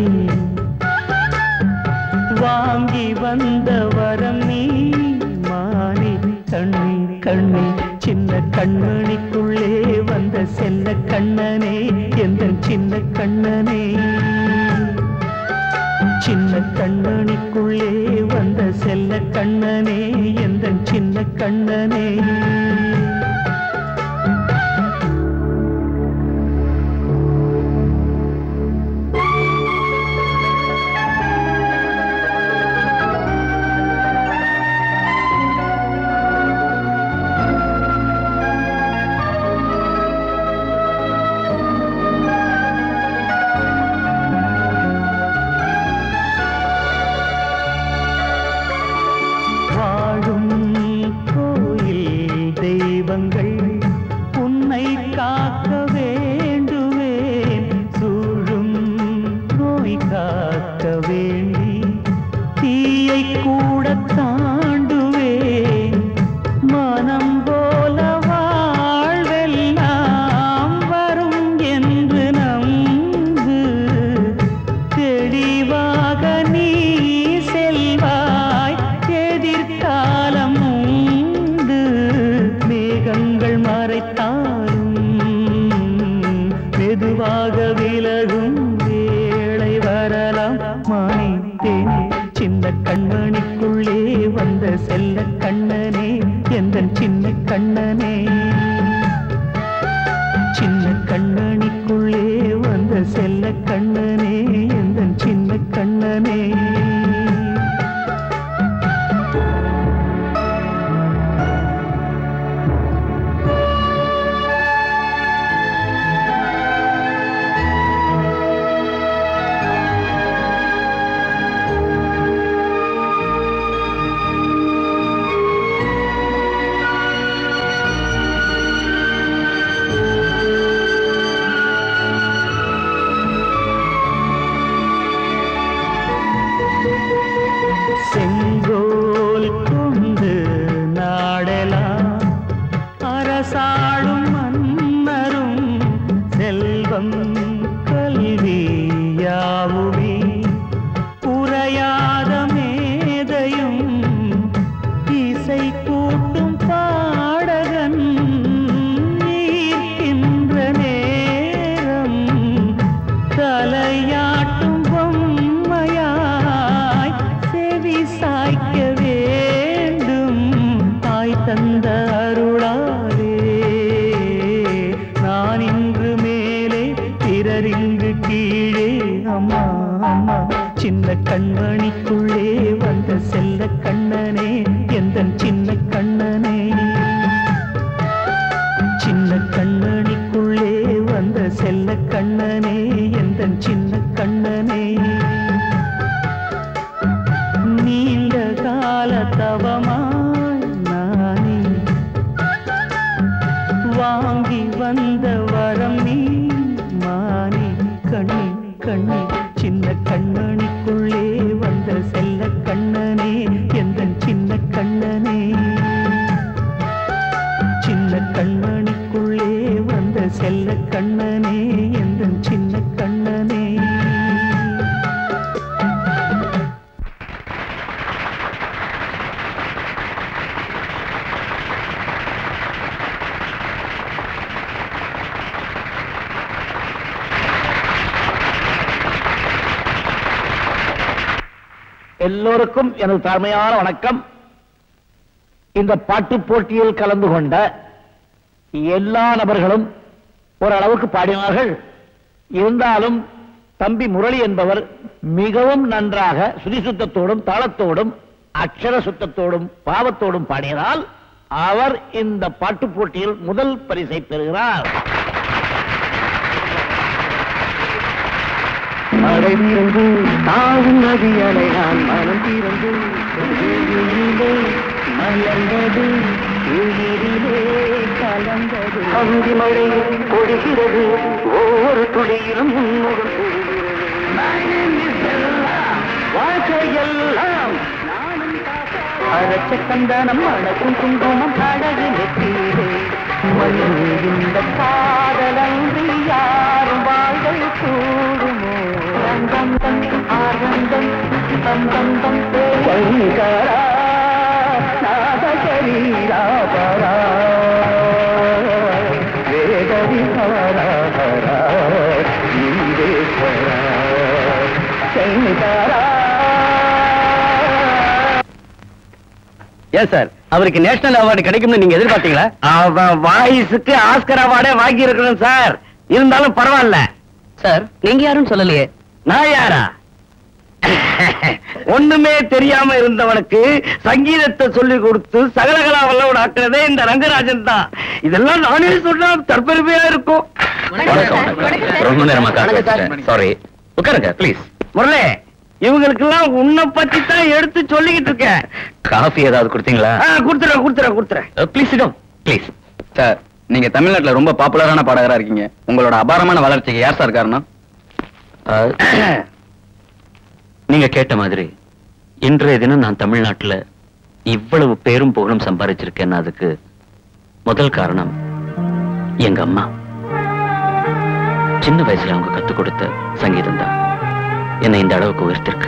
வாங்கி வந்த வரம் நீ மானே கண்ணே கண்ணே சின்ன கண்மணிக்குள்ளே வந்த செல்ல கண்ணனே எந்த சின்ன கண்ணனே சின்ன கண்மணிக்குள்ளே வந்த செல்ல கண்ணனே எந்த சின்ன கண்ணனே வாழும் கோயில் தெய்வங்கள் உன்னை காக்க வேண்டுவேன் சூழும் நோய் காக்க வேண்டி தீயை கூட தாண்டுவேன் மனம் போல வாழ்வெல்லாம் வரும் என்று நம்பு தெளிவாக நீ செல்வாய் எதிர்காலம் உண்டு மேகங்கள் மறைத்தாலும் மெதுவாக விலகும் வேளை வரலாம் மானித்தேனே சின்ன கண்மணிக்குள்ளே வந்த செல்ல கண்ணனே எந்த சின்ன கண்ணனே சின்ன கண்ணனிக்குள்ளே வந்த செல்ல கண்ணனே எந்த சின்ன கண்ணனே செங்கோல் கொண்டு நாடெலாம் அரசாளும் மன்னரும் செல்வம் கல்வி யாவுமே உரையாத மேதையும் இசை கூட்டும் பாடகன் ஈர்க்கின்ற நேரம் தலையாட்டும் பொம்மையாய் செவி சாய்க்க வேண்டும் தாய் தந்த அருளாலே நான் இன்று மேலே பிறர் இங்கு கீழே அம்மா அம்மா சின்ன கண்மணிக்குள்ளே வந்த செல்ல கண்ணனே எந்த சின்ன கண்ணனே சின்ன கண்ணனிக்குள்ளே வந்த செல்ல கண்ணனே எந்த சின்ன கண்ணனே நீண்ட கால தவமாய் நானே வாங்கி வந்த வரம் நீ மானே கண்ணே கண்ணே சின்ன கண்ணனிக்குள்ளே வந்த செல்ல கண்ணனே எந்த சின்ன கண்ணனே சின்ன கண்ணனிக்குள்ளே வந்த செல்ல கண்ணனே எந்த சின்ன கண்ணனே
ஆ
எல்லோருக்கும் எனது தாழ்மையான வணக்கம் இந்த பாட்டு போட்டியில் கலந்து கொண்ட எல்லா நபர்களும் ஓரளவுக்கு பாடினார்கள் இருந்தாலும் தம்பி முரளி என்பவர் மிகவும் நன்றாக சுதி சுத்தத்தோடும் தாளத்தோடும் அக்ஷர சுத்தத்தோடும் பாவத்தோடும் பாடியதால் அவர் இந்த பாட்டு போட்டியில் முதல் பரிசை பெறுகிறார்
மழை திறந்து தாவும் நதி அலையான் மனம் திறந்து உயிரிலே மலர்ந்தது உயிரிலே கலந்தது அந்தி மழை பொழிகிறது ஒவ்வொரு துளியிலும் உன்முகம் வாழ்க்கையெல்லாம் அரைச்ச கந்தானம் அழகும் குங்குமம் அழகு நெத்தீரே இந்த காதலன்றி யாரும் வாழ்வை கூடுமோ ரங்கம் தம் ஆரந்தம் தம் தம் தம் சங்கரா நாதகரீரா பரா வேத விஹாரா பரா ஈரேஸ்வரா சங்கரா
ஏன் சார் அவருக்கு நேஷனல் அவார்டு கிடைக்கும்னு நீங்க எதிர்பார்த்தீங்களா
அவன் வாய்ஸுக்கு ஆஸ்கர் அவார்டே வாங்கி இருக்கணும் சார் இருந்தாலும் பரவாயில்ல
சார் நீங்க யாரும் சொல்லலையே
நான் யாரா ஒண்ணுமே தெரியாம இருந்தவனுக்கு சங்கீதத்தை சொல்லி கொடுத்து சகலகலா வல்லவன் ஆக்குறதே இந்த ரங்கராஜன் தான் இதெல்லாம் நானே சொன்னா தற்பெருமையா இருக்கும்
ரொம்ப நேரமா காத்து வச்சுட்டேன் சாரி உட்காருங்க ப்ளீஸ்
முரளே இவங்களுக்கெல்லாம் உன்னை பத்தி தான் எடுத்து சொல்லிக்கிட்டு இருக்கேன்
காஃபி ஏதாவது கொடுத்தீங்களா
ஆ, கொடுத்துறேன் கொடுத்துறேன் கொடுத்துறேன்
ப்ளீஸ் இடம் ப்ளீஸ் சார் நீங்க தமிழ்நாட்டுல ரொம்ப பாப்புலரான பாடகரா இருக்கீங்க உங்களோட அபாரமான வளர்ச்சிக்கு யார் சார் காரணம்
நீங்க கேட்ட மாதிரி இன்றைய தினம் நான் தமிழ்நாட்டுல இவ்வளவு பேரும் புகழும் சம்பாதிச்சிருக்கேன்னா அதுக்கு முதல் காரணம் எங்க அம்மா சின்ன வயசுல அவங்க கத்துக் கொடுத்த சங்கீதம் தான் என்னை இந்த அளவுக்கு உயர்த்திருக்கு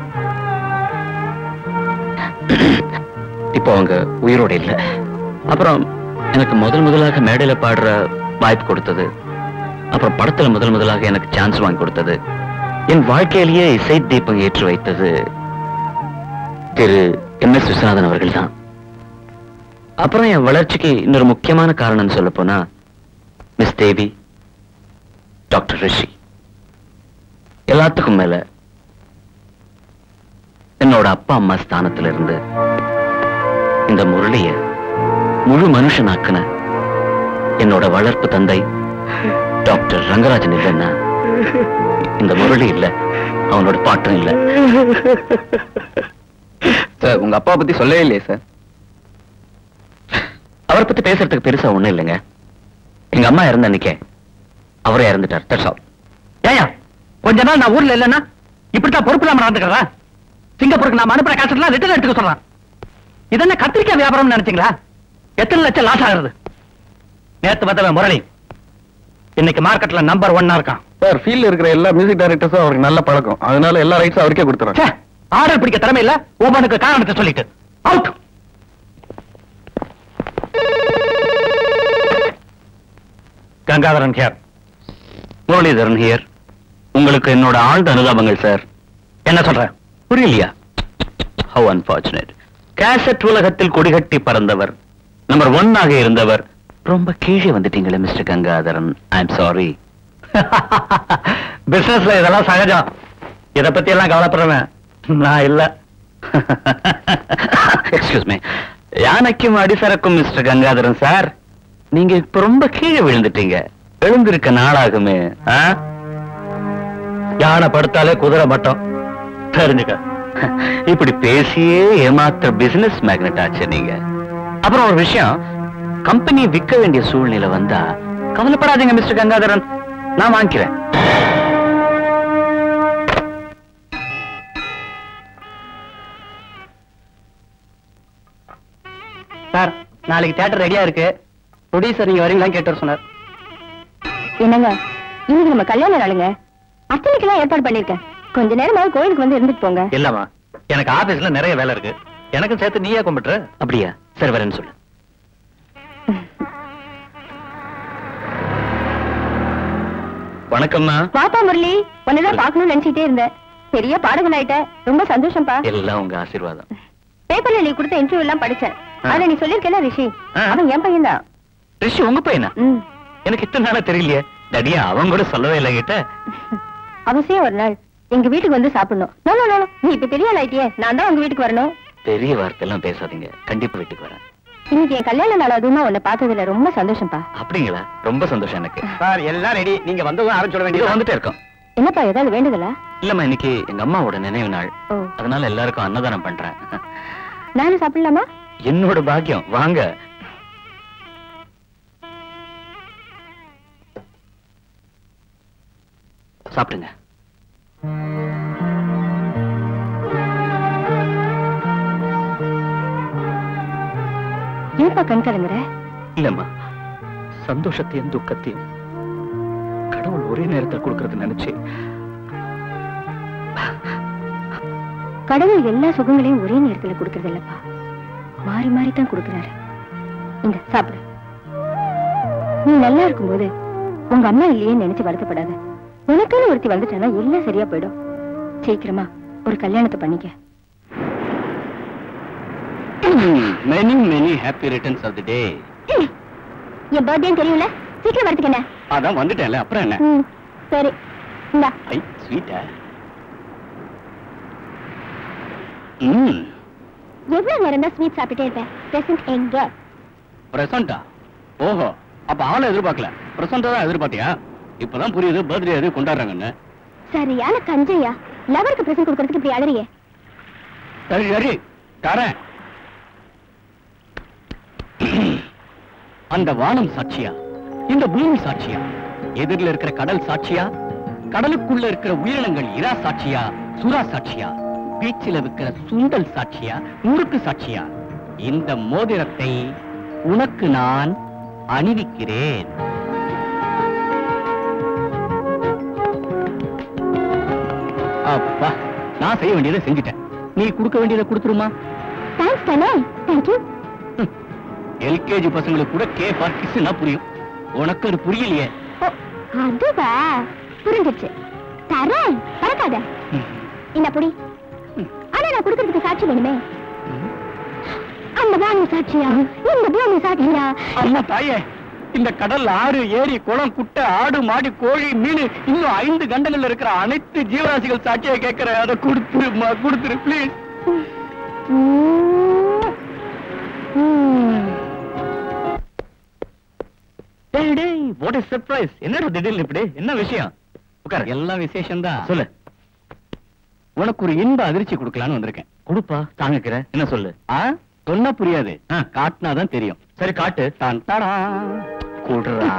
இப்போ அவங்க உயிரோட இல்ல அப்புறம் எனக்கு முதல் முதலாக மேடையில பாடுற வாய்ப்பு கொடுத்தது அப்புறம் படத்துல முதல் முதலாக எனக்கு சான்ஸ் வாங்கி கொடுத்தது என் வாழ்க்கையிலேயே இசை தீபம் ஏற்றி வைத்தது திரு எம் எஸ் விஸ்வநாதன் அவர்கள் தான் அப்புறம் என் வளர்ச்சிக்கு இன்னொரு முக்கியமான காரணம் சொல்ல போனா மிஸ் தேவி டாக்டர் ரிஷி எல்லாத்துக்கும் மேல என்னோட அப்பா அம்மா ஸ்தானத்துல இருந்து இந்த முரளிய முழு மனுஷனாக்குன என்னோட வளர்ப்பு தந்தை டாக்டர் ரங்கராஜன் இல்லைன்னா இந்த முரளி இல்ல அவனோட பாட்டும் இல்ல
சார் உங்க அப்பா பத்தி சொல்லவே இல்லையே சார்
அவரை பத்தி பேசுறதுக்கு பெருசா ஒண்ணும் இல்லைங்க எங்க அம்மா இறந்த அன்னைக்கே அவரே இறந்துட்டார் தட்ஸ் ஆல்
ஏயா கொஞ்ச நாள் நான் ஊர்ல இல்லைன்னா இப்படித்தான் பொறுப்பு இல்லாம நடந்துக்கிறா சிங்கப்பூருக்கு நான் அனுப்புற காசெல்லாம் ரிட்டர்ன் எடுத்துக்க சொல்றான் இது என்ன கத்திரிக்காய் வியாபாரம் நினைச்சீங்களா எத்தனை லட்சம் லாஸ் ஆகுறது நேத்து பார்த்தவன் முரளி இன்னைக்கு மார்க்கெட்ல நம்பர் ஒன்னா இருக்கான்
சார் ஃபீல்ட்ல இருக்கிற எல்லா மியூசிக் டைரக்டர்ஸும் அவருக்கு நல்ல பழக்கம் அதனால எல்லா ரைட்ஸும் அவருக்கே கொடுத்துறாங்க
ஆர்டர் பிடிக்க திறமை இல்ல ஒவ்வொன்றுக்கு காரணத்தை சொல்லிட்டு out Gangadharan care
Muralidharan here உங்களுக்கு என்னோட ஆழ்ந்த அனுதாபங்கள் சார்
என்ன சொல்ற
புரியலையா ஹவ் அன்பார்ச்சுனேட் கேசட் உலகத்தில் கொடிகட்டி பறந்தவர் நம்பர் ஒன் ஆக இருந்தவர் ரொம்ப கீழே வந்துட்டீங்களே mister Gangadharan I am sorry
பிசினஸ்ல இதெல்லாம் சகஜம் இத பத்தி எல்லாம் கவலைப்படுறவன் நான் இல்ல
எக்ஸ்கியூஸ் மீ யானைக்கும் அடிசரக்கும் மிஸ்டர் கங்காதரன் சார் நீங்க இப்ப ரொம்ப கீழே விழுந்துட்டீங்க எழுந்திருக்க நாளாகுமே ஆ?
யானை படுத்தாலே குதிரை மட்டம் தெரிஞ்சுக்க
இப்படி பேசியே ஏமாத்துற பிசினஸ் மேக்னெட் ஆச்சு நீங்க அப்புறம் ஒரு விஷயம் கம்பெனி விற்க வேண்டிய சூழ்நிலை வந்தா கவலைப்படாதீங்க மிஸ்டர் கங்காதரன் நான் வாங்கிக்கிறேன்
சார் நாளைக்கு தியேட்டர் ரெடியா இருக்கு ப்ரொடியூசர் நீங்க வரீங்களான்னு கேட்டு சொன்னார்
என்னங்க இன்னைக்கு நம்ம கல்யாண நாளுங்க அத்தனைக்கெல்லாம் ஏற்பாடு பண்ணிருக்கேன் கொஞ்ச நேரமாவது கோயிலுக்கு வந்து இருந்துட்டு போங்க
இல்லம்மா எனக்கு ஆபீஸ்ல நிறைய வேலை இருக்கு எனக்கும் சேர்த்து நீயே கும்பிட்டுரு
அப்படியா சரி வரேன்னு சொல்லு வணக்கம்மா
வாப்பா முரளி உன்னதான் பாக்கணும்னு நினைச்சிட்டே இருந்தேன் பெரிய பாடகன் ஆயிட்ட ரொம்ப சந்தோஷம்ப்பா
எல்லாம் உங்க ஆசீர்வாதம்
பேப்பர்ல நீ கொடுத்த இன்டர்வியூ எல்லாம் படிச்சேன்
ஆ.
அதுல நீ சொல்லிருக்கல ரிஷி
ஆ.
அவன் என் பையன் தான்
ரிஷி உங்க பையனா எனக்கு இத்தனை நாளா தெரியலையே தடியா அவன் கூட சொல்லவே இல்லை கிட்ட
அவசியம் ஒரு நாள் எங்க வீட்டுக்கு வந்து சாப்பிடணும் நோ நோ, நோ நோ. நீ இப்ப பெரிய ஆள் ஆயிட்டியே நான் தான் உங்க வீட்டுக்கு வரணும்
பெரிய வார்த்தை எல்லாம் பேசாதீங்க கண்டிப்பா வீட்டுக்கு வரேன்
இன்னைக்கு என் கல்யாண நாள் அதுவுமா உன்னை பார்த்ததுல ரொம்ப சந்தோஷம்ப்பா
அப்படிங்களா ரொம்ப சந்தோஷம் எனக்கு
சார் எல்லாம் ரெடி நீங்க வந்ததும் ஆரம்பிச்சுட
இதோ
வேண்டியது
வந்துட்டே இருக்கோம்
என்னப்பா ஏதாவது வேண்டுதலா
இல்லம்மா இன்னைக்கு எங்க அம்மாவோட நினைவு நாள்
ஓ
அதனால எல்லாருக்கும் அன்னதானம் பண்றேன்
நானும் சாப்பிடலாமா
என்னோட பாக்கியம் வாங்க சாப்பிடுங்க
ஏன்பா கண் கலங்குற
இல்லம்மா சந்தோஷத்தையும் துக்கத்தையும் கடவுள் ஒரே நேரத்தில் கொடுக்கறது நினைச்சு
கடவுள் எல்லா சுகங்களையும் ஒரே நேரத்துல கொடுக்கறது இல்லப்பா மாறி மாறி தான் கொடுக்கறாரு இந்த சாப்பிடு நீ நல்லா இருக்கும்போது உங்க அம்மா இல்லையே நினைச்சு வருத்தப்படாத உனக்குன்னு ஒருத்தி வந்துட்டானா எல்லாம் சரியா போயிடும் சீக்கிரமா ஒரு கல்யாணத்தை பண்ணிக்க
many many happy returns of the day
என் பர்த்டே தெரியல சீக்கிரம் வரதுக்கு என்ன
அதான் வந்துட்டேன்ல அப்புறம் என்ன
ம், சரி இந்தா
ஐ ஸ்வீட்டா ம்
எவ்வளவு நேரம் தான் ஸ்வீட் சாப்பிட்டே இருப்பேன் பிரசன்ட் எங்க
பிரசண்டா ஓஹோ அப்ப ஆளை எதிர்பார்க்கல பிரசண்டா தான் எதிர்பார்த்தியா இப்பதான் புரியுது பர்த்டே எது கொண்டாடுறாங்கன்னு
சரியான கஞ்சையா லவருக்கு பிரசன்ட் கொடுக்கறதுக்கு இப்படி அழறியே
சரி சரி தரேன் அந்த வானம் சாட்சியா இந்த பூமி சாட்சியா எதிரில் இருக்கிற கடல் சாட்சியா கடலுக்குள்ள இருக்கிற உயிரினங்கள் இரா சாட்சியா சுறா சாட்சியா பீச்சில் இருக்கிற சுண்டல் சாட்சியா முறுக்கு சாட்சியா இந்த மோதிரத்தை உனக்கு நான் அணிவிக்கிறேன் அப்பா நான் செய்ய வேண்டியதை செஞ்சுட்டேன் நீ கொடுக்க வேண்டியதை கொடுத்துருமா
தேங்க்ஸ் தானே தேங்க்யூ
எல்கேஜி பசங்களுக்கு கூட கே ஃபார் கிஸ்னா புரியும் உனக்கு அது புரியலையே
அதுவா புரிஞ்சிருச்சு தரேன் பறக்காத இந்த புடி ஆனா நான் கொடுக்கறதுக்கு சாட்சி வேணுமே அந்த பூமி சாட்சியா இந்த பூமி சாட்சியா
அம்மா தாயே இந்த கடல் ஆறு ஏரி குளம் குட்டை ஆடு மாடு கோழி மீன் இன்னும் ஐந்து கண்டங்கள்ல இருக்கிற அனைத்து ஜீவராசிகள் சாட்சியை கேட்கிற அதை கொடுத்துருமா கொடுத்துரு ப்ளீஸ் டேய் டேய் வாட் இஸ் சர்ப்ரைஸ் என்னடா திடீர்னு இப்படி என்ன விஷயம் உட்கார் எல்லாம் விசேஷம் தான் சொல்லு உனக்கு ஒரு இன்ப அதிர்ச்சி கொடுக்கலான்னு வந்திருக்கேன் கொடுப்பா தாங்கிக்கிற என்ன சொல்லு ஆ சொன்னா புரியாது காட்டினாதான் தெரியும் சரி காட்டு தான் தாடா கூடுறா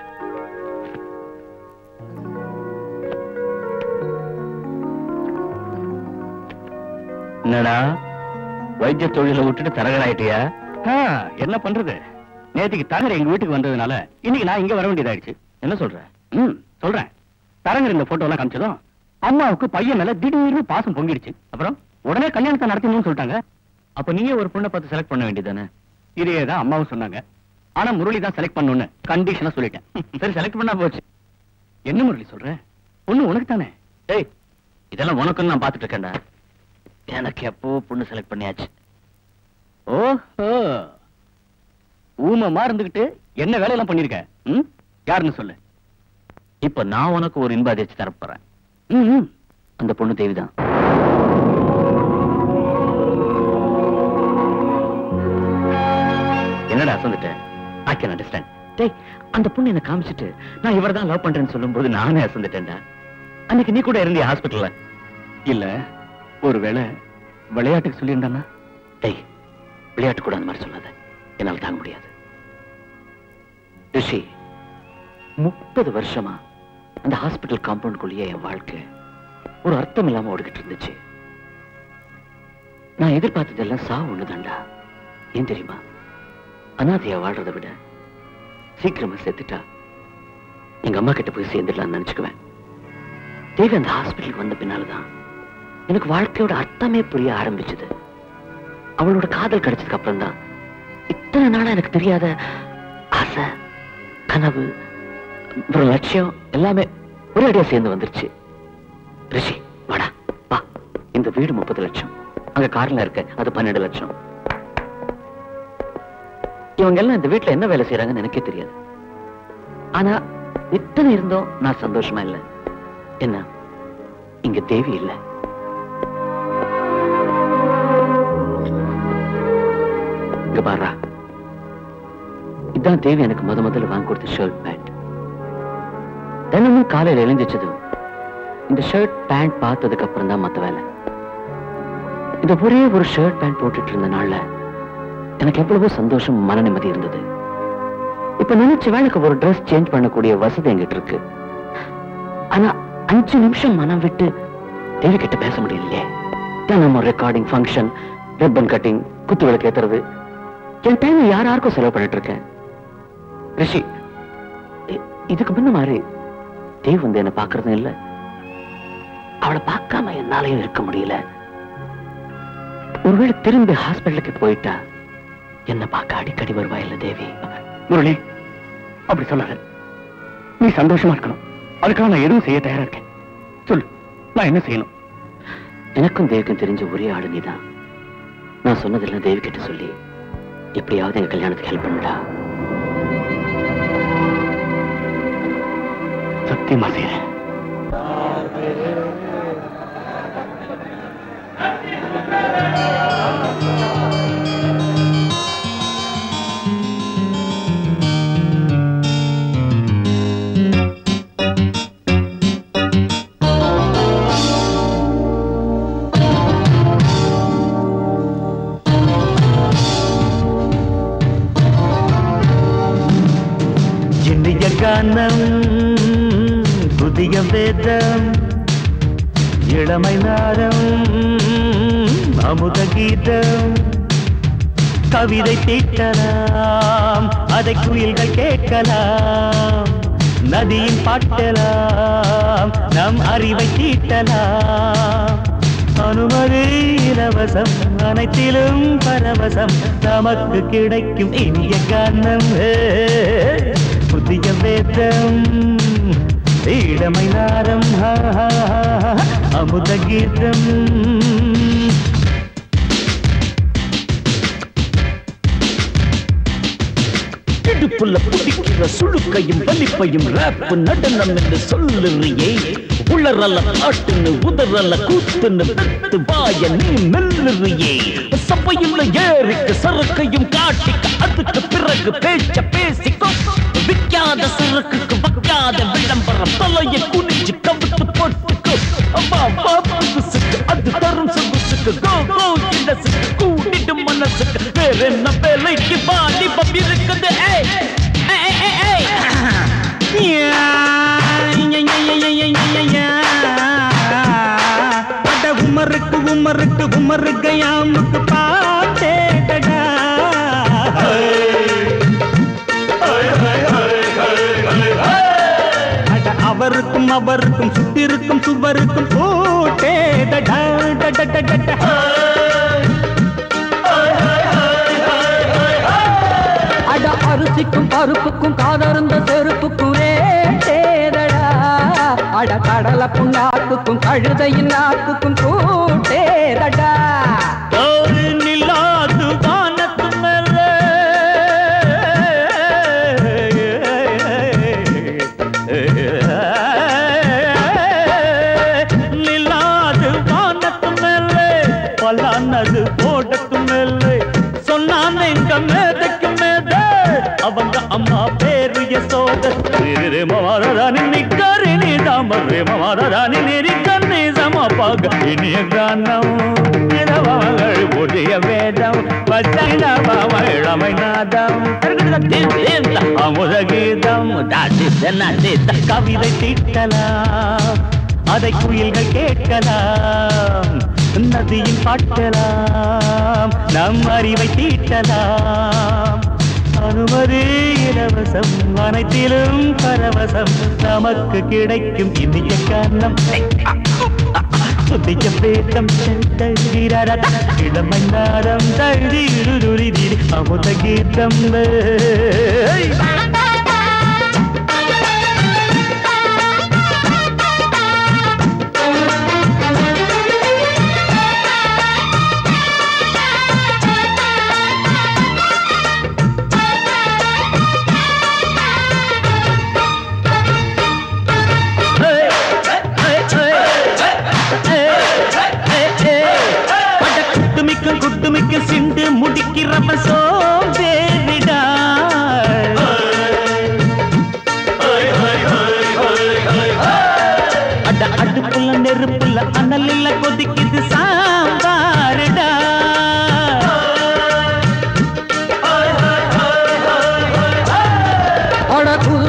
என்னடா வைத்திய தொழில விட்டுட்டு தரகராயிட்டியா என்ன பண்றது நேத்துக்கு தரகர் எங்க வீட்டுக்கு வந்ததுனால இன்னைக்கு நான் இங்க வர வேண்டியதாயிடுச்சு என்ன சொல்ற ம் சொல்றேன் தரகர் இந்த போட்டோ எல்லாம் காமிச்சதும் அம்மாவுக்கு பையன் மேல திடீர்னு பாசம் பொங்கிடுச்சு அப்புறம் உடனே கல்யாணத்தை நடத்தணும்னு சொல்லிட்டாங்க அப்ப நீயே ஒரு பொண்ணை பார்த்து செலக்ட் பண்ண வேண்டியதானே இதையே தான் அம்மாவும் சொன்னாங்க ஆனா முரளி தான் செலக்ட் பண்ணணும்னு கண்டிஷனா சொல்லிட்டேன் சரி செலக்ட் பண்ணா போச்சு என்ன முரளி சொல்ற பொண்ணு உனக்கு தானே டேய் இதெல்லாம் உனக்குன்னு நான் பார்த்துட்டு இருக்கேன்டா எனக்கு எப்போ பொண்ணு செலக்ட் பண்ணியாச்சு ஓஹோ ஊமமா இருந்துகிட்டு என்ன வேலையெல்லாம் பண்ணிருக்க ம் யாருன்னு சொல்லு இப்ப நான் உனக்கு ஒரு இன்ப அதிர்ச்சி தரப்போறேன் ம், ம். அந்த பொண்ணு தேவிதான் என்னடா அசந்துட்ட ஐ கேன் அண்டர்ஸ்டாண்ட் டேய் அந்த பொண்ணு என்ன காமிச்சிட்டு நான் இவரை தான் லவ் பண்றேன்னு சொல்லும்போது நானே அசந்துட்டேன்டா அன்னைக்கு நீ கூட இருந்திய ஹாஸ்பிட்டல்ல இல்ல ஒருவேளை விளையாட்டுக்கு சொல்லியிருந்தானா டேய் விளையாட்டு கூட அந்த மாதிரி சொல்லாத என்னால தாங்க முடியாது ரிஷி முப்பது வருஷமா அந்த ஹாஸ்பிட்டல் காம்பவுண்டுக்குள்ளேயே என் வாழ்க்கை ஒரு அர்த்தம் இல்லாம ஓடிக்கிட்டு இருந்துச்சு நான் எதிர்பார்த்ததெல்லாம் சா ஒண்ணுதான்டா ஏன் தெரியுமா அனாதையா வாழ்றதை விட சீக்கிரமா செத்துட்டா எங்க அம்மா கிட்ட போய் சேர்ந்துடலாம்னு நினைச்சுக்குவேன் தேவி அந்த ஹாஸ்பிட்டலுக்கு வந்த பின்னால்தான் எனக்கு வாழ்க்கையோட அர்த்தமே புரிய ஆரம்பிச்சது அவளோட காதல் கிடைச்சதுக்கு அப்புறம் தான் இத்தனை நாளா எனக்கு தெரியாத ஆசை கனவு ஒரு லட்சியம் எல்லாமே ஒரே அடியா சேர்ந்து வந்துருச்சு ரிஷி வாடா இந்த வீடு முப்பது லட்சம் அங்க கார்ல இருக்க அது பன்னெண்டு லட்சம் இவங்க எல்லாம் இந்த வீட்டுல என்ன வேலை செய்யறாங்கன்னு எனக்கே தெரியாது ஆனா இத்தனை இருந்தோம் நான் சந்தோஷமா இல்ல என்ன இங்க தேவி இல்ல இங்க பாரா இதான் தேவி எனக்கு முத முதல்ல வாங்கி கொடுத்த ஷர்ட் பேண்ட் தினமும் காலையில எழுந்திச்சதும் இந்த ஷர்ட் பேண்ட் பார்த்ததுக்கு அப்புறம் தான் மத்த வேலை இந்த ஒரே ஒரு ஷர்ட் பேண்ட் போட்டுட்டு இருந்த நாள்ல எனக்கு எவ்வளவோ சந்தோஷம் மன நிம்மதி இருந்தது இப்ப நினைச்ச வேலைக்கு ஒரு Dress சேஞ்ச் பண்ணக்கூடிய வசதி என்கிட்ட இருக்கு ஆனா அஞ்சு நிமிஷம் மனம் விட்டு தேவி கிட்ட பேச முடியலையே தினமும் ரெக்கார்டிங் ஃபங்க்ஷன் ரிப்பன் கட்டிங் குத்து விளக்கு ஏத்துறது என் டைம் யார் யாருக்கும் செலவு பண்ணிட்டு இருக்கேன் ரிஷி இ- இதுக்கு முன்ன மாதிரி தேவ் வந்து என்ன பாக்குறதும் இல்ல அவளை பார்க்காம என்னாலையும் இருக்க முடியல ஒருவேளை திரும்பி ஹாஸ்பிட்டலுக்கு போயிட்டா என்ன பார்க்க அடிக்கடி வருவா இல்ல தேவி முரளி அப்படி சொல்லாத நீ சந்தோஷமா இருக்கணும் அதுக்காக நான் எதுவும் செய்ய தயாரா இருக்கேன் சொல்லு நான் என்ன செய்யணும் எனக்கும் தேவிக்கும் தெரிஞ்ச ஒரே ஆளு நீதான் நான் சொன்னதெல்லாம் தேவி கிட்ட சொல்லி எப்படியாவது எங்க கல்யாணத்துக்கு ஹெல்ப் பண்ணுடா சத்தியமா செய்யறேன்
இனிய கானம் புதிய வேதம் இளமை நாரம் அமுத கீதம் கவிதை தீட்டலாம் அதை குயில்கள் கேட்கலாம் நதியின் பாட்டலாம் நம் அறிவை தீட்டலாம் அனுமதி இலவசம் அனைத்திலும் பரவசம் நமக்கு கிடைக்கும் இனிய காரணம் புதிய வேதம் இளமை நாரம் ஹா, ஹா, ஹா, அமுத கீதம்
இடுப்புல பிடிக்கிற சுழுக்கையும் வலிப்பையும் ரேப் நடனம் என்று சொல்லுறியே உளறல பாட்டுன்னு உதறல கூத்துன்னு வெத்து வாய நீ மெல்லுறியே சபையுள்ள ஏறிக்கு சரக்கையும் காட்டிக்க அதுக்கு பிறகு பேச்ச பேசிக்கோ விக்காத சரக்குக்கு வக்காத விளம்பரம் தலைய குனிஞ்சு கவித்து போட்டுக்கோ அம்மா வா புதுசுக்கு அது தரும் சொகுசுக்கு கோ கோ இடசுக்கு கூட்டிட்டு மனசுக்கு வேற என்ன வேலைக்கு வாலிபம் இருக்குது ஏய் ஏய், ஏய், ஏய், ஏய். யா, யா, யா, யா, யா, யா, யா, யா.
அட உமருக்கு உமருக்கு உமரு கயாமுக்கு பாட்டேடா அட அவருக்கும் அவருக்கும் சுத்திருக்கும் சுவருக்கும் போட்டேடா
அட அரிசிக்கும் பருப்புக்கும் காதருந்த செருப்புக்கும் ரேடா அட கடலை புண்ணாக்குக்கும் கழுதையின் நாக்குக்கும் கூட்டேதடா
ஒரு நிலாது வானத்து மேலே நிலாது வானத்து மேலே பலானது ஓடத்து மேலே சொன்னான் எங்க மேதைக்கு மேலே அவங்க அம்மா பேரு யசோத ரே மமாராணி நிக்கரி நீ தாமரே மமாராணி நெறி கண்ணி சமபாக இனிய கானம் இரவங்கள் புதிய வேதம் பச்சை இளமை நாதம் அமுத கீதம் கவிதை தீட்டலாம் அதை குயில்கள் கேட்கலாம் நதியில் பாட்டலாம் நம் அறிவை தீட்டலாம் அனுமதி இலவசம் அனைத்திலும் பரவசம் நமக்கு கிடைக்கும் இனிய காரணம் புதிய வேதம் தழுகிறாரத இளமை நாரம் தழுதிருதி அமுத கீதம் ஏய்.
ஆ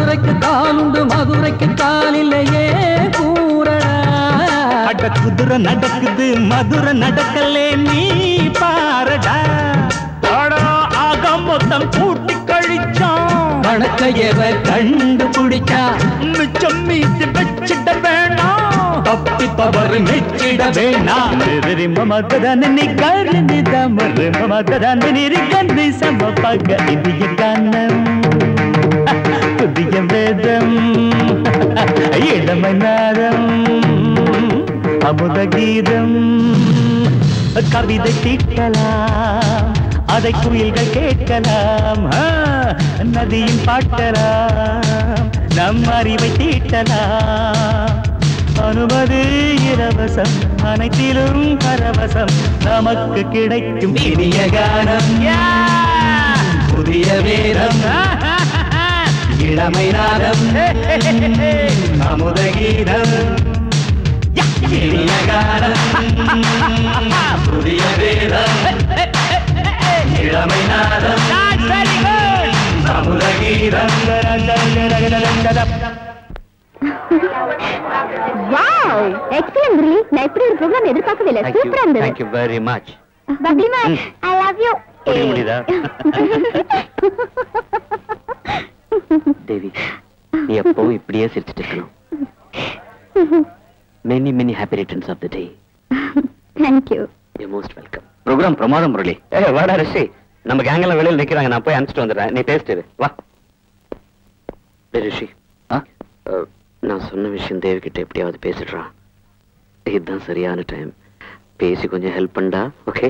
மதுரைக்கு காலுண்டு மதுரைக்கு காலில்லையே கூறடா
அட குதிரை நடக்குது மதுரை நடக்கலே நீ பாரடா ஆடா ஆக மொத்தம் கூட்டி கழிச்சான்
வணக்கையவ கண்டுபிடிச்சா
மிச்சம் மீதி வச்சிட வேணாம்
தப்பி தவறு மெச்சிட வேணாம்
ரிரி மமததானி காரணி தமரு மமததானி கண்ணி சமபக இந்திய கானம் புதிய வேதம் இளமை நாதம் அமுத கீதம் கவிதை தீட்டலாம் அதை குயில்கள் கேட்கலாம் ஆ, நதியும் பாட்டலாம் நம் அறிவை தீட்டலாம் அனுமதி இலவசம் அனைத்திலும் பரவசம் நமக்கு கிடைக்கும் இனிய கானம்
புதிய வேதம் இளமை நாதம் அமுத கீதம் இனிய காலம் புதிய வேதம் இளமை நாதம் அமுத கீதம்
வாவ் எக்ஸலென்ட் முரளி நான் இப்படி ஒரு ப்ரோக்ராம் எதிர்பார்க்கவே இல்லை சூப்பரா இருந்தது
தேங்க்யூ வெரி மச்
பப்ளிமா ஐ லவ் யூ
புரிய முடியுதா? தேவி நீ எப்பவும் இப்படியே சிரிச்சிட்டு இருக்கணும் many many happy returns of the day
thank you
you most welcome
program பிரமாதம் முரளி
ஏ வாடா ரிஷி நம்ம கேங்கெல்லாம் வெளியில நிக்கிறாங்க நான் போய் அனுப்பிச்சிட்டு வந்துடுறேன் நீ பேசிட்டு இரு. வா டேய் ரிஷி
ஆ?
அஹ், நான் சொன்ன விஷயம் தேவி கிட்ட எப்படியாவது பேசிடுறான் இதுதான் சரியான டைம் பேசி கொஞ்சம் ஹெல்ப் பண்ணா ஓகே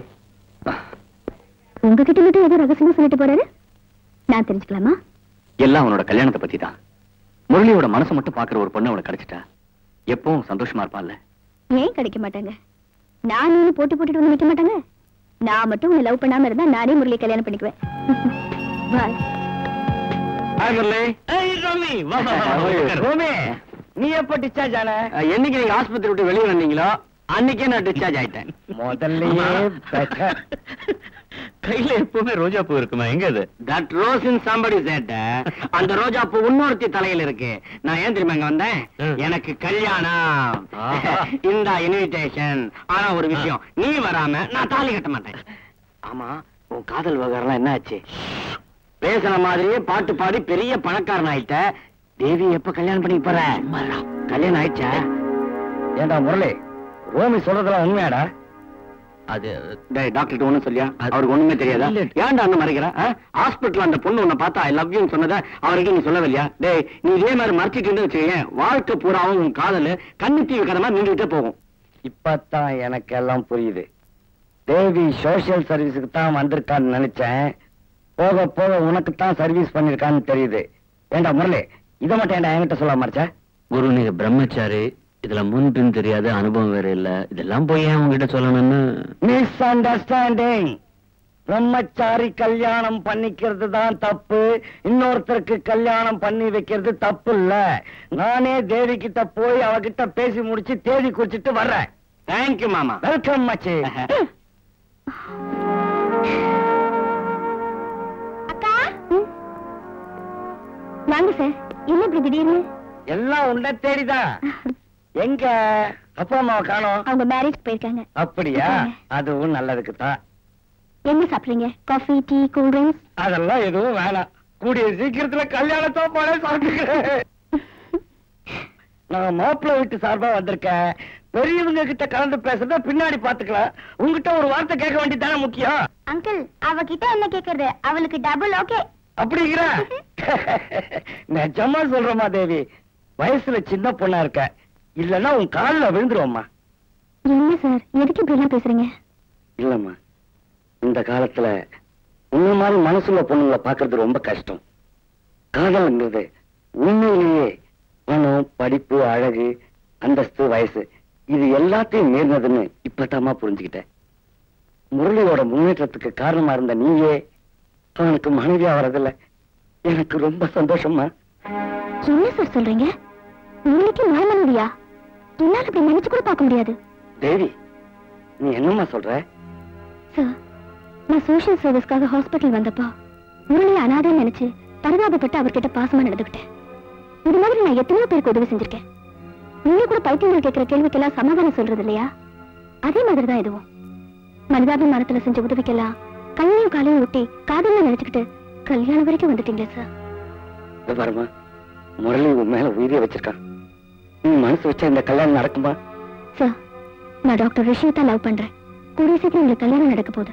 உங்ககிட்ட மட்டும் ஏதோ ரகசியமா சொல்லிட்டு போறாரு நான் தெரிஞ்சுக்கலாமா
எல்லாம் அவனோட கல்யாணத்தை பத்தி தான் முரளியோட மனசை மட்டும் பாக்குற ஒரு பொண்ணு அவனுக்கு கிடைச்சிட்டா எப்பவும் சந்தோஷமா இருப்பான்ல
ஏன் கிடைக்க மாட்டாங்க நான் நீனு போட்டி போட்டுட்டு வந்து நிக்க மாட்டாங்க நான் மட்டும் உன்னை லவ் பண்ணாம இருந்தா நானே முரளி கல்யாணம் பண்ணிக்குவேன் பாய்
ஹாய் முரளி
ஏய், ரவி, வா, வா, வா, வா, உட்காரு.
ரோமே நீ எப்ப டிஸ்சார்ஜ் ஆன
என்னைக்கு நீங்க ஆஸ்பத்திரி விட்டு வெளியே வந்தீங்களோ அன்னைக்கே நான் டிஸ்சார்ஜ் ஆயிட்டேன்
முதல்லயே better.
கையில எப்பவுமே ரோஜா பூ இருக்குமா எங்க அது
தட் ரோஸ் இன் சம்படி சேட்ட அந்த ரோஜா பூ இன்னொருத்தி தலையில இருக்கு நான் ஏன் தெரியுமா இங்க வந்தேன்
ம்.
எனக்கு கல்யாணம்
ஆஹா.
இந்த இன்விடேஷன் ஆனா ஒரு விஷயம் நீ வராம நான் தாலி கட்ட மாட்டேன் ஆமா உன் காதல் விவகாரம் என்ன ஆச்சு பேசுன மாதிரியே பாட்டு பாடி பெரிய பணக்காரன் ஆயிட்ட தேவி எப்ப கல்யாணம் பண்ணி போற கல்யாணம் ஆயிடுச்சா
ஏண்டா முரளி ரோமி சொல்றதெல்லாம் உண்மையாடா
அது
டேய் டாக்டர் ஒண்ணும் சொல்லியா அவருக்கு ஒண்ணுமே தெரியாதா
இல்ல.
ஏன்டா அண்ணன் மறைக்கிற ஹாஸ்பிட்டல் அந்த பொண்ணு உன்னை பார்த்தா ஐ லவ் யூ சொன்னதை அவருக்கு நீ சொல்லவில்லையா டேய் நீ இதே மாதிரி மறைச்சிட்டு இருந்து வச்சுக்கேன் வாழ்க்கை பூராவும் உன் காதல் கண்ணு தீவு கதை மாதிரி நின்றுட்டே போகும்
இப்பதான் எனக்கு எல்லாம் புரியுது தேவி சோசியல் சர்வீஸுக்கு தான் வந்திருக்கான்னு நினைச்சேன் போக போக உனக்கு தான் சர்வீஸ் பண்ணிருக்கான்னு தெரியுது ஏண்டா முரளி இதை மட்டும் ஏன்டா என்கிட்ட சொல்ல மறைச்ச
குரு நீங்க பிரம்மச்சாரி இதுல முன்பின் தெரியாத அனுபவம் வேற இல்ல இதெல்லாம் போய் ஏன் உங்ககிட்ட சொல்லணும்னு
மிஸ் அண்டர்ஸ்டாண்டிங் பிரம்மச்சாரி கல்யாணம் பண்ணிக்கிறது தான் தப்பு இன்னொருத்தருக்கு கல்யாணம் பண்ணி வைக்கிறது தப்பு இல்ல நானே தேவி கிட்ட போய் அவகிட்ட பேசி முடிச்சு தேதி குறிச்சிட்டு வர்றேன்
தேங்க்யூ மாமா
வெல்கம் மச்சி
அக்கா வாங்க சார் என்ன இப்படி திடீர்னு
எல்லாம் உன்னை தேடிதான் எங்க அப்பா அம்மாவை காணோம்
அவங்க மேரேஜ் போயிருக்காங்க
அப்படியா அதுவும் நல்லதுக்கு தான்
என்ன சாப்பிடுறீங்க காஃபி டீ கூல் ட்ரிங்க்ஸ்
அதெல்லாம் எதுவும் வேணாம் கூடிய சீக்கிரத்துல கல்யாண சாப்பாடே சாப்பிட்டுக்கிறேன் நான் மாப்பிள்ளை வீட்டு சார்பா வந்திருக்கேன் பெரியவங்க கிட்ட கலந்து பேசுறத பின்னாடி பாத்துக்கலாம் உங்ககிட்ட ஒரு வார்த்தை கேட்க வேண்டியதானே முக்கியம்
அங்கிள் அவகிட்ட என்ன கேக்குறது அவளுக்கு டபுள் ஓகே
அப்படிங்கிற நிஜமா சொல்றமா தேவி வயசுல சின்ன பொண்ணா இருக்க இல்லன்னா உன் கால்ல விழுந்துருவோம்மா
என்ன சார் எதுக்கு இப்படி எல்லாம் பேசுறீங்க
இல்லம்மா இந்த காலத்துல உன்ன மாதிரி மனசுல பொண்ணுங்களை பாக்குறது ரொம்ப கஷ்டம் காதல்ங்கிறது உண்மையிலேயே பணம் படிப்பு அழகு அந்தஸ்து வயசு இது எல்லாத்தையும் மீறினதுன்னு இப்பதாம்மா புரிஞ்சுக்கிட்டேன் முரளியோட முன்னேற்றத்துக்கு காரணமா இருந்த நீயே அவனுக்கு மனைவியா வரதில்ல எனக்கு ரொம்ப சந்தோஷமா
என்ன சார் சொல்றீங்க உங்களுக்கு மனமனுடியா என்னால இப்படி நினைச்சு கூட பார்க்க முடியாது
தேவி நீ என்னம்மா சொல்ற
சார் நான் சோஷியல் சர்வீஸ்க்காக ஹாஸ்பிட்டல் வந்தப்போ முரளி அனாதை நினைச்சு பரிதாபப்பட்டு அவர்கிட்ட பாசமா நடந்துக்கிட்டேன் நான் எத்தனையோ பேருக்கு உதவி செஞ்சிருக்கேன் நீங்க கூட பைத்தியங்கள் கேட்கிற கேள்விக்கெல்லாம் சமாதானம் சொல்றது இல்லையா அதே மாதிரிதான் இதுவும் மனிதாபிமானத்துல செஞ்ச உதவிக்கெல்லாம் கையையும் காலையும் ஒட்டி காதல்ல நினைச்சுக்கிட்டு கல்யாணம் வரைக்கும் வந்துட்டீங்களே சார்
இதோ பாருமா முரளி உன் மேல உயிரியே வச்சிருக்கான் நீ மனசு வச்சா இந்த கல்யாணம் நடக்குமா
சார் நான் டாக்டர் ரிஷியை லவ் பண்றேன் கூடிய சீக்கிரம் உங்களுக்கு கல்யாணம் நடக்க போகுது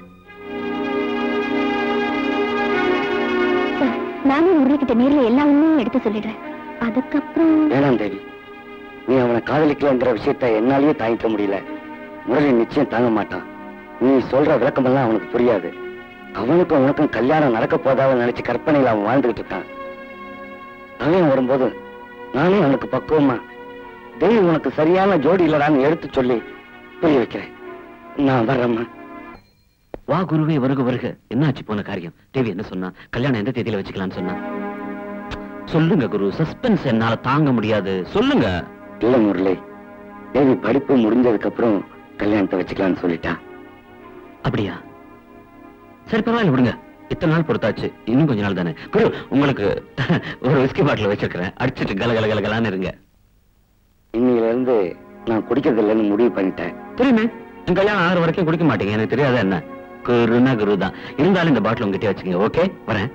சார் நானும் முரளிக்கிட்ட நேர்ல எல்லா உண்மையும் எடுத்து சொல்லிடுறேன் அதுக்கப்புறம்
வேணாம் தேவி நீ அவனை காதலிக்கலங்கிற விஷயத்த என்னாலேயே தாங்கிக்க முடியல முரளி நிச்சயம் தாங்க மாட்டான் நீ சொல்ற விளக்கமெல்லாம் அவனுக்கு புரியாது அவனுக்கும் உனக்கும் கல்யாணம் நடக்க போதாத நினைச்சு கற்பனையில அவன் வாழ்ந்துகிட்டு இருக்கான் அவன் வரும்போது நானே அவனுக்கு பக்குவமா தேவி உனக்கு சரியான ஜோடி இல்லடான்னு எடுத்து சொல்லி புரிய வைக்கிறேன் நான் வர்றேம்மா
வா குருவே வருக வருக என்னாச்சு போன காரியம் தேவி என்ன சொன்னா கல்யாணம் எந்த தேதியில வச்சுக்கலாம்னு சொன்னா சொல்லுங்க குரு சஸ்பென்ஸ் என்னால தாங்க முடியாது சொல்லுங்க
இல்ல முரளி தேவி படிப்பு முடிஞ்சதுக்கு அப்புறம் கல்யாணத்தை வச்சுக்கலாம்னு சொல்லிட்டா
அப்படியா சரி பரவாயில்ல விடுங்க இத்தனை நாள் பொறுத்தாச்சு இன்னும் கொஞ்ச நாள் தானே குரு உங்களுக்கு ஒரு விஸ்கி பாட்டில் வச்சிருக்கிறேன் அடிச்சிட்டு கல கல கல கலான்னு இருங்க
இன்னையில இருந்து நான் குடிக்கிறது இல்லைன்னு முடிவு பண்ணிட்டேன்
தெரியுமே என் கல்யாணம் ஆறு வரைக்கும் குடிக்க மாட்டீங்க எனக்கு தெரியாத என்ன குருனா குரு தான் இருந்தாலும் இந்த பாட்டில் உங்ககிட்ட வச்சுக்கோங்க ஓகே வரேன்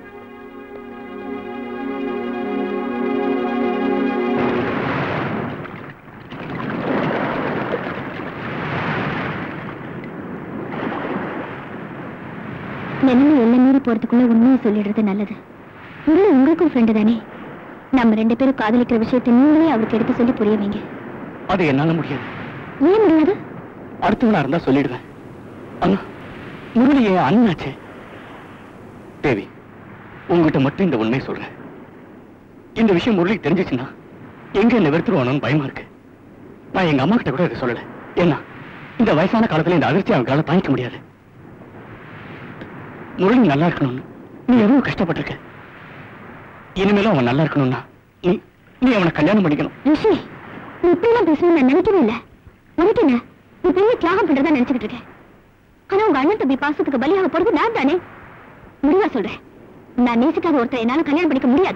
நிலைமை எல்லை மீறி போறதுக்குள்ள உண்மையை சொல்லிடுறது நல்லது முரளி உங்களுக்கும் ஃப்ரெண்டு தானே நம்ம ரெண்டு பேரும் காதலிக்கிற விஷயத்தை நீங்களே அவருக்கு எடுத்து சொல்லி புரிய வைங்க
அது என்னால முடியாது
ஏன் முடியாது
அடுத்தவனா இருந்தா சொல்லிடுவேன் ஆனா முரளி என் அண்ணாச்சே தேவி உங்ககிட்ட மட்டும் இந்த உண்மையை சொல்றேன் இந்த விஷயம் முரளிக்கு தெரிஞ்சிச்சுன்னா எங்க என்ன வெறுத்துருவானோன்னு பயமா இருக்கு நான் எங்க அம்மா கிட்ட கூட இதை சொல்லல ஏன்னா இந்த வயசான காலத்துல இந்த அதிர்ச்சி அவங்களால தாங்கிக்க முடியாது முரளி நல்லா இருக்கணும்னு நீ எவ்வளவு கஷ்டப்பட்டிருக்க இனிமேலும் அவன் நல்லா இருக்கணும்னா நீ நீ அவனை கல்யாணம் பண்ணிக்கணும்
ரிஷி நீ இப்படிலாம் பேசணும்னு நான் நினைக்கவே இல்லை உனக்கு என்ன நீ பெரிய தியாகம் பண்றதா நினைச்சுக்கிட்டு இருக்கேன் ஆனா உங்க அண்ணன் தம்பி பாசத்துக்கு பலியாக போறது நான் தானே முடிவா சொல்றேன் நான் நேசிக்காத ஒருத்தர் என்னால கல்யாணம் பண்ணிக்க முடியாது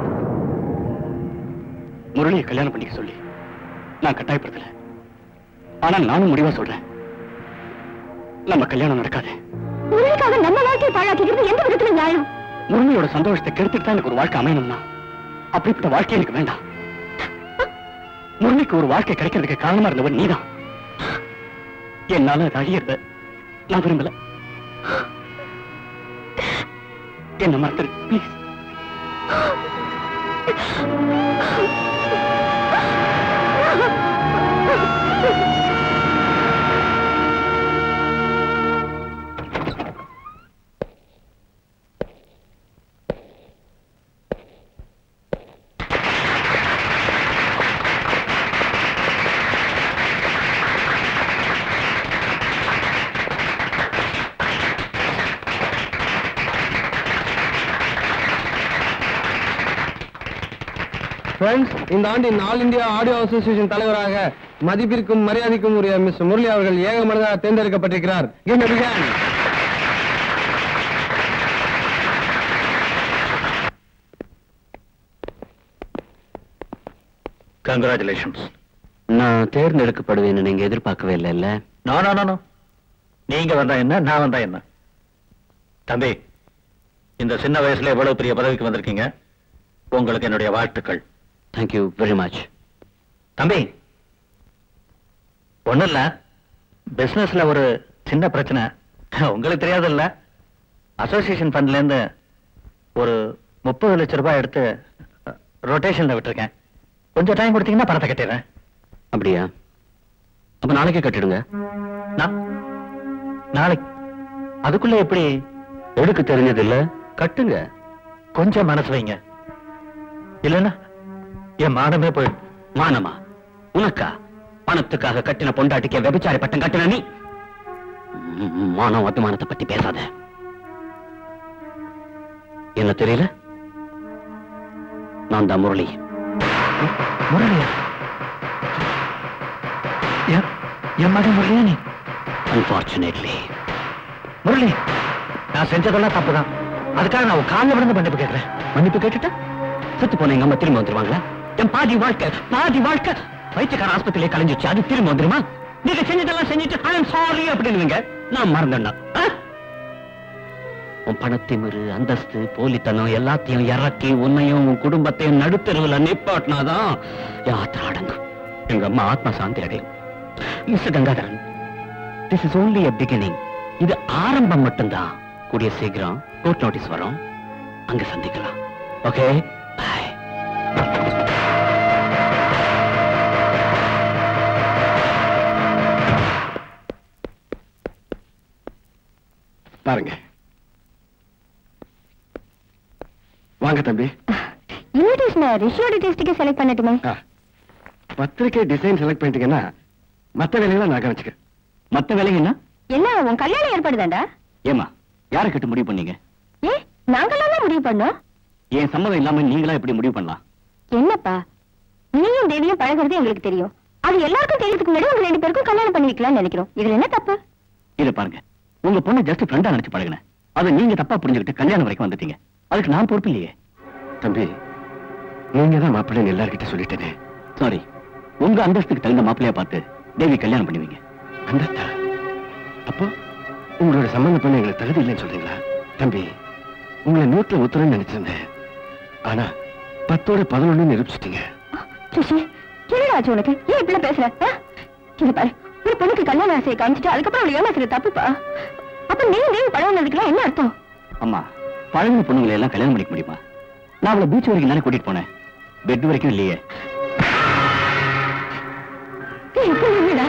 முரளியை கல்யாணம் பண்ணிக்க சொல்லி நான் கட்டாயப்படுத்தல ஆனா நானும் முடிவா சொல்றேன் நம்ம கல்யாணம் நடக்காது
முரளிக்காக நம்ம வாழ்க்கையை பாழாக்கிக்கிறது எந்த விதத்துல நியாயம்
முரளியோட சந்தோஷத்தை கெடுத்துட்டு தான் எனக்கு ஒரு வாழ்க்கை அமையணும்னா அப்படிப்பட்ட வாழ்க்கை எனக்கு வேண்டாம் முரளிக்கு ஒரு வாழ்க்கை கிடைக்கிறதுக்கு காரணமா இருந்தவன் நீதான் என்னால அது அழியறத நான் விரும்பல என்ன மறந்துரு ப்ளீஸ்
ஃப்ரெண்ட்ஸ் இந்த ஆண்டின் ஆல் இந்தியா ஆடியோ அசோசியேஷன் தலைவராக மதிப்பிற்கும் மரியாதைக்கும் உரிய மிஸ் முரளி அவர்கள் ஏக மனதாக தேர்ந்தெடுக்கப்பட்டிருக்கிறார் Give a big hand.
Congratulations
நான் தேர்ந்தெடுக்கப்படுவேன்னு நீங்க எதிர்பார்க்கவே இல்லைல்ல
நோ நோ நோ நோ நீங்க வந்தா என்ன நான் வந்தா என்ன தம்பி இந்த சின்ன வயசுல எவ்வளவு பெரிய பதவிக்கு வந்திருக்கீங்க உங்களுக்கு என்னுடைய வாழ்த்துக்கள்
தேங்க்யூ வெரி மச்
தம்பி ஒண்ணும் இல்ல பிசினஸ்ல ஒரு சின்ன பிரச்சனை உங்களுக்கு தெரியாதுல்ல அசோசியேஷன் ஃபண்ட்ல இருந்து ஒரு முப்பது லட்சம் ரூபாய் எடுத்து ரொட்டேஷன்ல விட்டுருக்கேன் கொஞ்சம் டைம் கொடுத்தீங்கன்னா பணத்தை கட்டிடுறேன்
அப்படியா அப்ப நாளைக்கே கட்டிடுங்க
நான் நாளைக்கு அதுக்குள்ள எப்படி
எடுக்க தெரிஞ்சது இல்ல கட்டுங்க
கொஞ்சம் மனசு வைங்க இல்லைன்னா என் மானமே போயிடும்
மானமா உனக்கா பணத்துக்காக கட்டின பொண்டாட்டிக்கு வெபிச்சாரி பட்டம் கட்டின நீ ம், மானம் அபிமானத்தை பத்தி பேசாத என்ன தெரியல நான் தான் முரளி
முரளியா என் என் மகன் முரளியா நீ
அன்பார்ச்சுனேட்லி
முரளி நான் செஞ்சதெல்லாம் தப்புதான் அதுக்காக நான் உன் காலில் விழுந்து மன்னிப்பு கேட்கிறேன்
மன்னிப்பு கேட்டுட்டா செத்து போன எங்க அம்மா திரும்ப வந்துருவாங்களா
என் பாதி வாழ்க்கை பாதி வாழ்க்கை வைத்தியக்கார ஆஸ்பத்திரியிலே கலைஞ்சிச்சு அது திரும்ப வந்துருமா நீங்க செஞ்சதெல்லாம் செஞ்சுட்டு ஐ எம் சாரி அப்படின்னுவீங்க நான் மறந்துடணும் ஆ? உன் பணத்திமிரு அந்தஸ்து போலித்தனம் எல்லாத்தையும் இறக்கி உன்னையும் உன் குடும்பத்தையும் நடுத்தெருவுல நிப்பாட்டினாதான் என் ஆத்திரம் அடங்கும் எங்க அம்மா ஆத்மா சாந்தி அடையும் mister Gangadharan this is only a beginning இது ஆரம்பம் மட்டும்தான் கூடிய சீக்கிரம் கோர்ட் நோட்டீஸ் வரும் அங்க சந்திக்கலாம் ஓகே பாய்
பாருங்க வாங்க தம்பி
இன்விடேஷனை ரிஷியோட டேஸ்ட்டுக்கு செலக்ட் பண்ணட்டுமே
ஆ, பத்திரிக்கை டிசைன் செலக்ட் பண்ணிட்டீங்கன்னா மத்த வேலைகளை நான் கவனிச்சுக்கிறேன்
மத்த வேலைங்கன்னா
என்ன உன் கல்யாணம் ஏற்பாடுதாண்டா
ஏமா யாரை கிட்ட முடிவு பண்ணீங்க
ஏ நாங்களாம் தான் முடிவு பண்ணோம்
என் சம்மதம் இல்லாம நீங்களா எப்படி முடிவு பண்ணலாம்
என்னப்பா நீயும் தேவியும் பழகுறது எங்களுக்கு தெரியும் அது எல்லாருக்கும் தெரியறதுக்கு முன்னாடி உங்க ரெண்டு பேருக்கும் கல்யாணம் பண்ணி வைக்கலாம்னு நினைக்கிறோம் இதுல என்ன தப்பு
இத பாருங்க உங்க பொண்ணு ஜஸ்ட் ஃப்ரெண்டா நினைச்சு பழகுனேன் அதை நீங்க தப்பா புரிஞ்சுக்கிட்டு கல்யாணம் வரைக்கும் வந்துட்டீங்க அதுக்கு நான் பொறுப்பு இல்லையே
தம்பி நீங்க தான் மாப்பிள்ளைன்னு எல்லார்கிட்ட சொல்லிட்டேனே
சாரி உங்க அந்தஸ்துக்கு தகுந்த மாப்பிள்ளையா பார்த்து தேவி கல்யாணம் பண்ணுவீங்க
அந்தஸ்தா அப்போ உங்களோட சம்பந்தம் பண்ண எங்களுக்கு தகுதி இல்லைன்னு சொல்றீங்களா தம்பி உங்களை நூற்றுல உத்தரன்னு நினைச்சிருந்தேன் ஆனா பத்தோட பதினொன்னு நிரூபிச்சிட்டீங்க
சுஷி என்னடா ஆச்சு உனக்கு ஏன் இப்படி பேசுற ஆ? இங்க பாரு ஒரு பொண்ணுக்கு கல்யாண ஆசையை காமிச்சிட்டு அதுக்கப்புறம் அவளை ஏமாத்துற தப்புப்பா அப்ப நீ தேவி பழகினதுக்குலாம் என்ன அர்த்தம்
அம்மா பழகின பொண்ணுங்களை எல்லாம் கல்யாணம் பண்ணிக்க முடியுமா நான் அவளை பீச் வரைக்கும் தானே கூட்டிட்டு போனேன் பெட் வரைக்கும் இல்லையே
ஏய், இப்ப என்னடா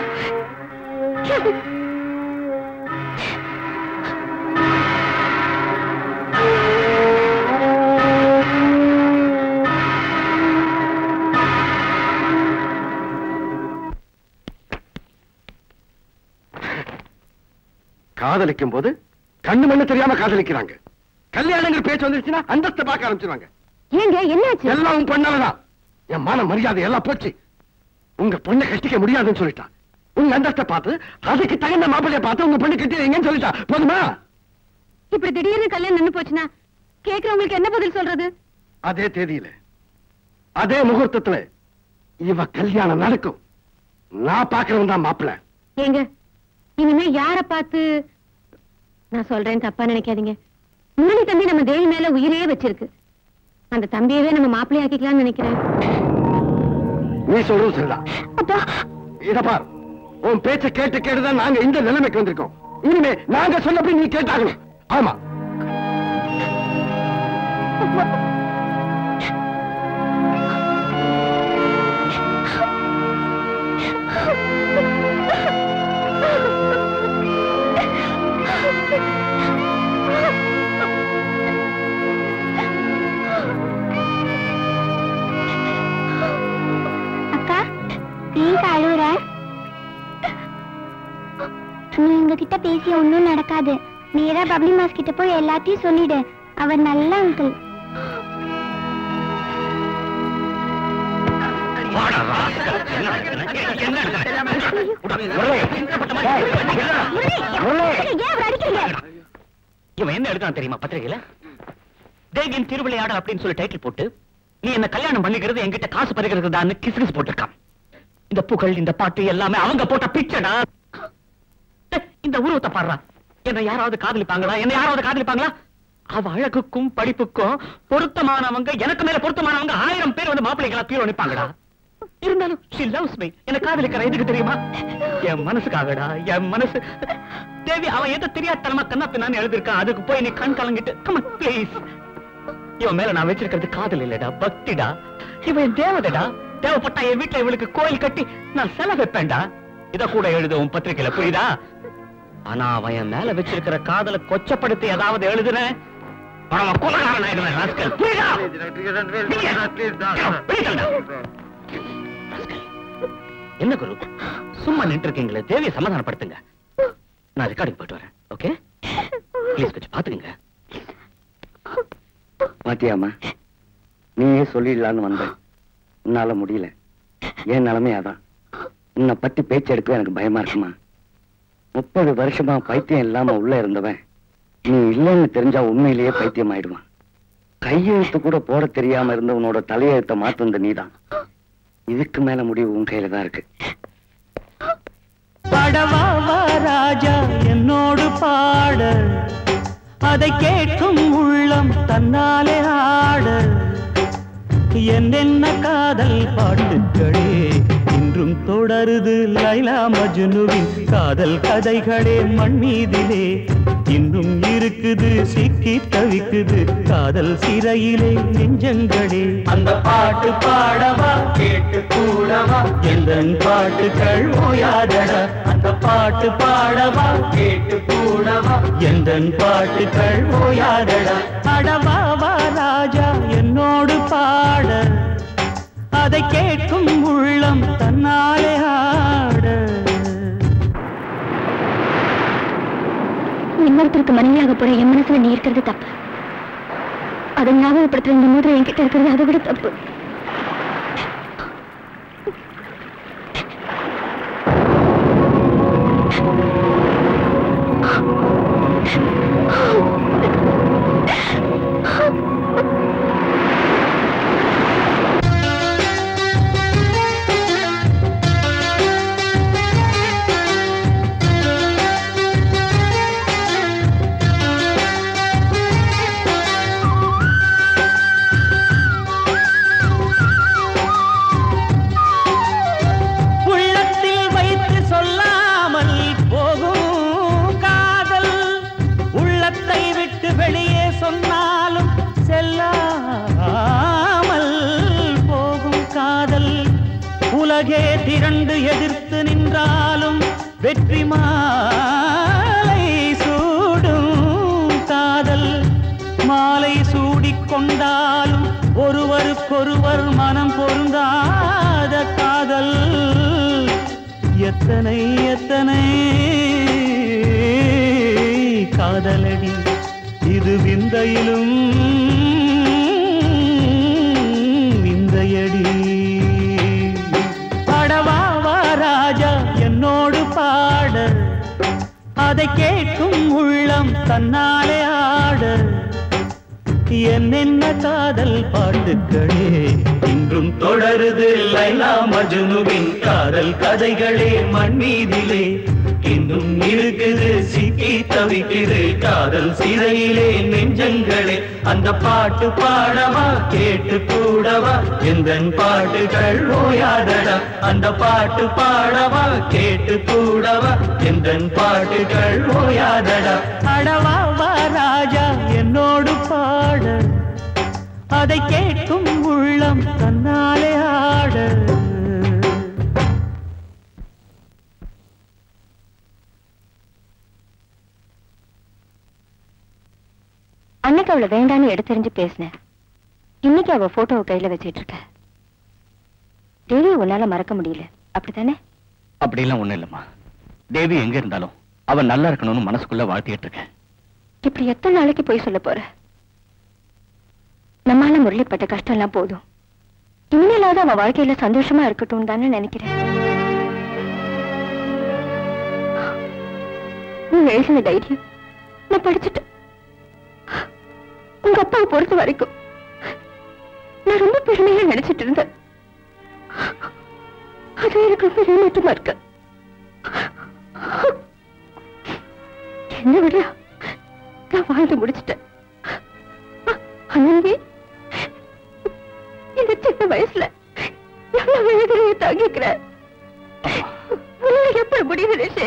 காதலிக்கும் போது கண்ணு மண்ணு தெரியாம காதலிக்கிறாங்க கல்யாணங்கிற பேச்சு வந்துருச்சுன்னா அந்தஸ்தை பார்க்க ஆரம்பிச்சிருவாங்க
ஏங்க என்னாச்சு
எல்லாம் உன் பொண்ணாலதான் என் மான மரியாதை எல்லாம் போச்சு உங்க பொண்ணை கட்டிக்க முடியாதுன்னு சொல்லிட்டான் உங்க அந்தஸ்தை பார்த்து அதுக்கு தகுந்த மாப்பிள்ளைய பார்த்து உங்க பொண்ணு கட்டிடுங்கன்னு சொல்லிட்டா போதுமா
இப்படி திடீர்னு கல்யாணம் நின்னு போச்சுன்னா கேக்குறவங்களுக்கு என்ன பதில் சொல்றது
அதே தேதியில அதே முகூர்த்தத்துல இவ கல்யாணம் நடக்கும் நான் பாக்குறவன் தான் மாப்பிள்ளை
ஏங்க இனிமே யார பார்த்து நான் சொல்றேன் தப்பா நினைக்காதீங்க முரளி தம்பி நம்ம தேவி மேல உயிரே வச்சிருக்கு அந்த தம்பியவே நம்ம மாப்பிள்ளையாக்கிக்கலாம்னு நினைக்கிறேன்
நீ சொல்றது சரிதான்
அப்பா
இத பார் உன் பேச்ச கேட்டு கேட்டுதான் நாங்க இந்த நிலைமைக்கு வந்திருக்கோம் இனிமே நாங்க சொன்னபடி நீ கேட்டாகணும் ஆமா
அக்கா ஏங்க அழுகுற நீ உங்ககிட்ட பேசி ஒண்ணும் நடக்காது நேரா பப்ளி மாஸ் கிட்ட போய் எல்லாத்தையும் சொல்லிடு அவர் நல்ல அங்கிள்
ஏன் அவர் அடிக்கிறீங்க
இவன் என்ன எழுதுறான் தெரியுமா பத்திரிகையில தேகின் திருவிளையாடல் அப்படின்னு சொல்லி டைட்டில் போட்டு நீ என்ன கல்யாணம் பண்ணிக்கிறது என்கிட்ட காசு பறிக்கிறது தான் கிசுகிசு போட்டிருக்கான் இந்த புகழ் இந்த பாட்டு எல்லாமே அவங்க போட்ட பிச்சடா டேய், இந்த உருவத்தை பாடுறா என்ன யாராவது காதலிப்பாங்களா என்ன யாராவது காதலிப்பாங்களா அவ அழகுக்கும் படிப்புக்கும் பொருத்தமானவங்க எனக்கு மேல பொருத்தமானவங்க ஆயிரம் பேர் வந்து மாப்பிள்ளைகளா கீழே நிப்பாங்கடா இருந்தாலும் she loves me என்ன காதலிக்கிற எதுக்கு தெரியுமா என் மனசுக்காகடா என் மனசு தேவி அவன் எதை தெரியாதனமா கண்ணா பின்னான்னு எழுதிருக்கான் அதுக்கு போய் நீ கண் கலங்கிட்டு கமன் ப்ளீஸ் இவன் மேல நான் வச்சிருக்கிறது காதல் இல்லடா பக்திடா இவன் என் தேவதைடா தேவைப்பட்டா என் வீட்டுல இவளுக்கு கோயில் கட்டி நான் செலவு வைப்பேன்டா இத கூட எழுது உன் பத்திரிக்கையில புரியுதா ஆனா அவன் என் மேல வச்சிருக்கிற காதலை கொச்சப்படுத்தி ஏதாவது எழுதுன அவன் கொலகாரன் ஆயிடுவேன் ராஸ்கல். புரியுதா வெளியே தள்ளுடா. என்ன குரு சும்மா நின்று இருக்கீங்களே தேவியை சமாதானப்படுத்துங்க நான் ரெக்கார்டிங் போயிட்டு வரேன் ஓகே ப்ளீஸ் கொஞ்சம் பாத்துக்கங்க
பாத்தியாமா நீயே சொல்லிடலான்னு வந்தேன் உன்னால முடியல என் நிலைமை அதான் உன்னை பத்தி பேச்சு எடுக்க எனக்கு பயமா இருக்குமா முப்பது வருஷமா பைத்தியம் இல்லாம உள்ள இருந்தவன் நீ இல்லைன்னு தெரிஞ்சா உண்மையிலேயே பைத்தியம் ஆயிடுவான் கையெழுத்து கூட போட தெரியாம இருந்தவனோட தலையெழுத்த மாத்துந்த நீதான்
இதுக்கு மேல முடிவு உன் கையில தான் இருக்கு
படவா வா ராஜா என்னோடு பாட அதை கேட்கும் உள்ளம் தன்னாலே ஆட என்னென்ன காதல் பாட்டுக்களே இன்றும் தொடருது லைலா மஜ்னுவின் காதல் கதைகளே மண் மீதிலே இன்னும் இருக்குது சிக்கி தவிக்குது காதல் சிறையிலே நெஞ்சங்களே அந்த பாட்டு பாடவா கேட்டு கூடவா எந்த பாட்டுகள் ஓயாதடா அந்த பாட்டு பாடவா கேட்டு கூடவா எந்த பாட்டுகள் ஓயாதடா அடவா வா ராஜா என்னோடு பாட அதை கேட்கும் உள்ளம் தன்னாலே ஆட
இன்னொருத்தருக்கு மனைவியாக போற என் மனசுல நீ இருக்கிறது தப்பு அதை ஞாபகப்படுத்துற இந்த மூதிரை என்கிட்ட இருக்கிறது அதை விட தப்பு
உள்ளத்தில் வைத்து சொல்லாமல் போகும் காதல் உள்ளத்தை விட்டு வெளியே சொன்னாலும் செல்லாமல் போகும் காதல் உலகே திரண்டு எதிர்த்து நின்றாலும் வெற்றி மாலை சூடும் காதல் மாலை சூடிக் கொண்டாலும் ஒருவருக்கொருவர் மனம் பொருந்தாத காதல் எத்தனை எத்தனை காதலடி இது விந்தையிலும் விந்தையடி பாடவா வா ராஜா என்னோடு பாட அதை கேட்கும் உள்ளம் தன்னாலே ஆட என்னென்ன காதல் பாட்டுக்களே இன்றும் தொடருது லைலா மஜ்னுவின் காதல் கதைகளே மண் மீதிலே இன்னும் இருக்குது சிக்கி தவிக்குது காதல் சிறையிலே நெஞ்சங்களே அந்த பாட்டு பாடவா கேட்டு கூடவா எந்த பாட்டுகள் ஓயாதடா அந்த பாட்டு பாடவா கேட்டு கூடவா எந்த பாட்டுகள் ஓயாதடா அடவா வா ராஜா என்னோடு பாட அதை கேட்கும் உள்ளம் தன்னாலே ஆட
அன்னைக்கு அவளை வேண்டான்னு எடுத்தெறிஞ்சு பேசினேன் இன்னைக்கு அவ போட்டோவை கையில வச்சிட்டு இருக்க தேவி உன்னால மறக்க முடியல அப்படித்தானே
அப்படிலாம் ஒண்ணும் இல்லம்மா தேவி எங்க இருந்தாலும் அவன் நல்லா இருக்கணும்னு மனசுக்குள்ள வாழ்த்திட்டு இருக்கேன்
இப்படி எத்தனை நாளைக்கு போய் சொல்ல போற நம்மால முரளிப்பட்ட கஷ்டம் எல்லாம் போதும் இனிமேலாவது அவ வாழ்க்கையில சந்தோஷமா இருக்கட்டும் தானே நினைக்கிறேன் நீ எழுதின தைரியம் நான் படிச்சுட்டேன் உங்க அப்பாவை பொறுத்த வரைக்கும் நான் ரொம்ப பெருமையா நினைச்சிட்டு இருந்தேன் அது எனக்கு ரொம்ப ஏமாற்றமா இருக்கு என்ன விட நான் வாழ்ந்து முடிச்சிட்டேன் அனந்தி இந்த சின்ன வயசுல எவ்வளவு வேதனையை தாங்கிக்கிற உன்னால எப்படி முடியுது ரிஷி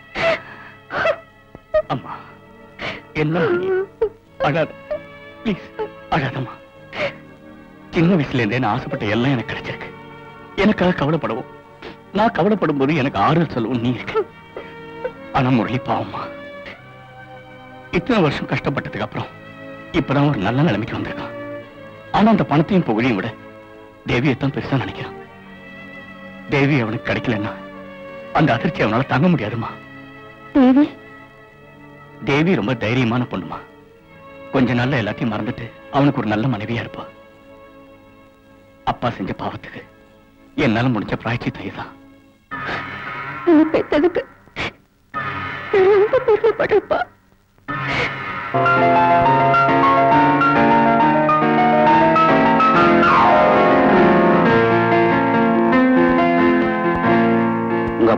அம்மா என்ன அழாத ப்ளீஸ் அழாதம்மா சின்ன வயசுல இருந்தே நான் ஆசைப்பட்ட எல்லாம் எனக்கு கிடைச்சிருக்கு எனக்காக கவலைப்படவும் நான் கவலைப்படும் போது எனக்கு ஆறுதல் சொல்லவும் நீ இருக்க ஆனா முரளி பாவம்மா இத்தனை வருஷம் கஷ்டப்பட்டதுக்கு அப்புறம் இப்பதான் ஒரு நல்ல நிலைமைக்கு வந்திருக்கான் ஆனா அந்த பணத்தையும் புகழையும் விட தேவியை தான் பெருசா நினைக்கிறான் தேவி அவனுக்கு கிடைக்கலன்னா அந்த அதிர்ச்சி அவனால தாங்க முடியாதுமா
தேவி
தேவி ரொம்ப தைரியமான பொண்ணுமா கொஞ்ச நாள்ல எல்லாத்தையும் மறந்துட்டு அவனுக்கு ஒரு நல்ல மனைவியா இருப்பா அப்பா செஞ்ச பாவத்துக்கு என்னால முடிஞ்ச பிராய்ச்சி தான்
நீ பெத்ததுக்கு நான் ரொம்ப பெருமைப்படுறப்பா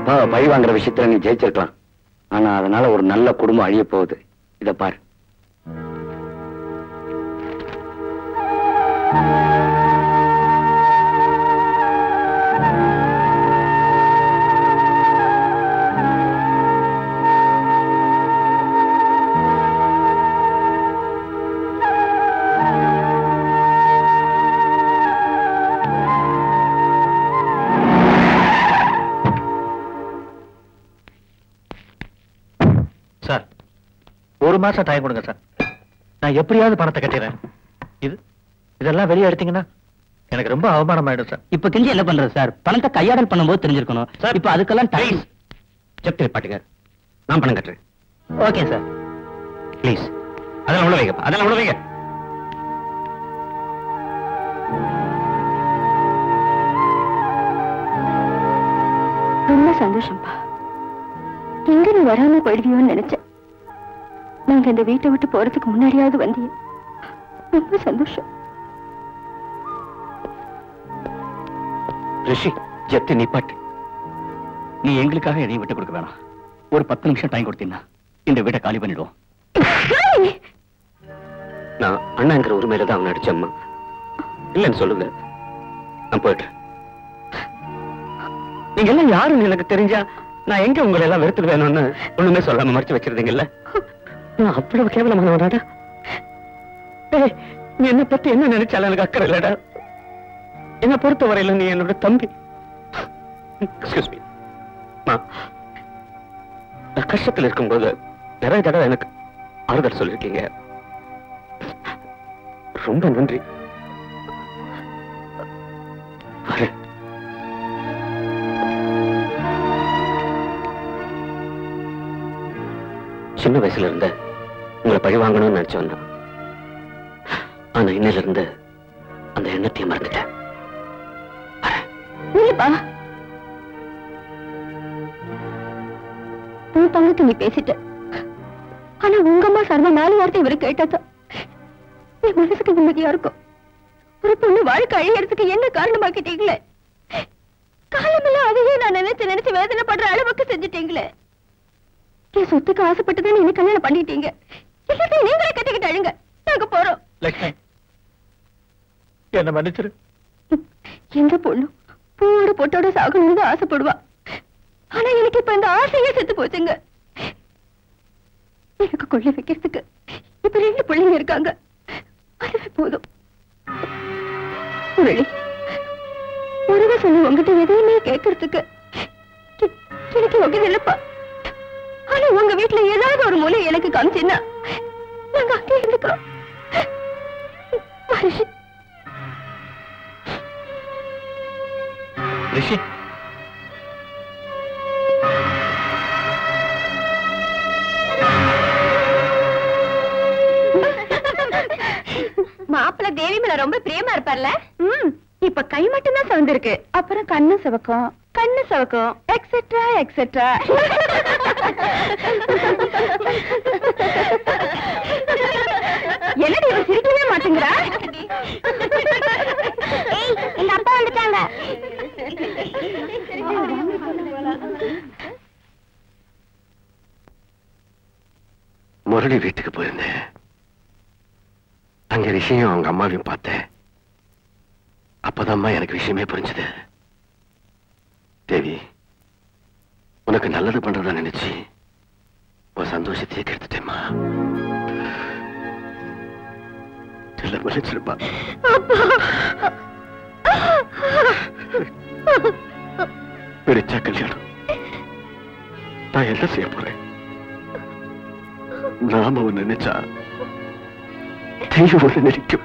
அப்பாவை பழி வாங்குற விஷயத்துல நீ ஜெயிச்சிருக்கலாம் ஆனா அதனால ஒரு நல்ல குடும்பம் அழிய போகுது இத பாரு
சார் ஒரு மாசம் டைம் கொடுங்க சார் நான் எப்படியாவது பணத்தை கட்டிடுறேன் இது இதெல்லாம் வெளியே எடுத்தீங்கன்னா எனக்கு ரொம்ப அவமானம் ஆயிடும் சார்
இப்ப கெஞ்சி என்ன பண்றது சார் பணத்தை கையாடல் பண்ணும்போது தெரிஞ்சிருக்கணும் சார் இப்ப அதுக்கெல்லாம் டைம் செப்டி பாட்டுங்க நான் பணம் கட்டுறேன் ஓகே சார் ப்ளீஸ் அதெல்லாம் உள்ள வைங்க அதெல்லாம் உள்ள வைங்க
ரொம்ப சந்தோஷம்ப்பா எங்க நீ வராம போயிடுவியோன்னு நினைச்சேன் நாங்க இந்த வீட்டை விட்டு போறதுக்கு முன்னாடியாவது வந்தீங்க ரொம்ப சந்தோஷம்
ரிஷி ஜப்தி நிப்பாட்டு நீ எங்களுக்காக எதையும் விட்டு கொடுக்க வேணாம் ஒரு பத்து நிமிஷம் டைம் கொடுத்தீங்கன்னா இந்த வீட்டை காலி பண்ணிடுவோம்
நான் அண்ணாங்கிற உரிமையில தான் அவன் அடிச்சம்மா இல்லைன்னு சொல்லுங்க நான் போயிடுறேன் நீங்க எல்லாம் யாருன்னு எனக்கு தெரிஞ்சா நான் எங்க உங்களை எல்லாம் வெறுத்துட்டு வேணும்னு ஒண்ணுமே சொல்லாம மறைச்சு வச்சிருந்தீங்கல்ல நான் அவ்வளவு கேவலமானவனாடா டேய், நீ என்ன பத்தி என்ன நினைச்சாலும் எனக்கு அக்கறை இல்லடா என்ன பொறுத்த வரையில நீ என்னோட தம்பி எக்ஸ்கியூஸ் மீ நான் கஷ்டத்தில் இருக்கும்போது நிறைய தடவை எனக்கு ஆறுதல் சொல்லிருக்கீங்க ரொம்ப நன்றி வரேன். சின்ன வயசுல இருந்த உங்களை பழி வாங்கணும்னு நினைச்சு வந்தான் ஆனா இன்னையில இருந்து அந்த எண்ணத்தையும் மறந்துட்டேன்
இல்லப்பா உன் பங்குக்கு நீ பேசிட்ட ஆனா உங்க அம்மா சர்வ நாலு வார்த்தை இவரு கேட்டதா என் மனசுக்கு நிம்மதியா இருக்கும் ஒரு பொண்ணு வாழ்க்கை அழியறதுக்கு என்ன காரணமாக்கிட்டீங்களே காலமெல்லாம் அதையே நான் நினைச்சு நினைச்சு வேதனைப்படுற அளவுக்கு செஞ்சுட்டீங்களே என் சொத்துக்கு ஆசைப்பட்டுதான் என்ன கல்யாணம் பண்ணிட்டீங்க எல்லாத்தையும் நீங்களே கட்டிக்கிட்டு அழுங்க நாங்க போறோம்
லட்சுமி என்ன மன்னிச்சிரு
எந்த பொண்ணும் பூவோட பொட்டோட சாகணும்னு தான் ஆசைப்படுவா ஆனா எனக்கு இப்ப இந்த ஆசையே செத்து போச்சுங்க எனக்கு கொள்ளை வைக்கிறதுக்கு இப்ப ரெண்டு பிள்ளைங்க இருக்காங்க அதுவே போதும் முரளி உறவை சொல்லி உங்ககிட்ட எதையுமே கேட்கறதுக்கு எ- எனக்கு யோகியம் இல்லப்பா ஆனா உங்க வீட்டுல ஏதாவது ஒரு மூலை எனக்கு காமிச்சுன்னா நாங்க அங்கே இருந்துக்கிறோம் மனுஷி
ரிஷி
மாப்பிள்ள தேவி மேல ரொம்ப பிரியமா இருப்பார்ல ம் இப்ப கை மட்டும் தான் சவந்திருக்கு அப்புறம் கண்ணு சவக்கும் கண்ணு சவக்கும் எக்ஸெட்ரா எக்ஸெட்ரா என்னடி இவன் சிரிக்கவே மாட்டேங்கிறா
எங்க அப்பா வந்துட்டாங்க
முரளி வீட்டுக்கு போயிருந்தேன் அங்க ரிஷியும் அவங்க அம்மாவையும் பார்த்தேன் அப்பதாம்மா எனக்கு விஷயமே புரிஞ்சுது தேவி உனக்கு நல்லது பண்றதா நினைச்சு உன் சந்தோஷத்தையே கெடுத்துட்டேம்மா எல்லாம் மன்னிச்சிருப்பா பிடிச்சா கல்யாணம் நான் என்ன செய்ய போறேன் நாம ஒண்ணு நினைச்சா தெய்வம் ஒண்ணு நினைக்கும்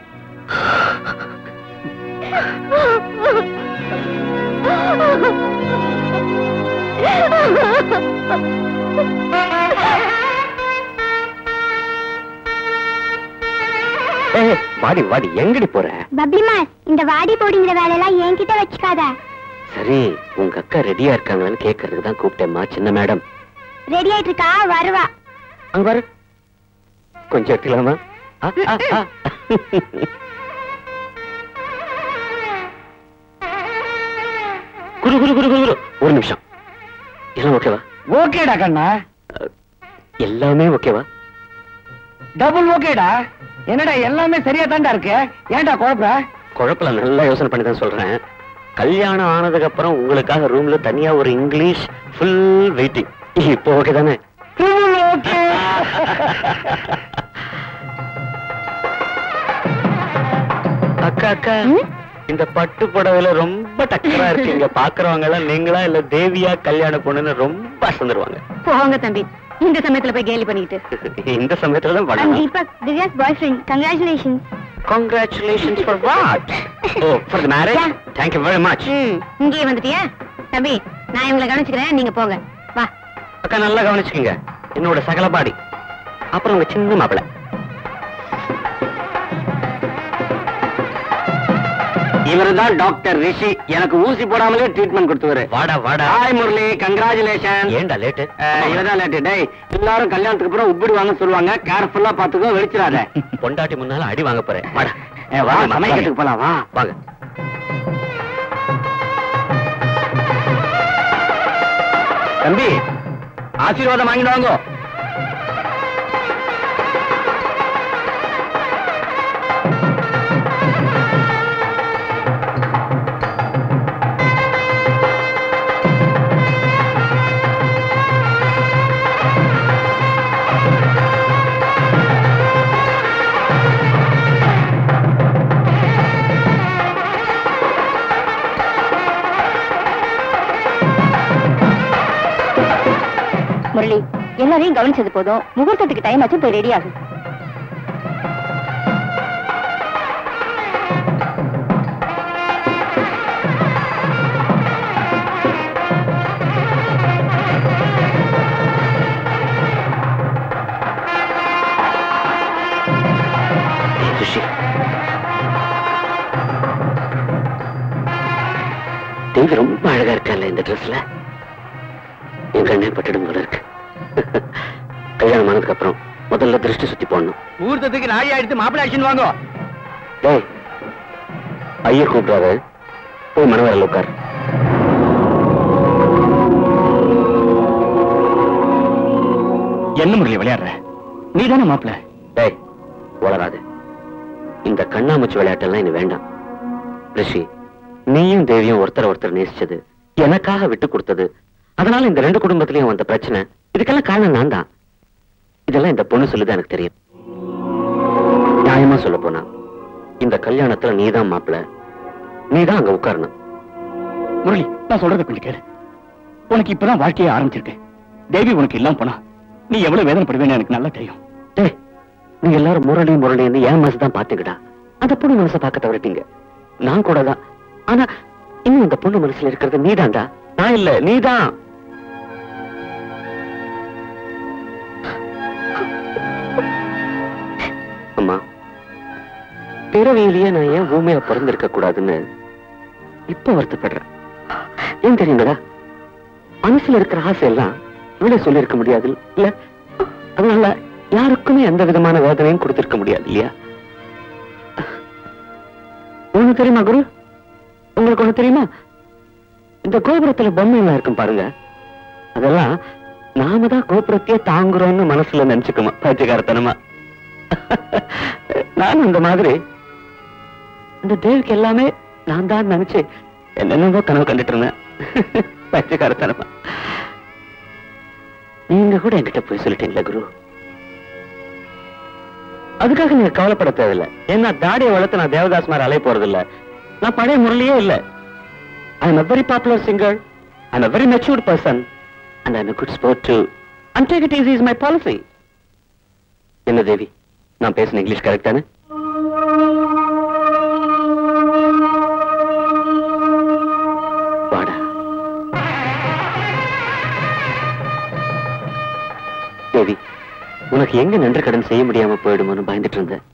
ஏய், வாடி வாடி எங்கடி போற
பப்ளிமா இந்த வாடி போடிங்கிற வேலையெல்லாம் என்கிட்ட வச்சுக்காத
சரி உங்க அக்கா ரெடியா இருக்காங்களான்னு கேட்கறதுக்கு தான் கூப்பிட்டேம்மா சின்ன மேடம்
ரெடி ஆயிட்டு இருக்கா வருவா
அங்க பாரு கொஞ்சம் எடுத்துக்கலாமா ஆ, ஆ, ஆ. குரு குரு குரு குரு குரு ஒரு நிமிஷம் எல்லாம் ஓகேவா
ஓகேடா கண்ணா
எல்லாமே ஓகேவா
டபுள் ஓகேடா என்னடா எல்லாமே சரியா தான்டா இருக்கு ஏன்டா குழப்பற
குழப்பல நல்லா யோசனை பண்ணி தான் சொல்றேன் கல்யாணம் ஆனதுக்கு அப்புறம் உங்களுக்காக ரூம்ல தனியா ஒரு இங்கிலீஷ் ஃபுல் வெயிட்டிங் இப்போ ஓகே தானே
ஓகே
அக்கா அக்கா இந்த பட்டு புடவையில ரொம்ப டக்கரா இருக்கீங்க பாக்குறவங்க எல்லாம் நீங்களா இல்ல தேவியா கல்யாண பொண்ணுன்னு ரொம்ப அசந்துருவாங்க
போங்க தம்பி இந்த சமயத்துல போய் கேலி பண்ணிக்கிட்டு
இந்த சமயத்துல தான்
I'm
பண்ணலாம்
Deepak, Divya's boyfriend. Congratulations.
Congratulations for what? oh, for the marriage? Thank you very much.
ம் இங்கேயே வந்துட்டியா தம்பி நான் இவங்களை கவனிச்சுக்கிறேன் நீங்க போங்க வா
அக்கா நல்லா கவனிச்சுக்கோங்க என்னோட சகலபாடி அப்புறம் உங்க சின்ன மாப்பிள
இவர்தான் டாக்டர் ரிஷி எனக்கு ஊசி போடாமலே ட்ரீட்மெண்ட் கொடுத்துவாரு
வாடா வாடா
ஹாய் முரளி கங்க்ராச்சுலேஷன்
ஏன்டா லேட்டு
இவதான் லேட்டு டேய் எல்லாரும் கல்யாணத்துக்கு அப்புறம் உப்பிடுவாங்கன்னு சொல்லுவாங்க கேர்ஃபுல்லா பாத்துக்கோ வெடிச்சிடாத
பொண்டாட்டி முன்னால அடி வாங்க போறேன் வாடா
ஏ, வா சமைக்கிறதுக்கு போலாம் வா
வாங்க
தம்பி ஆசீர்வாதம் வாங்கிட்டு வாங்கோ
முரளி எல்லாரையும் கவனிச்சது போதும் முகூர்த்தத்துக்கு டைம் ஆச்சு போய் ரெடி ஆகும்
ரிஷி தேவி ரொம்ப அழகா இருக்கல்ல இந்த ட்ரெஸ்ல என் கண்ணே பட்டுடும் போல இருக்கு கல்யாணம் ஆனதுக்கு அப்புறம் முதல்ல திருஷ்டி சுத்தி போடணும்
ஊர்த்தத்துக்கு நாய் ஆயிடுத்து மாப்பிள்ளை அடிச்சுன்னு வாங்கோ
டேய் ஐயர் கூப்பிடாத போய் மனவரில் உட்கார்
என்ன முறையில் விளையாடுற நீ தானே மாப்பிள்ள
டேய் வளராது இந்த கண்ணாமூச்சி விளையாட்டெல்லாம் இனி வேண்டாம் ரிஷி நீயும் தேவியும் ஒருத்தர் ஒருத்தர் நேசிச்சது எனக்காக விட்டு கொடுத்தது அதனால இந்த ரெண்டு குடும்பத்திலயும் வந்த பிரச்சனை இதுக்கெல்லாம் காரணம் நான் தான் இதெல்லாம் இந்த பொண்ணு சொல்லுதான் எனக்கு தெரியும் நியாயமா சொல்ல போனா இந்த கல்யாணத்துல நீதான் மாப்பிள்ள நீதான் அங்க உட்காரணும்
முரளி நான் சொல்றதை கொஞ்சம் கேளு உனக்கு இப்பதான் வாழ்க்கையே ஆரம்பிச்சிருக்கு தேவி உனக்கு இல்லாம போனா நீ எவ்வளவு வேதனைப்படுவேன்னு எனக்கு நல்லா தெரியும்
டேய் நீங்க எல்லாரும் முரளி முரளின்னு என் மனசு தான் பாத்துக்கிட்டா அந்த பொண்ணு மனசை பார்க்க தவறிட்டீங்க நான் கூட தான் ஆனா இன்னும் அந்த பொண்ணு மனசுல இருக்கிறது நீதான்டா நான் இல்ல நீதான் அம்மா பிறவியிலேயே நான் ஏன் ஊமையா பிறந்திருக்க கூடாதுன்னு இப்ப வருத்தப்படுறேன் ஏன் தெரியுங்களா மனசுல இருக்கிற ஆசை எல்லாம் வெளியே சொல்லியிருக்க முடியாது இல்ல அதனால யாருக்குமே எந்த விதமான வேதனையும் கொடுத்திருக்க முடியாது இல்லையா ஒண்ணு தெரியுமா குரு உங்களுக்கு ஒண்ணு தெரியுமா இந்த கோபுரத்துல பொம்மை எல்லாம் இருக்கும் பாருங்க அதெல்லாம் நாம தான் கோபுரத்தையே தாங்குறோம்னு மனசுல நினைச்சுக்கோமா பைத்தியக்காரத்தனமா நானும் இந்த மாதிரி இந்த தேவிக்கு எல்லாமே நான் தான் நினைச்சு என்னென்னவோ கனவு கண்டுட்டு இருந்தேன் பைத்தியக்காரத்தனமா நீங்க கூட என்கிட்ட போய் சொல்லிட்டீங்களா குரு அதுக்காக நீங்க கவலைப்பட தேவையில்லை ஏன்னா தாடியை வளர்த்து நான் தேவதாஸ் மாதிரி அலைய போறது இல்ல நான் பழைய முரளியே இல்ல I am a very popular singer I'm a very matured person and I'm a good sport too and take it easy is my policy என்ன தேவி நான் பேசின இங்கிலீஷ் கரெக்ட் தானே வாடா தேவி உனக்கு எங்க நன்றி கடன் செய்ய முடியாம போயிடுமோன்னு பயந்துட்டு இருந்தேன்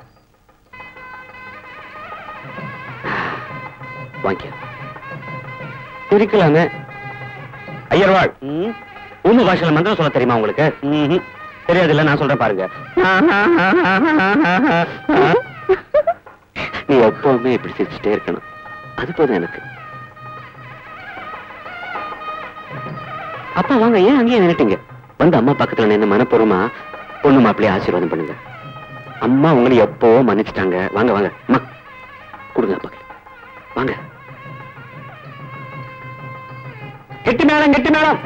வாங்கிக்க இருக்கலாமே ஐயர்வாள் உண்மை பாஷையில மந்திரம் சொல்ல தெரியுமா உங்களுக்கு ம்ஹும். தெரியாதுல்ல நான் சொல்றேன் பாருங்க நீ எப்பவுமே இப்படி சிரிச்சுட்டே இருக்கணும் அது போதும் எனக்கு அப்பா வாங்க ஏன் அங்கேயே நின்னுட்டீங்க வந்து அம்மா பக்கத்துல நின்று மனப்பூர்வமா பொண்ணு மாப்பிள்ளைய ஆசீர்வாதம் பண்ணுங்க அம்மா உங்களை எப்போ மன்னிச்சிட்டாங்க வாங்க வாங்க அம்மா கொடுங்க அப்பா வாங்க கெட்டி மேளம் கெட்டி மேளம்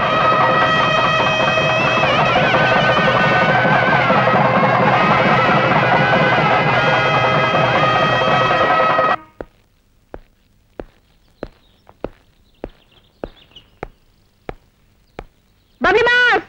बबली मास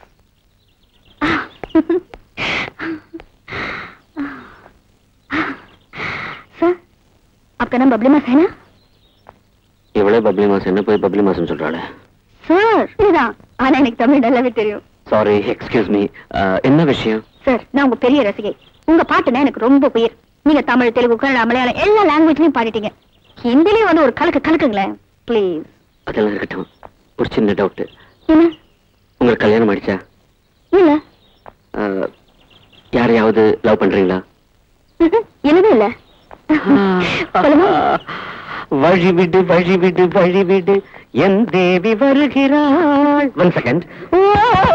सर आपका नाम बबली मास है ना
இவ்வளவு பப்ளி மாசம் என்ன போய் பப்ளி மாசம் சொல்றாளே
சார் இதுதான் ஆனா எனக்கு தமிழ் நல்லாவே தெரியும்
சாரி எக்ஸ்கியூஸ் மீ என்ன விஷயம்
சார் நான் உங்க பெரிய ரசிகை உங்க பாட்டுனா எனக்கு ரொம்ப உயிர் நீங்க தமிழ் தெலுங்கு கன்னடா மலையாளம் எல்லா லாங்குவேஜ்லயும் பாடிட்டீங்க ஹிந்திலயும் வந்து ஒரு கலக்கு கலக்குங்களேன் ப்ளீஸ்
அதெல்லாம் இருக்கட்டும் ஒரு சின்ன டவுட்
என்ன
உங்களுக்கு கல்யாணம் ஆயிடுச்சா
இல்ல
அஹ், யாரையாவது லவ் பண்றீங்களா
ம்ஹும். என்னவே இல்ல சொல்லுங்க
வழி விடு வழி விடு வழி விடு என் தேவி வருகிறாள் ஒன் செகண்ட்